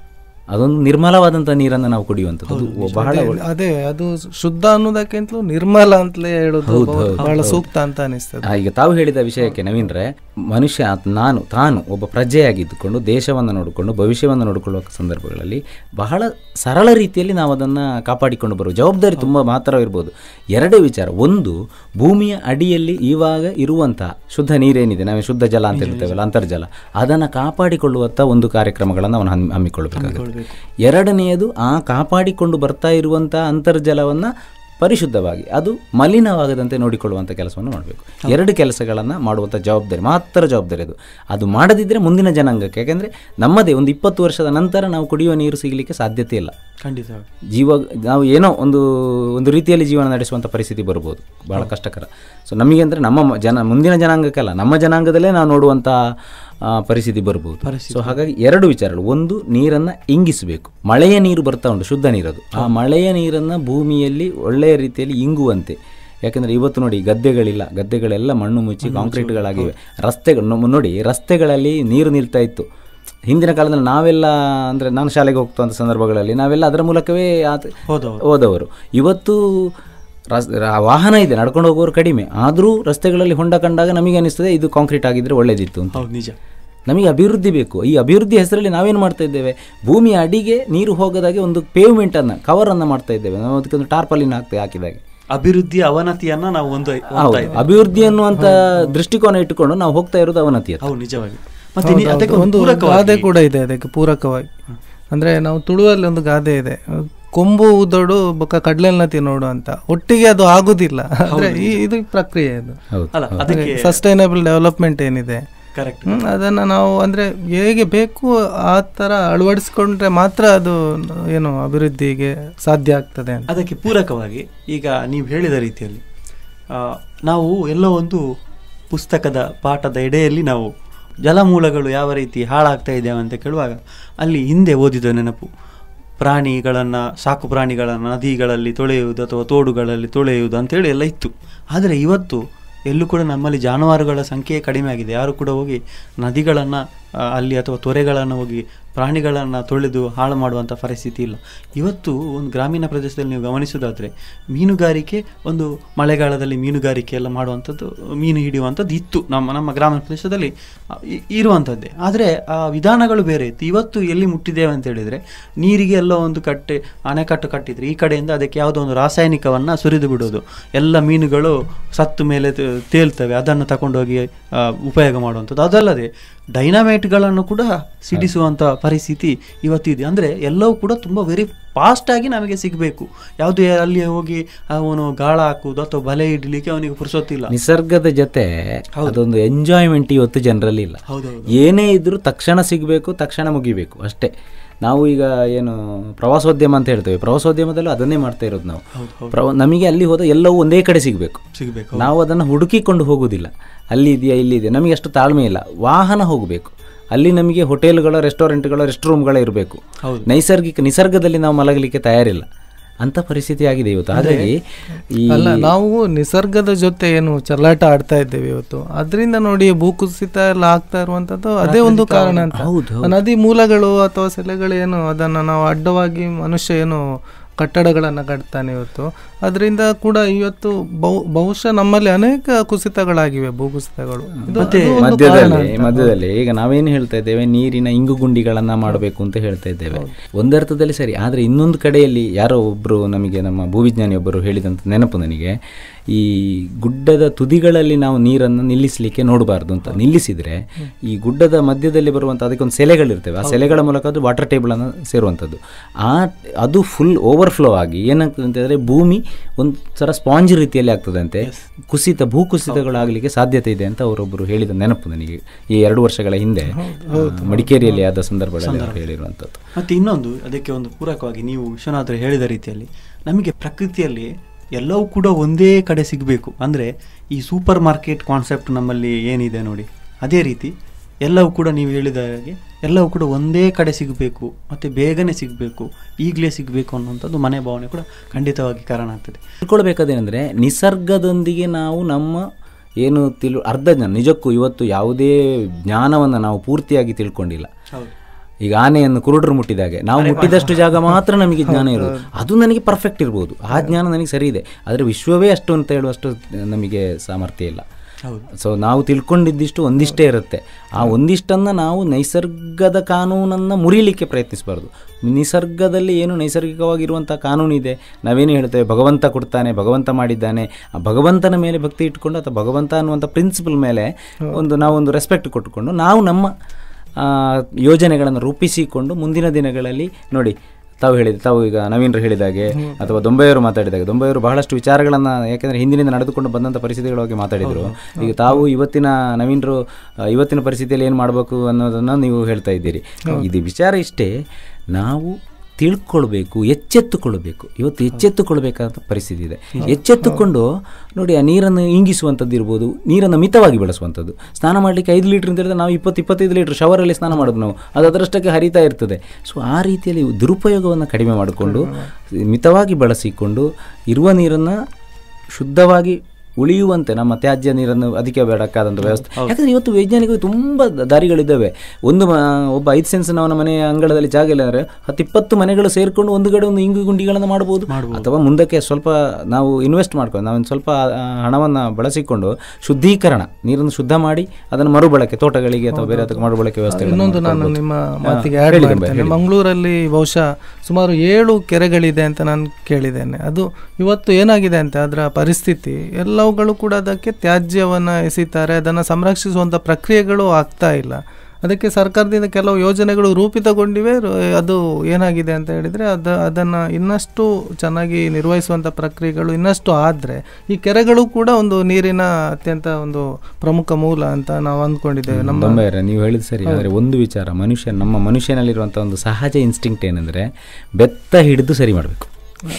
ಅದೊಂದು ನಿರ್ಮಲವಾದಂಥ ನೀರನ್ನು ನಾವು ಕುಡಿಯುವಂಥದ್ದು ಅದು ಬಹಳ ಒಳ್ಳೆ- ಅದೇ ಅದು ಶುದ್ಧ ಅನ್ನೋದಕ್ಕಿಂತಲೂ ನಿರ್ಮಲ ಅಂತಲೇ ಹೇಳೋದು ಹೌದು, ಬಹಳ- ಹೌದು, ಬಹಳ ಹೌದು. ಸೂಕ್ತ ಅಂತ ಅನಿಸ್ತದೆ ಆ, ಈಗ ತಾವು ಹೇಳಿದ ವಿಷಯಕ್ಕೆ ನವೀನ್ರೆ ಮನುಷ್ಯ ಆತ್- ನಾನು ತಾನು ಒಬ್ಬ ಪ್ರಜೆಯಾಗಿದ್ದುಕೊಂಡು ದೇಶವನ್ನು ನೋಡಿಕೊಂಡು ಭವಿಷ್ಯವನ್ನು ನೋಡಿಕೊಳ್ಳುವ ಸಂದರ್ಭಗಳಲ್ಲಿ ಬಹಳ ಸರಳ ರೀತಿಯಲ್ಲಿ ನಾವು ಅದನ್ನು ಕಾಪಾಡಿಕೊಂಡು ಬರುವ ಜವಾಬ್ದಾರಿ ತುಂಬ ಮಾತ್ರ ಇರ್ಬೋದು ಎರಡೇ ವಿಚಾರ ಒಂದು ಭೂಮಿಯ ಅಡಿಯಲ್ಲಿ ಇವಾಗ ಇರುವಂತಹ ಶುದ್ಧ ನೀರೇನಿದೆ ನಾವು ಶುದ್ಧ ಜಲ ಅಂತ ಹೇಳ್ತೇವಲ್ಲ ಅಂತರ್ಜಲ ಅದನ್ನು ಕಾಪಾಡಿಕೊಳ್ಳುವಂಥ ಒಂದು ಕಾರ್ಯಕ್ರಮಗಳನ್ನು ಅವನು ಹಮ್ಮಿ- ಹಮ್ಮಿಕೊಳ್ಳಬೇಕಾಗುತ್ತೆ ಎರಡನೆಯದು ಆ ಕಾಪಾಡಿಕೊಂಡು ಬರ್ತಾ ಇರುವಂಥ ಅಂತರ್ಜಲವನ್ನು ಪರಿಶುದ್ಧವಾಗಿ ಅದು ಮಲಿನವಾಗದಂತೆ ನೋಡಿಕೊಳ್ಳುವಂಥ ಕೆಲಸವನ್ನು ಮಾಡಬೇಕು ಎರಡು ಕೆಲಸಗಳನ್ನು ಮಾಡುವಂಥ ಜವಾಬ್ದಾರಿ ಮಾತ್ರ ಜವಾಬ್ದಾರಿ ಅದು ಅದು ಮಾಡದಿದ್ದರೆ ಮುಂದಿನ ಜನಾಂಗಕ್ಕೆ ಯಾಕೆಂದರೆ ನಮ್ಮದೇ ಒಂದು ಇಪ್ಪತ್ತು ವರ್ಷದ ನಂತರ ನಾವು ಕುಡಿಯುವ ನೀರು ಸಿಗಲಿಕ್ಕೆ ಸಾಧ್ಯತೆ ಇಲ್ಲ ಖಂಡಿತವಾಗಿ ಜೀವ ನಾವು ಏನೋ ಒಂದು ಒಂದು ರೀತಿಯಲ್ಲಿ ಜೀವನ ನಡೆಸುವಂಥ ಪರಿಸ್ಥಿತಿ ಬರ್ಬೋದು ಬಹಳ ಕಷ್ಟಕರ ಸೊ ನಮಗೆ ಅಂದರೆ ನಮ್ಮ ಮ- ಜನ ಮುಂದಿನ ಜನಾಂಗಕ್ಕಲ್ಲ ನಮ್ಮ ಜನಾಂಗದಲ್ಲೇ ನಾವು ನೋಡುವಂಥ ಆ, ಪರಿಸ್ಥಿತಿ ಬರ್ಬೋದು ಸೊ ಹಾಗಾಗಿ ಎರಡು ವಿಚಾರಗಳು ಒಂದು ನೀರನ್ನು ಇಂಗಿಸಬೇಕು ಮಳೆಯ ನೀರು ಬರ್ತಾ ಉಂಟು ಶುದ್ಧ ನೀರದು ಆ ಮಳೆಯ ನೀರನ್ನು ಭೂಮಿಯಲ್ಲಿ ಒಳ್ಳೆಯ ರೀತಿಯಲ್ಲಿ ಇಂಗುವಂತೆ ಯಾಕೆಂದರೆ ಇವತ್ತು ನೋಡಿ ಗದ್ದೆಗಳಿಲ್ಲ ಗದ್ದೆಗಳೆಲ್ಲ ಮಣ್ಣು ಮುಚ್ಚಿ ಕಾಂಕ್ರೀಟ್ಗಳಾಗಿವೆ ರಸ್ತೆಗಳು ನೊ- ನೋಡಿ ರಸ್ತೆಗಳಲ್ಲಿ ನೀರು ನಿಲ್ತಾ ಇತ್ತು ಹಿಂದಿನ ಕಾಲದಲ್ಲಿ ನಾವೆಲ್ಲ ಅಂದರೆ ನಾನು ಶಾಲೆಗೆ ಹೋಗ್ತಂಥ ಸಂದರ್ಭಗಳಲ್ಲಿ ನಾವೆಲ್ಲ ಅದರ ಮೂಲಕವೇ ಆತ ಹೋದವರು ಹೋದವರು ಇವತ್ತು ರಸ್- ರ- ವಾಹನ ಇದೆ ನಡ್ಕೊಂಡು ಹೋಗೋರು ಕಡಿಮೆ ಆದರೂ ರಸ್ತೆಗಳಲ್ಲಿ ಹೊಂಡ ಕಂಡಾಗ ನಮಗೆ ಅನಿಸ್ತದೆ ಇದು ಕಾಂಕ್ರೀಟ್ ಆಗಿದ್ರೆ ಒಳ್ಳೇದಿತ್ತು ಅಂತ ಹೌದು ನಿಜ ನಮಗೆ ಅಭಿವೃದ್ಧಿ ಬೇಕು ಈ ಅಭಿವೃದ್ಧಿ ಹೆಸರಲ್ಲಿ ನಾವೇನು ಮಾಡ್ತಾ ಇದ್ದೇವೆ ಭೂಮಿಯ ಅಡಿಗೆ ನೀರು ಹೋಗದಾಗೆ ಒಂದು ಪೇವ್ಮೆಂಟನ್ನು ಕವರನ್ನು ಮಾಡ್ತಾ ಇದ್ದೇವೆ ನಾವು ಅದಕ್ಕೆ ಒಂದು ಟಾರ್ಪಲಿನ ಹಾಕ್ತಾ ಹಾಕಿದಾಗೆ ಅಭಿವೃದ್ಧಿ ಅವನತಿಯನ್ನ ನಾವು ಒಂದು ಹೌದು ಅಭಿವೃದ್ಧಿ ಅನ್ನುವಂಥ ದೃಷ್ಟಿಕೋನ ಇಟ್ಟುಕೊಂಡು ನಾವು ಹೋಗ್ತಾ ಇರೋದು ಅವನತಿ ಹೌದು ನಿಜವಾಗಿ ಮತ್ತೆ ನೀ- ಹೌದು, ಅದಕ್ಕೆ ಹೌದು. ಒಂದು ಒಂದು ಪೂರಕವಾಗಿ- ಗಾದೆ ಕೂಡ ಇದೆ ಅದಕ್ಕೆ ಪೂರಕವಾಗಿ ಅಂದ್ರೆ ನಾವು ತುಳುವಲ್ಲಿ ಒಂದು ಗಾದೆ ಇದೆ ಕೊಂಬು ಊದೋಡು ಬೊಕ್ಕ ಕಡ್ಲೆಲ್ನತಿ ನೋಡು ಅಂತ ಒಟ್ಟಿಗೆ ಅದು ಆಗುದಿಲ್ಲ ಅಂದ್ರೆ ಈ ಇದು ಪ್ರಕ್ರಿಯೆ ಅದು ಹೌದು ಅಲ್ಲ ಅದಕ್ಕೆ ಸಸ್ಟೈನಬಲ್ ಡೆವಲಪ್ಮೆಂಟ್ ಏನಿದೆ ಕರೆಕ್ಟ್ ಹ್ಮ್, ಅದನ್ನ ನಾವು ಅಂದ್ರೆ ಹೇಗೆ ಬೇಕು ಆ ತರ ಅಳವಡಿಸ್ಕೊಂಡ್ರೆ ಮಾತ್ರ ಅದು ಏನು ಅಭಿವೃದ್ಧಿಗೆ ಸಾಧ್ಯ ಆಗ್ತದೆ ಅಂತ ಅದಕ್ಕೆ ಪೂರಕವಾಗಿ ಈಗ ನೀವು ಹೇಳಿದ ರೀತಿಯಲ್ಲಿ ಆ, ನಾವು ಎಲ್ಲೋ ಒಂದು ಪುಸ್ತಕದ ಪಾಠದ ಎಡೆಯಲ್ಲಿ ನಾವು ಜಲಮೂಲಗಳು ಯಾವ ರೀತಿ ಹಾಳಾಗ್ತಾ ಇದ್ದೇವೆ ಅಂತ ಕೇಳುವಾಗ ಅಲ್ಲಿ ಹಿಂದೆ ಓದಿದ ನೆನಪು ಪ್ರಾಣಿಗಳನ್ನು ಸಾಕು ಪ್ರಾಣಿಗಳನ್ನು ನದಿಗಳಲ್ಲಿ ತೊಳೆಯುವುದು ಅಥವಾ ತೋಡುಗಳಲ್ಲಿ ತೊಳೆಯುವುದು ಅಂತೇಳಿ ಎಲ್ಲ ಇತ್ತು ಆದರೆ ಇವತ್ತು ಎಲ್ಲೂ ಕೂಡ ನಮ್ಮಲ್ಲಿ ಜಾನುವಾರುಗಳ ಸಂಖ್ಯೆ ಕಡಿಮೆ ಆಗಿದೆ ಯಾರು ಕೂಡ ಹೋಗಿ ನದಿಗಳನ್ನು ಅಲ್ಲಿ ಅಥವಾ ತೊರೆಗಳನ್ನು ಹೋಗಿ ಪ್ರಾಣಿಗಳನ್ನು ತೊಳೆದು ಹಾಳು ಮಾಡುವಂಥ ಪರಿಸ್ಥಿತಿ ಇಲ್ಲ ಇವತ್ತು ಒಂದು ಗ್ರಾಮೀಣ ಪ್ರದೇಶದಲ್ಲಿ ನೀವು ಗಮನಿಸೋದಾದರೆ ಮೀನುಗಾರಿಕೆ ಒಂದು ಮಳೆಗಾಲದಲ್ಲಿ ಮೀನುಗಾರಿಕೆ ಎಲ್ಲ ಮಾಡುವಂಥದ್ದು ಮೀನು ಹಿಡಿಯುವಂಥದ್ದು ಇತ್ತು ನಮ್ಮ ನಮ್ಮ ಗ್ರಾಮೀಣ ಪ್ರದೇಶದಲ್ಲಿ ಆ, ಇ- ಇರುವಂಥದ್ದೇ ಆದರೆ ಆ ವಿಧಾನಗಳು ಬೇರೆ ಇತ್ತು ಇವತ್ತು ಎಲ್ಲಿ ಮುಟ್ಟಿದ್ದೇವೆ ಅಂತ ಹೇಳಿದರೆ ನೀರಿಗೆ ಎಲ್ಲೋ ಒಂದು ಕಟ್ಟೆ ಅಣೆಕಟ್ಟು ಕಟ್ಟಿದ್ರೆ ಈ ಕಡೆಯಿಂದ ಅದಕ್ಕೆ ಯಾವುದೋ ಒಂದು ರಾಸಾಯನಿಕವನ್ನು ಸುರಿದು ಬಿಡೋದು ಎಲ್ಲ ಮೀನುಗಳು ಸತ್ತು ಮೇಲೆ ತೆ- ತೇಲ್ತವೆ ಅದನ್ನು ತಗೊಂಡೋಗಿ ಆ, ಉಪಯೋಗ ಮಾಡುವಂಥದ್ದು ಅದಲ್ಲದೆ ಡೈನಾಮೈಟ್ಗಳನ್ನು ಕೂಡ ಸಿಡಿಸುವಂಥ ಪರಿಸ್ಥಿತಿ ಇವತ್ತಿದೆ ಅಂದರೆ ಎಲ್ಲವೂ ಕೂಡ ತುಂಬ ವೆರಿ ಫಾಸ್ಟಾಗಿ ನಮಗೆ ಸಿಗಬೇಕು ಯಾವುದೇ ಅಲ್ಲಿ ಹೋಗಿ ಅವನು ಗಾಳ ಹಾಕುವುದು ಅಥವಾ ಬಲೆ ಇಡಲಿಕ್ಕೆ ಅವನಿಗೆ ಪುರ್ಸೊತ್ತಿಲ್ಲ ನಿಸರ್ಗದ ಜೊತೆ ಅದೊಂದು ಎಂಜಾಯ್ಮೆಂಟ್ ಇವತ್ತು ಜನರಲ್ಲಿ ಇಲ್ಲ ಹೌದೌದು ಏನೇ ಇದ್ರೂ ತಕ್ಷಣ ಸಿಗಬೇಕು ತಕ್ಷಣ ಮುಗಿಬೇಕು ಅಷ್ಟೇ ನಾವು ಈಗ ಏನು ಪ್ರವಾಸೋದ್ಯಮ ಅಂತ ಹೇಳ್ತೇವೆ ಪ್ರವಾಸೋದ್ಯಮದಲ್ಲೂ ಅದನ್ನೇ ಮಾಡ್ತಾ ಇರೋದು ನಾವು ಪ್ರವ ನಮಗೆ ಅಲ್ಲಿ ಹೋದ ಎಲ್ಲವೂ ಒಂದೇ ಕಡೆ ಸಿಗಬೇಕು ಸಿಗಬೇಕು ನಾವು ಅದನ್ನು ಹುಡುಕಿಕೊಂಡು ಹೋಗುವುದಿಲ್ಲ ಅಲ್ಲಿ ಇದೆಯಾ ಇಲ್ಲಿ ಇದೆಯಾ ನಮಗೆ ಅಷ್ಟು ತಾಳ್ಮೆ ಇಲ್ಲ ವಾಹನ ಹೋಗಬೇಕು ಅಲ್ಲಿ ನಮಗೆ ಹೋಟೆಲ್ಗಳ ರೆಸ್ಟೋರೆಂಟ್ಗಳ ರೆಸ್ಟ್ ರೂಮ್ಗಳ ಇರಬೇಕು ಹೌದು. ನೈಸರ್ಗಿಕ ನಿಸರ್ಗದಲ್ಲಿ ನಾವು ಮಲಗಲಿಕ್ಕೆ ತಯಾರಿಲ್ಲ ಅಂತ ಪರಿಸ್ಥಿತಿ ಆಗಿದೆ ಇವತ್ತು ಹಾಗಾಗಿ ಈ ಅಲ್ಲ ನಾವು ನಿಸರ್ಗದ ಜೊತೆ ಏನು ಚಲ್ಲಾಟ ಆಡ್ತಾ ಇದ್ದೇವೆ ಇವತ್ತು ಅದರಿಂದ ನೋಡಿ ಭೂಕುಸಿತ ಎಲ್ಲ ಆಗ್ತಾ ಇರುವಂತದ್ದು ಅದೇ ಒಂದು ಕಾರಣ ಅಂತ ಹೌದು, ನದಿ ಮೂಲಗಳು ಅಥವಾ ಸೆಲೆಗಳು ಏನು ಅದನ್ನ ನಾವು ಅಡ್ಡವಾಗಿ ಮನುಷ್ಯ ಏನು ಕಟ್ಟಡಗಳನ್ನ ಕಟ್ತಾನೆ ಇವತ್ತು ಅದರಿಂದ ಕೂಡ ಇವತ್ತು ಬಹು ಬಹುಶಃ ನಮ್ಮಲ್ಲಿ ಅನೇಕ ಕುಸಿತಗಳಾಗಿವೆ ಭೂಕುಸಿತಗಳು ಇದು- ಅದು ಒಂದು ಕಾರಣ ಮಧ್ಯದಲ್ಲಿ ಅಂತ. ಮಧ್ಯದಲ್ಲಿ ಈಗ ನಾವೇನು ಹೇಳ್ತಾ ಇದ್ದೇವೆ ನೀರಿನ ಇಂಗುಗುಂಡಿಗಳನ್ನ ಮಾಡಬೇಕು ಅಂತ ಹೇಳ್ತಾ ಇದ್ದೇವೆ ಒಂದರ್ಥದಲ್ಲಿ ಸರಿ ಆದರೆ ಇನ್ನೊಂದು ಕಡೆಯಲ್ಲಿ ಯಾರೋ ಒಬ್ಬರು ನಮಗೆ ನಮ್ಮ ಭೂವಿಜ್ಞಾನಿ ಒಬ್ಬರು ಹೇಳಿದಂಥ ನೆನಪು ನನಗೆ ಈ ಗುಡ್ಡದ ತುದಿಗಳಲ್ಲಿ ನಾವು ನೀರನ್ನು ನಿಲ್ಲಿಸಲಿಕ್ಕೆ ನೋಡಬಾರ್ದು ಅಂತ ನಿಲ್ಲಿಸಿದರೆ ಈ ಗುಡ್ಡದ ಮಧ್ಯದಲ್ಲಿ ಬರುವಂಥ ಅದಕ್ಕೊಂದು ಸೆಲೆಗಳಿರ್ತವೆ ಆ ಸೆಲೆಗಳ ಮೂಲಕ ಅದು ವಾಟರ್ ಟೇಬಲನ್ನು ಸೇರುವಂಥದ್ದು ಆ ಅದು ಫುಲ್ ಓವರ್ಫ್ಲೋ ಆಗಿ ಏನಾಗ್ತದೆ ಅಂತ ಹೇಳಿದ್ರೆ ಭೂಮಿ ಒಂಥರ ಸ್ಪಾಂಜ್ ರೀತಿಯಲ್ಲಿ ಆಗ್ತದಂತೆ ಕುಸಿತ ಭೂಕುಸಿತಗಳಾಗಲಿಕ್ಕೆ ಸಾಧ್ಯತೆ ಇದೆ ಅಂತ ಅವರೊಬ್ಬರು ಹೇಳಿದ ನೆನಪು ನನಗೆ ಈ ಎರಡು ವರ್ಷಗಳ ಹಿಂದೆ ಆ, ಮಡಿಕೇರಿಯಲ್ಲಿ ಆದ ಸಂದರ್ಭದಲ್ಲಿ ಅವರು ಹೇಳಿರುವಂಥದ್ದು ಮತ್ತು ಇನ್ನೊಂದು ಅದಕ್ಕೆ ಒಂದು ಪೂರಕವಾಗಿ ನೀವು ವಿಶ್ವನಾಥರು ಹೇಳಿದ ರೀತಿಯಲ್ಲಿ ನಮಗೆ ಪ್ರಕೃತಿಯಲ್ಲಿ ಎಲ್ಲವೂ ಕೂಡ ಒಂದೇ ಕಡೆ ಸಿಗಬೇಕು ಅಂದರೆ ಈ ಸೂಪರ್ ಮಾರ್ಕೆಟ್ ಕಾನ್ಸೆಪ್ಟ್ ನಮ್ಮಲ್ಲಿ ಏನಿದೆ ನೋಡಿ ಅದೇ ರೀತಿ ಎಲ್ಲವೂ ಕೂಡ ನೀವು ಹೇಳಿದ ಹಾಗೆ ಎಲ್ಲವೂ ಕೂಡ ಒಂದೇ ಕಡೆ ಸಿಗಬೇಕು ಮತ್ತು ಬೇಗನೆ ಸಿಗಬೇಕು ಈಗಲೇ ಸಿಗಬೇಕು ಅನ್ನುವಂಥದ್ದು ಮನೆ ಭಾವನೆ ಕೂಡ ಖಂಡಿತವಾಗಿ ಕಾರಣ ಆಗ್ತದೆ ತಿಳ್ಕೊಳ್ಬೇಕಾದೇನೆಂದರೆ ನಿಸರ್ಗದೊಂದಿಗೆ ನಾವು ನಮ್ಮ ಏನು ತಿಳು ಅರ್ಧ ಜ್ಞಾನ ನಿಜಕ್ಕೂ ಇವತ್ತು ಯಾವುದೇ ಜ್ಞಾನವನ್ನು ನಾವು ಪೂರ್ತಿಯಾಗಿ ತಿಳ್ಕೊಂಡಿಲ್ಲ ಹೌದು ಈಗ ಆನೆಯನ್ನು ಕುರುಡರು ಮುಟ್ಟಿದಾಗೆ ನಾವು ಮುಟ್ಟಿದಷ್ಟು ಜಾಗ ಮಾತ್ರ ನಮಗೆ ಜ್ಞಾನ ಇರೋದು ಅದು ನನಗೆ ಪರ್ಫೆಕ್ಟ್ ಇರ್ಬೋದು ಆ ಜ್ಞಾನ ನನಗೆ ಸರಿ ಇದೆ ಆದರೆ ವಿಶ್ವವೇ ಅಷ್ಟು ಅಂತ ಹೇಳುವಷ್ಟು ನಮಗೆ ಸಾಮರ್ಥ್ಯ ಇಲ್ಲ ಸೊ ನಾವು ತಿಳ್ಕೊಂಡಿದ್ದಿಷ್ಟು ಒಂದಿಷ್ಟೇ ಇರುತ್ತೆ ಆ ಒಂದಿಷ್ಟನ್ನು ನಾವು ನೈಸರ್ಗದ ಕಾನೂನನ್ನು ಮುರಿಲಿಕ್ಕೆ ಪ್ರಯತ್ನಿಸಬಾರ್ದು ನಿಸರ್ಗದಲ್ಲಿ ಏನು ನೈಸರ್ಗಿಕವಾಗಿರುವಂಥ ಕಾನೂನು ಇದೆ ನಾವೇನು ಹೇಳ್ತೇವೆ ಭಗವಂತ ಕೊಡ್ತಾನೆ ಭಗವಂತ ಮಾಡಿದ್ದಾನೆ ಆ ಭಗವಂತನ ಮೇಲೆ ಭಕ್ತಿ ಇಟ್ಕೊಂಡು ಅಥವಾ ಭಗವಂತ ಅನ್ನುವಂಥ ಪ್ರಿನ್ಸಿಪಲ್ ಮೇಲೆ ಒಂದು ನಾವು ಒಂದು ರೆಸ್ಪೆಕ್ಟ್ ಕೊಟ್ಟುಕೊಂಡು ನಾವು ನಮ್ಮ ಆ, ಯೋಜನೆಗಳನ್ನು ರೂಪಿಸಿಕೊಂಡು ಮುಂದಿನ ದಿನಗಳಲ್ಲಿ ನೋಡಿ ತಾವು ಹೇಳಿದ ತಾವು ಈಗ ನವೀನರು ಹೇಳಿದಾಗೆ ಅಥವಾ ದೊಂಬೆಯವರು ಮಾತಾಡಿದಾಗ ದೊಂಬೆಯವರು ಬಹಳಷ್ಟು ವಿಚಾರಗಳನ್ನು ಯಾಕೆಂದರೆ ಹಿಂದಿನಿಂದ ನಡೆದುಕೊಂಡು ಬಂದಂಥ ಪರಿಸ್ಥಿತಿಗಳ ಬಗ್ಗೆ ಮಾತಾಡಿದರು ಈಗ ತಾವು ಇವತ್ತಿನ ನವೀನರು ಆ, ಇವತ್ತಿನ ಪರಿಸ್ಥಿತಿಯಲ್ಲಿ ಏನು ಮಾಡಬೇಕು ಅನ್ನೋದನ್ನು ನೀವು ಹೇಳ್ತಾ ಇದ್ದೀರಿ ಇದು ವಿಚಾರ ಇಷ್ಟೇ ನಾವು ತಿಳ್ಕೊಳ್ಬೇಕು ಎಚ್ಚೆತ್ತುಕೊಳ್ಬೇಕು ಇವತ್ತು ಎಚ್ಚೆತ್ತುಕೊಳ್ಬೇಕಾದ ಪರಿಸ್ಥಿತಿ ಇದೆ ಎಚ್ಚೆತ್ತುಕೊಂಡು ನೋಡಿ ಆ ನೀರನ್ನು ಇಂಗಿಸುವಂಥದ್ದು ಇರ್ಬೋದು ನೀರನ್ನು ಮಿತವಾಗಿ ಬಳಸುವಂಥದ್ದು ಸ್ನಾನ ಮಾಡಲಿಕ್ಕೆ ಐದು ಲೀಟ್ರ್ ಅಂತ ಹೇಳಿದ್ರೆ ನಾವು ಇಪ್ಪತ್ತು ಇಪ್ಪತ್ತೈದು ಲೀಟ್ರ್ ಶವರಲ್ಲಿ ಸ್ನಾನ ಮಾಡೋದು ನಾವು ಅದು ಅದರಷ್ಟಕ್ಕೆ ಹರಿತಾ ಇರ್ತದೆ ಸೊ ಆ ರೀತಿಯಲ್ಲಿ ದುರುಪಯೋಗವನ್ನು ಕಡಿಮೆ ಮಾಡಿಕೊಂಡು ಮಿತವಾಗಿ ಬಳಸಿಕೊಂಡು ಇರುವ ನೀರನ್ನು ಶುದ್ಧವಾಗಿ ಉಳಿಯುವಂತೆ ನಮ್ಮ ತ್ಯಾಜ್ಯ ನೀರನ್ನು ಅದಕ್ಕೆ ಬೇಡಕ್ಕಾದಂಥ ವ್ಯವಸ್ಥೆ ಯಾಕಂದ್ರೆ ಇವತ್ತು ವೈಜ್ಞಾನಿಕ ತುಂಬ ದಾರಿಗಳಿದ್ದಾವೆ ಒಂದು ಮ- ಒಬ್ಬ ಐದು ಸೆನ್ಸ್ನವನ ಮನೆಯ ಅಂಗಳದಲ್ಲಿ ಜಾಗ ಇಲ್ಲ ಅಂದರೆ ಹತ್ತು ಇಪ್ಪತ್ತು ಮನೆಗಳು ಸೇರಿಕೊಂಡು ಒಂದು ಕಡೆ ಒಂದು ಇಂಗು ಗುಂಡಿಗಳನ್ನು ಮಾಡಬಹುದು ಅಥವಾ ಮುಂದಕ್ಕೆ ಸ್ವಲ್ಪ ನಾವು ಇನ್ವೆಸ್ಟ್ ಮಾಡ್ಕೊಂಡು ನಾವು ಒಂದು ಸ್ವಲ್ಪ ಆ, ಹಣವನ್ನು ಬಳಸಿಕೊಂಡು ಶುದ್ಧೀಕರಣ ನೀರನ್ನು ಶುದ್ಧ ಮಾಡಿ ಅದನ್ನು ಮರುಬಳಕೆ ತೋಟಗಳಿಗೆ ಅಥವಾ ಬೇರೆ ಅದಕ್ಕೆ ಮರುಬಳಕೆ ವ್ಯವಸ್ಥೆ ಇನ್ನೊಂದು ನಾನು ನಿಮ್ಮ ಮಾತಿಗೆ ಆ್ಯಡ್ ಮಾಡ್ತೇನೆ ಮಂಗಳೂರಲ್ಲಿ ಬಹುಶಃ ಸುಮಾರು ಏಳು ಕೆರೆಗಳಿದೆ ಅಂತ ನಾನು ಕೇಳಿದ್ದೇನೆ ಅದು ಇವತ್ತು ಏನಾಗಿದೆ ಅಂತ ಅದರ ಪರಿಸ್ಥಿತಿ ಎಲ್ಲವುಗಳು ಕೂಡ ಅದಕ್ಕೆ ತ್ಯಾಜ್ಯವನ್ನು ಎಸಿತಾರೆ ಅದನ್ನು ಸಂರಕ್ಷಿಸುವಂಥ ಪ್ರಕ್ರಿಯೆಗಳು ಆಗ್ತಾ ಇಲ್ಲ ಅದಕ್ಕೆ ಸರ್ಕಾರದಿಂದ ಕೆಲವು ಯೋಜನೆಗಳು ರೂಪಿತಗೊಂಡಿವೆ ರು- ಅದು ಏನಾಗಿದೆ ಅಂತ ಹೇಳಿದರೆ ಅದು ಅದನ್ನು ಇನ್ನಷ್ಟು ಚೆನ್ನಾಗಿ ನಿರ್ವಹಿಸುವಂಥ ಪ್ರಕ್ರಿಯೆಗಳು ಇನ್ನಷ್ಟು ಆದರೆ ಈ ಕೆರೆಗಳು ಕೂಡ ಒಂದು ನೀರಿನ ಅತ್ಯಂತ ಒಂದು ಪ್ರಮುಖ ಮೂಲ ಅಂತ ನಾವು ಅಂದ್ಕೊಂಡಿದ್ದೇವೆ ನಮ್ಮ ದೊಂಬೆಯರೆ ನೀವು ಹೇಳಿದ ಸರಿ ಆದರೆ ಒಂದು ವಿಚಾರ ಮನುಷ್ಯ ನಮ್ಮ ಮನುಷ್ಯನಲ್ಲಿರುವಂಥ ಒಂದು ಸಹಜ ಇನ್ಸ್ಟಿಂಕ್ಟ್ ಏನಂದರೆ ಬೆತ್ತ ಹಿಡಿದು ಸರಿ ಮಾಡಬೇಕು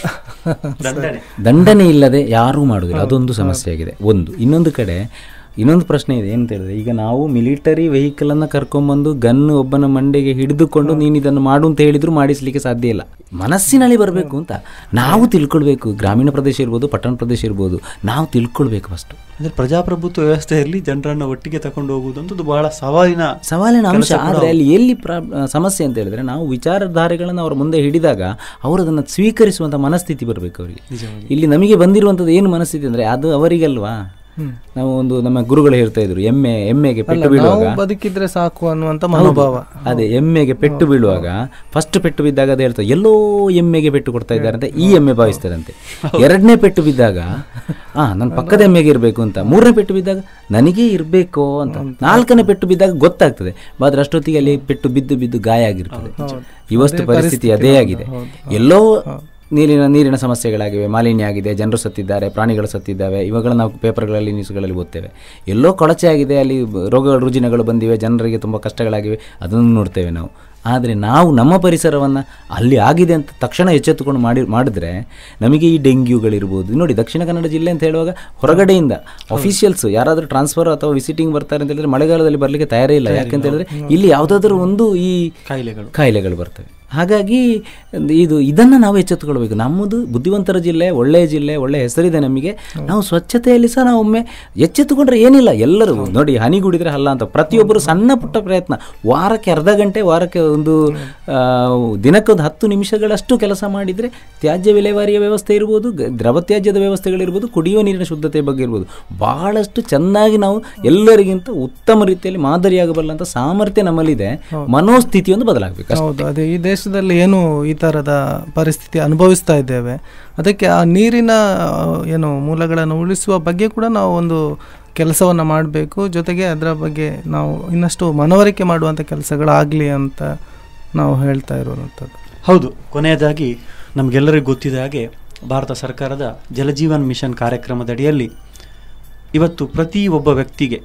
ದಂಡನೆ ಇಲ್ಲದೆ ಯಾರೂ ಮಾಡುವುದಿಲ್ಲ ಅದೊಂದು ಸಮಸ್ಯೆ ಆಗಿದೆ ಒಂದು ಇನ್ನೊಂದು ಕಡೆ ಇನ್ನೊಂದು ಪ್ರಶ್ನೆ ಇದೆ ಏನಂತ ಹೇಳಿದ್ರೆ ಈಗ ನಾವು ಮಿಲಿಟರಿ ವೆಹಿಕಲನ್ನು ಕರ್ಕೊಂಬಂದು ಗನ್ ಒಬ್ಬನ ಮಂಡೆಗೆ ಹಿಡಿದುಕೊಂಡು ನೀನು ಇದನ್ನು ಮಾಡು ಅಂತ ಹೇಳಿದ್ರು ಮಾಡಿಸ್ಲಿಕ್ಕೆ ಸಾಧ್ಯ ಇಲ್ಲ ಮನಸ್ಸಿನಲ್ಲಿ ಬರಬೇಕು ಅಂತ ನಾವು ತಿಳ್ಕೊಳ್ಬೇಕು ಗ್ರಾಮೀಣ ಪ್ರದೇಶ ಇರ್ಬೋದು ಪಟ್ಟಣ ಪ್ರದೇಶ ಇರ್ಬೋದು ನಾವು ತಿಳ್ಕೊಳ್ಬೇಕು ಫಸ್ಟು ಅಂದ್ರೆ ಪ್ರಜಾಪ್ರಭುತ್ವ ವ್ಯವಸ್ಥೆಯಲ್ಲಿ ಜನರನ್ನ ಒಟ್ಟಿಗೆ ತಕೊಂಡು ಹೋಗುವುದಂತದ್ದು ಬಹಳ ಸವಾಲಿನ ಸವಾಲಿನ ಅಂಶ ಕೆಲಸ ಕೂಡ ಆದರೆ ಅಲ್ಲಿ ಎಲ್ಲಿ ಪ್ರಾ ಸಮಸ್ಯೆ ಅಂತ ಹೇಳಿದ್ರೆ ನಾವು ವಿಚಾರಧಾರೆಗಳನ್ನು ಅವರ ಮುಂದೆ ಹಿಡಿದಾಗ ಅವರು ಅದನ್ನು ಸ್ವೀಕರಿಸುವಂಥ ಮನಸ್ಥಿತಿ ಬರಬೇಕು ಅವರಿಗೆ ಇಲ್ಲಿ ನಮಗೆ ಬಂದಿರುವಂಥದ್ದು ಏನು ಮನಸ್ಥಿತಿ ಅಂದರೆ ಅದು ಅವರಿಗಲ್ವಾ ನಾವು ಒಂದು ನಮ್ಮ ಗುರುಗಳು ಹೇಳ್ತಾ ಇದ್ರು ಎಮ್ಮೆ ಎಮ್ಮೆಗೆ ಪೆಟ್ಟು ನಾವು ಬೀಳುವಾಗ ಬದುಕಿದ್ರೆ ಸಾಕು ಅನ್ನುವಂಥ ಮನೋಭಾವ ಅದೇ ಎಮ್ಮೆಗೆ ಪೆಟ್ಟು ಬೀಳುವಾಗ ಫಸ್ಟ್ ಪೆಟ್ಟು ಬಿದ್ದಾಗ ಅದು ಹೇಳ್ತಾರೆ ಎಲ್ಲೋ ಎಮ್ಮೆಗೆ ಪೆಟ್ಟು ಕೊಡ್ತಾ ಇದ್ದಾರೆ ಅಂತ ಈ ಎಮ್ಮೆ ಭಾವಿಸ್ತಾರಂತೆ ಎರಡನೇ ಪೆಟ್ಟು ಬಿದ್ದಾಗ ಆ ನನ್ನ ಪಕ್ಕದ ಎಮ್ಮೆಗೆ ಇರಬೇಕು ಅಂತ ಮೂರನೇ ಪೆಟ್ಟು ಬಿದ್ದಾಗ ನನಗೇ ಇರಬೇಕು ಅಂತ ನಾಲ್ಕನೇ ಪೆಟ್ಟು ಬಿದ್ದಾಗ ಗೊತ್ತಾಗ್ತದೆ ಆದ್ರೆ ಅಷ್ಟೊತ್ತಿಗೆ ಅಲ್ಲಿ ಪೆಟ್ಟು ಬಿದ್ದು ಬಿದ್ದು ಗಾಯ ಆಗಿರ್ತದೆ ಇವತ್ತು ಪರಿಸ್ಥಿತಿ ಅದೇ ಆಗಿದೆ ಎಲ್ಲೋ ನೀರಿನ ನೀರಿನ ಸಮಸ್ಯೆಗಳಾಗಿವೆ ಮಾಲಿನ್ಯ ಆಗಿದೆ ಜನರು ಸತ್ತಿದ್ದಾರೆ ಪ್ರಾಣಿಗಳು ಸತ್ತಿದ್ದಾವೆ ಇವುಗಳ ನಾವು ಪೇಪರ್ಗಳಲ್ಲಿ ನ್ಯೂಸ್ಗಳಲ್ಲಿ ಓದ್ತೇವೆ ಎಲ್ಲೋ ಕೊಳಚೆ ಆಗಿದೆ ಅಲ್ಲಿ ಬ- ರೋಗಗಳು ರುಜಿನಗಳು ಬಂದಿವೆ ಜನರಿಗೆ ತುಂಬ ಕಷ್ಟಗಳಾಗಿವೆ ಅದನ್ನು ನೋಡ್ತೇವೆ ನಾವು ಆದರೆ ನಾವು ನಮ್ಮ ಪರಿಸರವನ್ನು ಅಲ್ಲಿ ಆಗಿದೆ ಅಂತ ತಕ್ಷಣ ಎಚ್ಚೆತ್ತುಕೊಂಡು ಮಾಡಿ ಮಾಡಿದ್ರೆ ನಮಗೆ ಈ ಡೆಂಗ್ಯೂಗಳಿರ್ಬೋದು ನೋಡಿ ದಕ್ಷಿಣ ಕನ್ನಡ ಜಿಲ್ಲೆ ಅಂತ ಹೇಳುವಾಗ ಹೊರಗಡೆಯಿಂದ ಅಫಿಷಿಯಲ್ಸ್ ಯಾರಾದರೂ ಟ್ರಾನ್ಸ್ಫರ್ ಅಥವಾ ವಿಸಿಟಿಂಗ್ ಬರ್ತಾರೆ ಅಂತ ಹೇಳಿದ್ರೆ ಮಳೆಗಾಲದಲ್ಲಿ ಬರಲಿಕ್ಕೆ ತಯಾರೇ ಇಲ್ಲ ಯಾಕೆಂತ ಹೇಳಿದ್ರೆ ಇಲ್ಲಿ ಯಾವುದಾದ್ರೂ ಒಂದು ಈ ಕಾಯಿಲೆಗಳು ಕಾಯಿಲೆಗಳು ಬರ್ತವೆ ಹಾಗಾಗಿ ಇದು ಇದನ್ನು ನಾವು ಎಚ್ಚೆತ್ತುಕೊಳ್ಬೇಕು ನಮ್ಮದು ಬುದ್ಧಿವಂತರ ಜಿಲ್ಲೆ ಒಳ್ಳೆಯ ಜಿಲ್ಲೆ ಒಳ್ಳೆಯ ಹೆಸರಿದೆ ನಮಗೆ ನಾವು ಸ್ವಚ್ಛತೆಯಲ್ಲಿ ಸಹ ನಾವು ಒಮ್ಮೆ ಎಚ್ಚೆತ್ತುಕೊಂಡ್ರೆ ಏನಿಲ್ಲ ಎಲ್ಲರೂ ನೋಡಿ ಹನಿ ಗುಡಿದ್ರೆ ಹಲ್ಲ ಅಂತ ಪ್ರತಿಯೊಬ್ಬರು ಸಣ್ಣ ಪುಟ್ಟ ಪ್ರಯತ್ನ ವಾರಕ್ಕೆ ಅರ್ಧ ಗಂಟೆ ವಾರಕ್ಕೆ ಒಂದು ಆ, ದಿನಕ್ಕೊಂದು ಹತ್ತು ನಿಮಿಷಗಳಷ್ಟು ಕೆಲಸ ಮಾಡಿದರೆ ತ್ಯಾಜ್ಯ ವಿಲೇವಾರಿಯ ವ್ಯವಸ್ಥೆ ಇರ್ಬೋದು ಗ- ದ್ರವ ತ್ಯಾಜ್ಯದ ವ್ಯವಸ್ಥೆಗಳಿರ್ಬೋದು ಕುಡಿಯುವ ನೀರಿನ ಶುದ್ಧತೆ ಬಗ್ಗೆ ಇರ್ಬೋದು ಬಹಳಷ್ಟು ಚೆನ್ನಾಗಿ ನಾವು ಎಲ್ಲರಿಗಿಂತ ಉತ್ತಮ ರೀತಿಯಲ್ಲಿ ಮಾದರಿಯಾಗಬಲ್ಲಂಥ ಸಾಮರ್ಥ್ಯ ನಮ್ಮಲ್ಲಿದೆ ಮನೋಸ್ಥಿತಿಯೊಂದು ಬದಲಾಗಬೇಕು ಹೌದು ಅದೇ ಈ ದೇಶದಲ್ಲಿ ಏನು ಈ ಥರದ ಪರಿಸ್ಥಿತಿ ಅನುಭವಿಸ್ತಾ ಇದ್ದೇವೆ ಅದಕ್ಕೆ ಆ ನೀರಿನ ಆ, ಏನು ಮೂಲಗಳನ್ನು ಉಳಿಸುವ ಬಗ್ಗೆ ಕೂಡ ನಾವು ಒಂದು ಕೆಲಸವನ್ನು ಮಾಡಬೇಕು ಜೊತೆಗೆ ಅದರ ಬಗ್ಗೆ ನಾವು ಇನ್ನಷ್ಟು ಮನವರಿಕೆ ಮಾಡುವಂಥ ಕೆಲಸಗಳಾಗಲಿ ಅಂತ ನಾವು ಹೇಳ್ತಾ ಇರುವಂಥದ್ದು ಹೌದು ಕೊನೆಯದಾಗಿ ನಮಗೆಲ್ಲರಿಗೂ ಗೊತ್ತಿದ ಹಾಗೆ ಭಾರತ ಸರ್ಕಾರದ ಜಲಜೀವನ್ ಮಿಷನ್ ಕಾರ್ಯಕ್ರಮದ ಅಡಿಯಲ್ಲಿ ಇವತ್ತು ಪ್ರತಿ ಒಬ್ಬ ವ್ಯಕ್ತಿಗೆ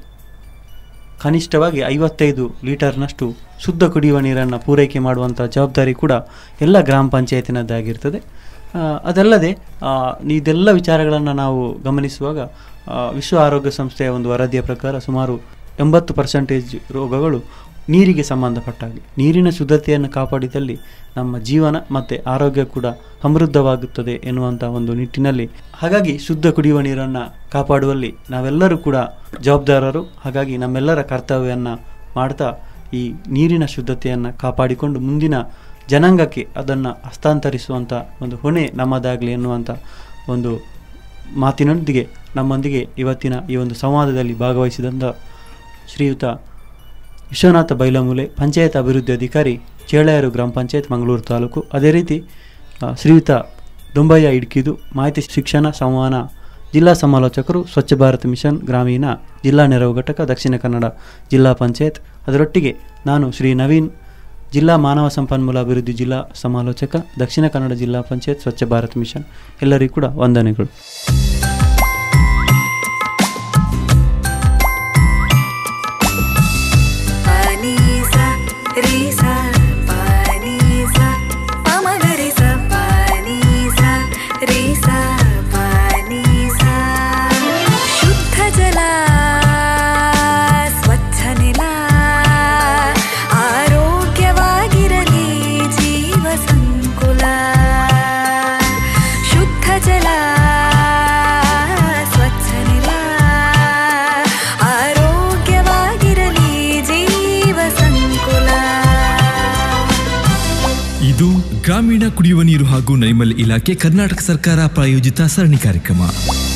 ಕನಿಷ್ಠವಾಗಿ ಐವತ್ತೈದು ಲೀಟರ್ನಷ್ಟು ಶುದ್ಧ ಕುಡಿಯುವ ನೀರನ್ನು ಪೂರೈಕೆ ಮಾಡುವಂಥ ಜವಾಬ್ದಾರಿ ಕೂಡ ಎಲ್ಲ ಗ್ರಾಮ ಪಂಚಾಯತಿನದ್ದಾಗಿರ್ತದೆ ಆ, ಅದಲ್ಲದೆ ಆ, ಇದೆಲ್ಲ ವಿಚಾರಗಳನ್ನು ನಾವು ಗಮನಿಸುವಾಗ ಆ, ವಿಶ್ವ ಆರೋಗ್ಯ ಸಂಸ್ಥೆಯ ಒಂದು ವರದಿಯ ಪ್ರಕಾರ ಸುಮಾರು ಎಂಬತ್ತು ಪರ್ಸೆಂಟೇಜ್ ರೋಗಗಳು ನೀರಿಗೆ ಸಂಬಂಧಪಟ್ಟಾಗಿ ನೀರಿನ ಶುದ್ಧತೆಯನ್ನು ಕಾಪಾಡಿದಲ್ಲಿ ನಮ್ಮ ಜೀವನ ಮತ್ತು ಆರೋಗ್ಯ ಕೂಡ ಸಮೃದ್ಧವಾಗುತ್ತದೆ ಎನ್ನುವಂಥ ಒಂದು ನಿಟ್ಟಿನಲ್ಲಿ ಹಾಗಾಗಿ ಶುದ್ಧ ಕುಡಿಯುವ ನೀರನ್ನು ಕಾಪಾಡುವಲ್ಲಿ ನಾವೆಲ್ಲರೂ ಕೂಡ ಜವಾಬ್ದಾರರು ಹಾಗಾಗಿ ನಮ್ಮೆಲ್ಲರ ಕರ್ತವ್ಯವನ್ನು ಮಾಡ್ತಾ ಈ ನೀರಿನ ಶುದ್ಧತೆಯನ್ನು ಕಾಪಾಡಿಕೊಂಡು ಮುಂದಿನ ಜನಾಂಗಕ್ಕೆ ಅದನ್ನು ಹಸ್ತಾಂತರಿಸುವಂಥ ಒಂದು ಹೊಣೆ ನಮ್ಮದಾಗಲಿ ಎನ್ನುವಂಥ ಒಂದು ಮಾತಿನೊಂದಿಗೆ ನಮ್ಮೊಂದಿಗೆ ಇವತ್ತಿನ ಈ ಒಂದು ಸಂವಾದದಲ್ಲಿ ಭಾಗವಹಿಸಿದಂಥ ಶ್ರೀಯುತ ವಿಶ್ವನಾಥ ಬೈಲಮೂಲೆ ಪಂಚಾಯತ್ ಅಭಿವೃದ್ಧಿ ಅಧಿಕಾರಿ ಚೇಳಾಯರು ಗ್ರಾಮ ಪಂಚಾಯತ್ ಮಂಗಳೂರು ತಾಲೂಕು ಅದೇ ರೀತಿ ಆ, ಶ್ರೀಯುತ ದೊಂಬಯ್ಯ ಇಡ್ಕಿದು ಮಾಹಿತಿ ಶಿಕ್ಷಣ ಸಂವಹನ ಜಿಲ್ಲಾ ಸಮಾಲೋಚಕರು ಸ್ವಚ್ಛ ಭಾರತ್ ಮಿಷನ್ ಗ್ರಾಮೀಣ ಜಿಲ್ಲಾ ನೆರವು ಘಟಕ ದಕ್ಷಿಣ ಕನ್ನಡ ಜಿಲ್ಲಾ ಪಂಚಾಯತ್ ಅದರೊಟ್ಟಿಗೆ ನಾನು ಶ್ರೀ ನವೀನ್ ಜಿಲ್ಲಾ ಮಾನವ ಸಂಪನ್ಮೂಲ ಅಭಿವೃದ್ಧಿ ಜಿಲ್ಲಾ ಸಮಾಲೋಚಕ ದಕ್ಷಿಣ ಕನ್ನಡ ಜಿಲ್ಲಾ ಪಂಚಾಯತ್ ಸ್ವಚ್ಛ ಭಾರತ್ ಮಿಷನ್ ಎಲ್ಲರಿಗೂ ಕೂಡ ವಂದನೆಗಳು Panisa, risa, panisa, pamagarisa, panisa, risa, panisa. ಶುದ್ಧ ಜಲ ಸ್ವಚ್ಛ ನೆಲ ಆರೋಗ್ಯವಾಗಿರಲಿ ಜೀವ ಸಂಕುಲ ಶುದ್ಧ ಜಲ ಸ್ವಚ್ಛ ನೆಲ ಆರೋಗ್ಯವಾಗಿರಲಿ ಜೀವ ಸಂಕುಲ ಇದು ಗ್ರಾಮೀಣ ಕುಡಿಯುವ ನೀರು ಹಾಗೂ ನೈರ್ಮಲ್ಯ ಇಲಾಖೆ ಕರ್ನಾಟಕ ಸರ್ಕಾರ ಪ್ರಾಯೋಜಿತ ಸರಣಿ ಕಾರ್ಯಕ್ರಮ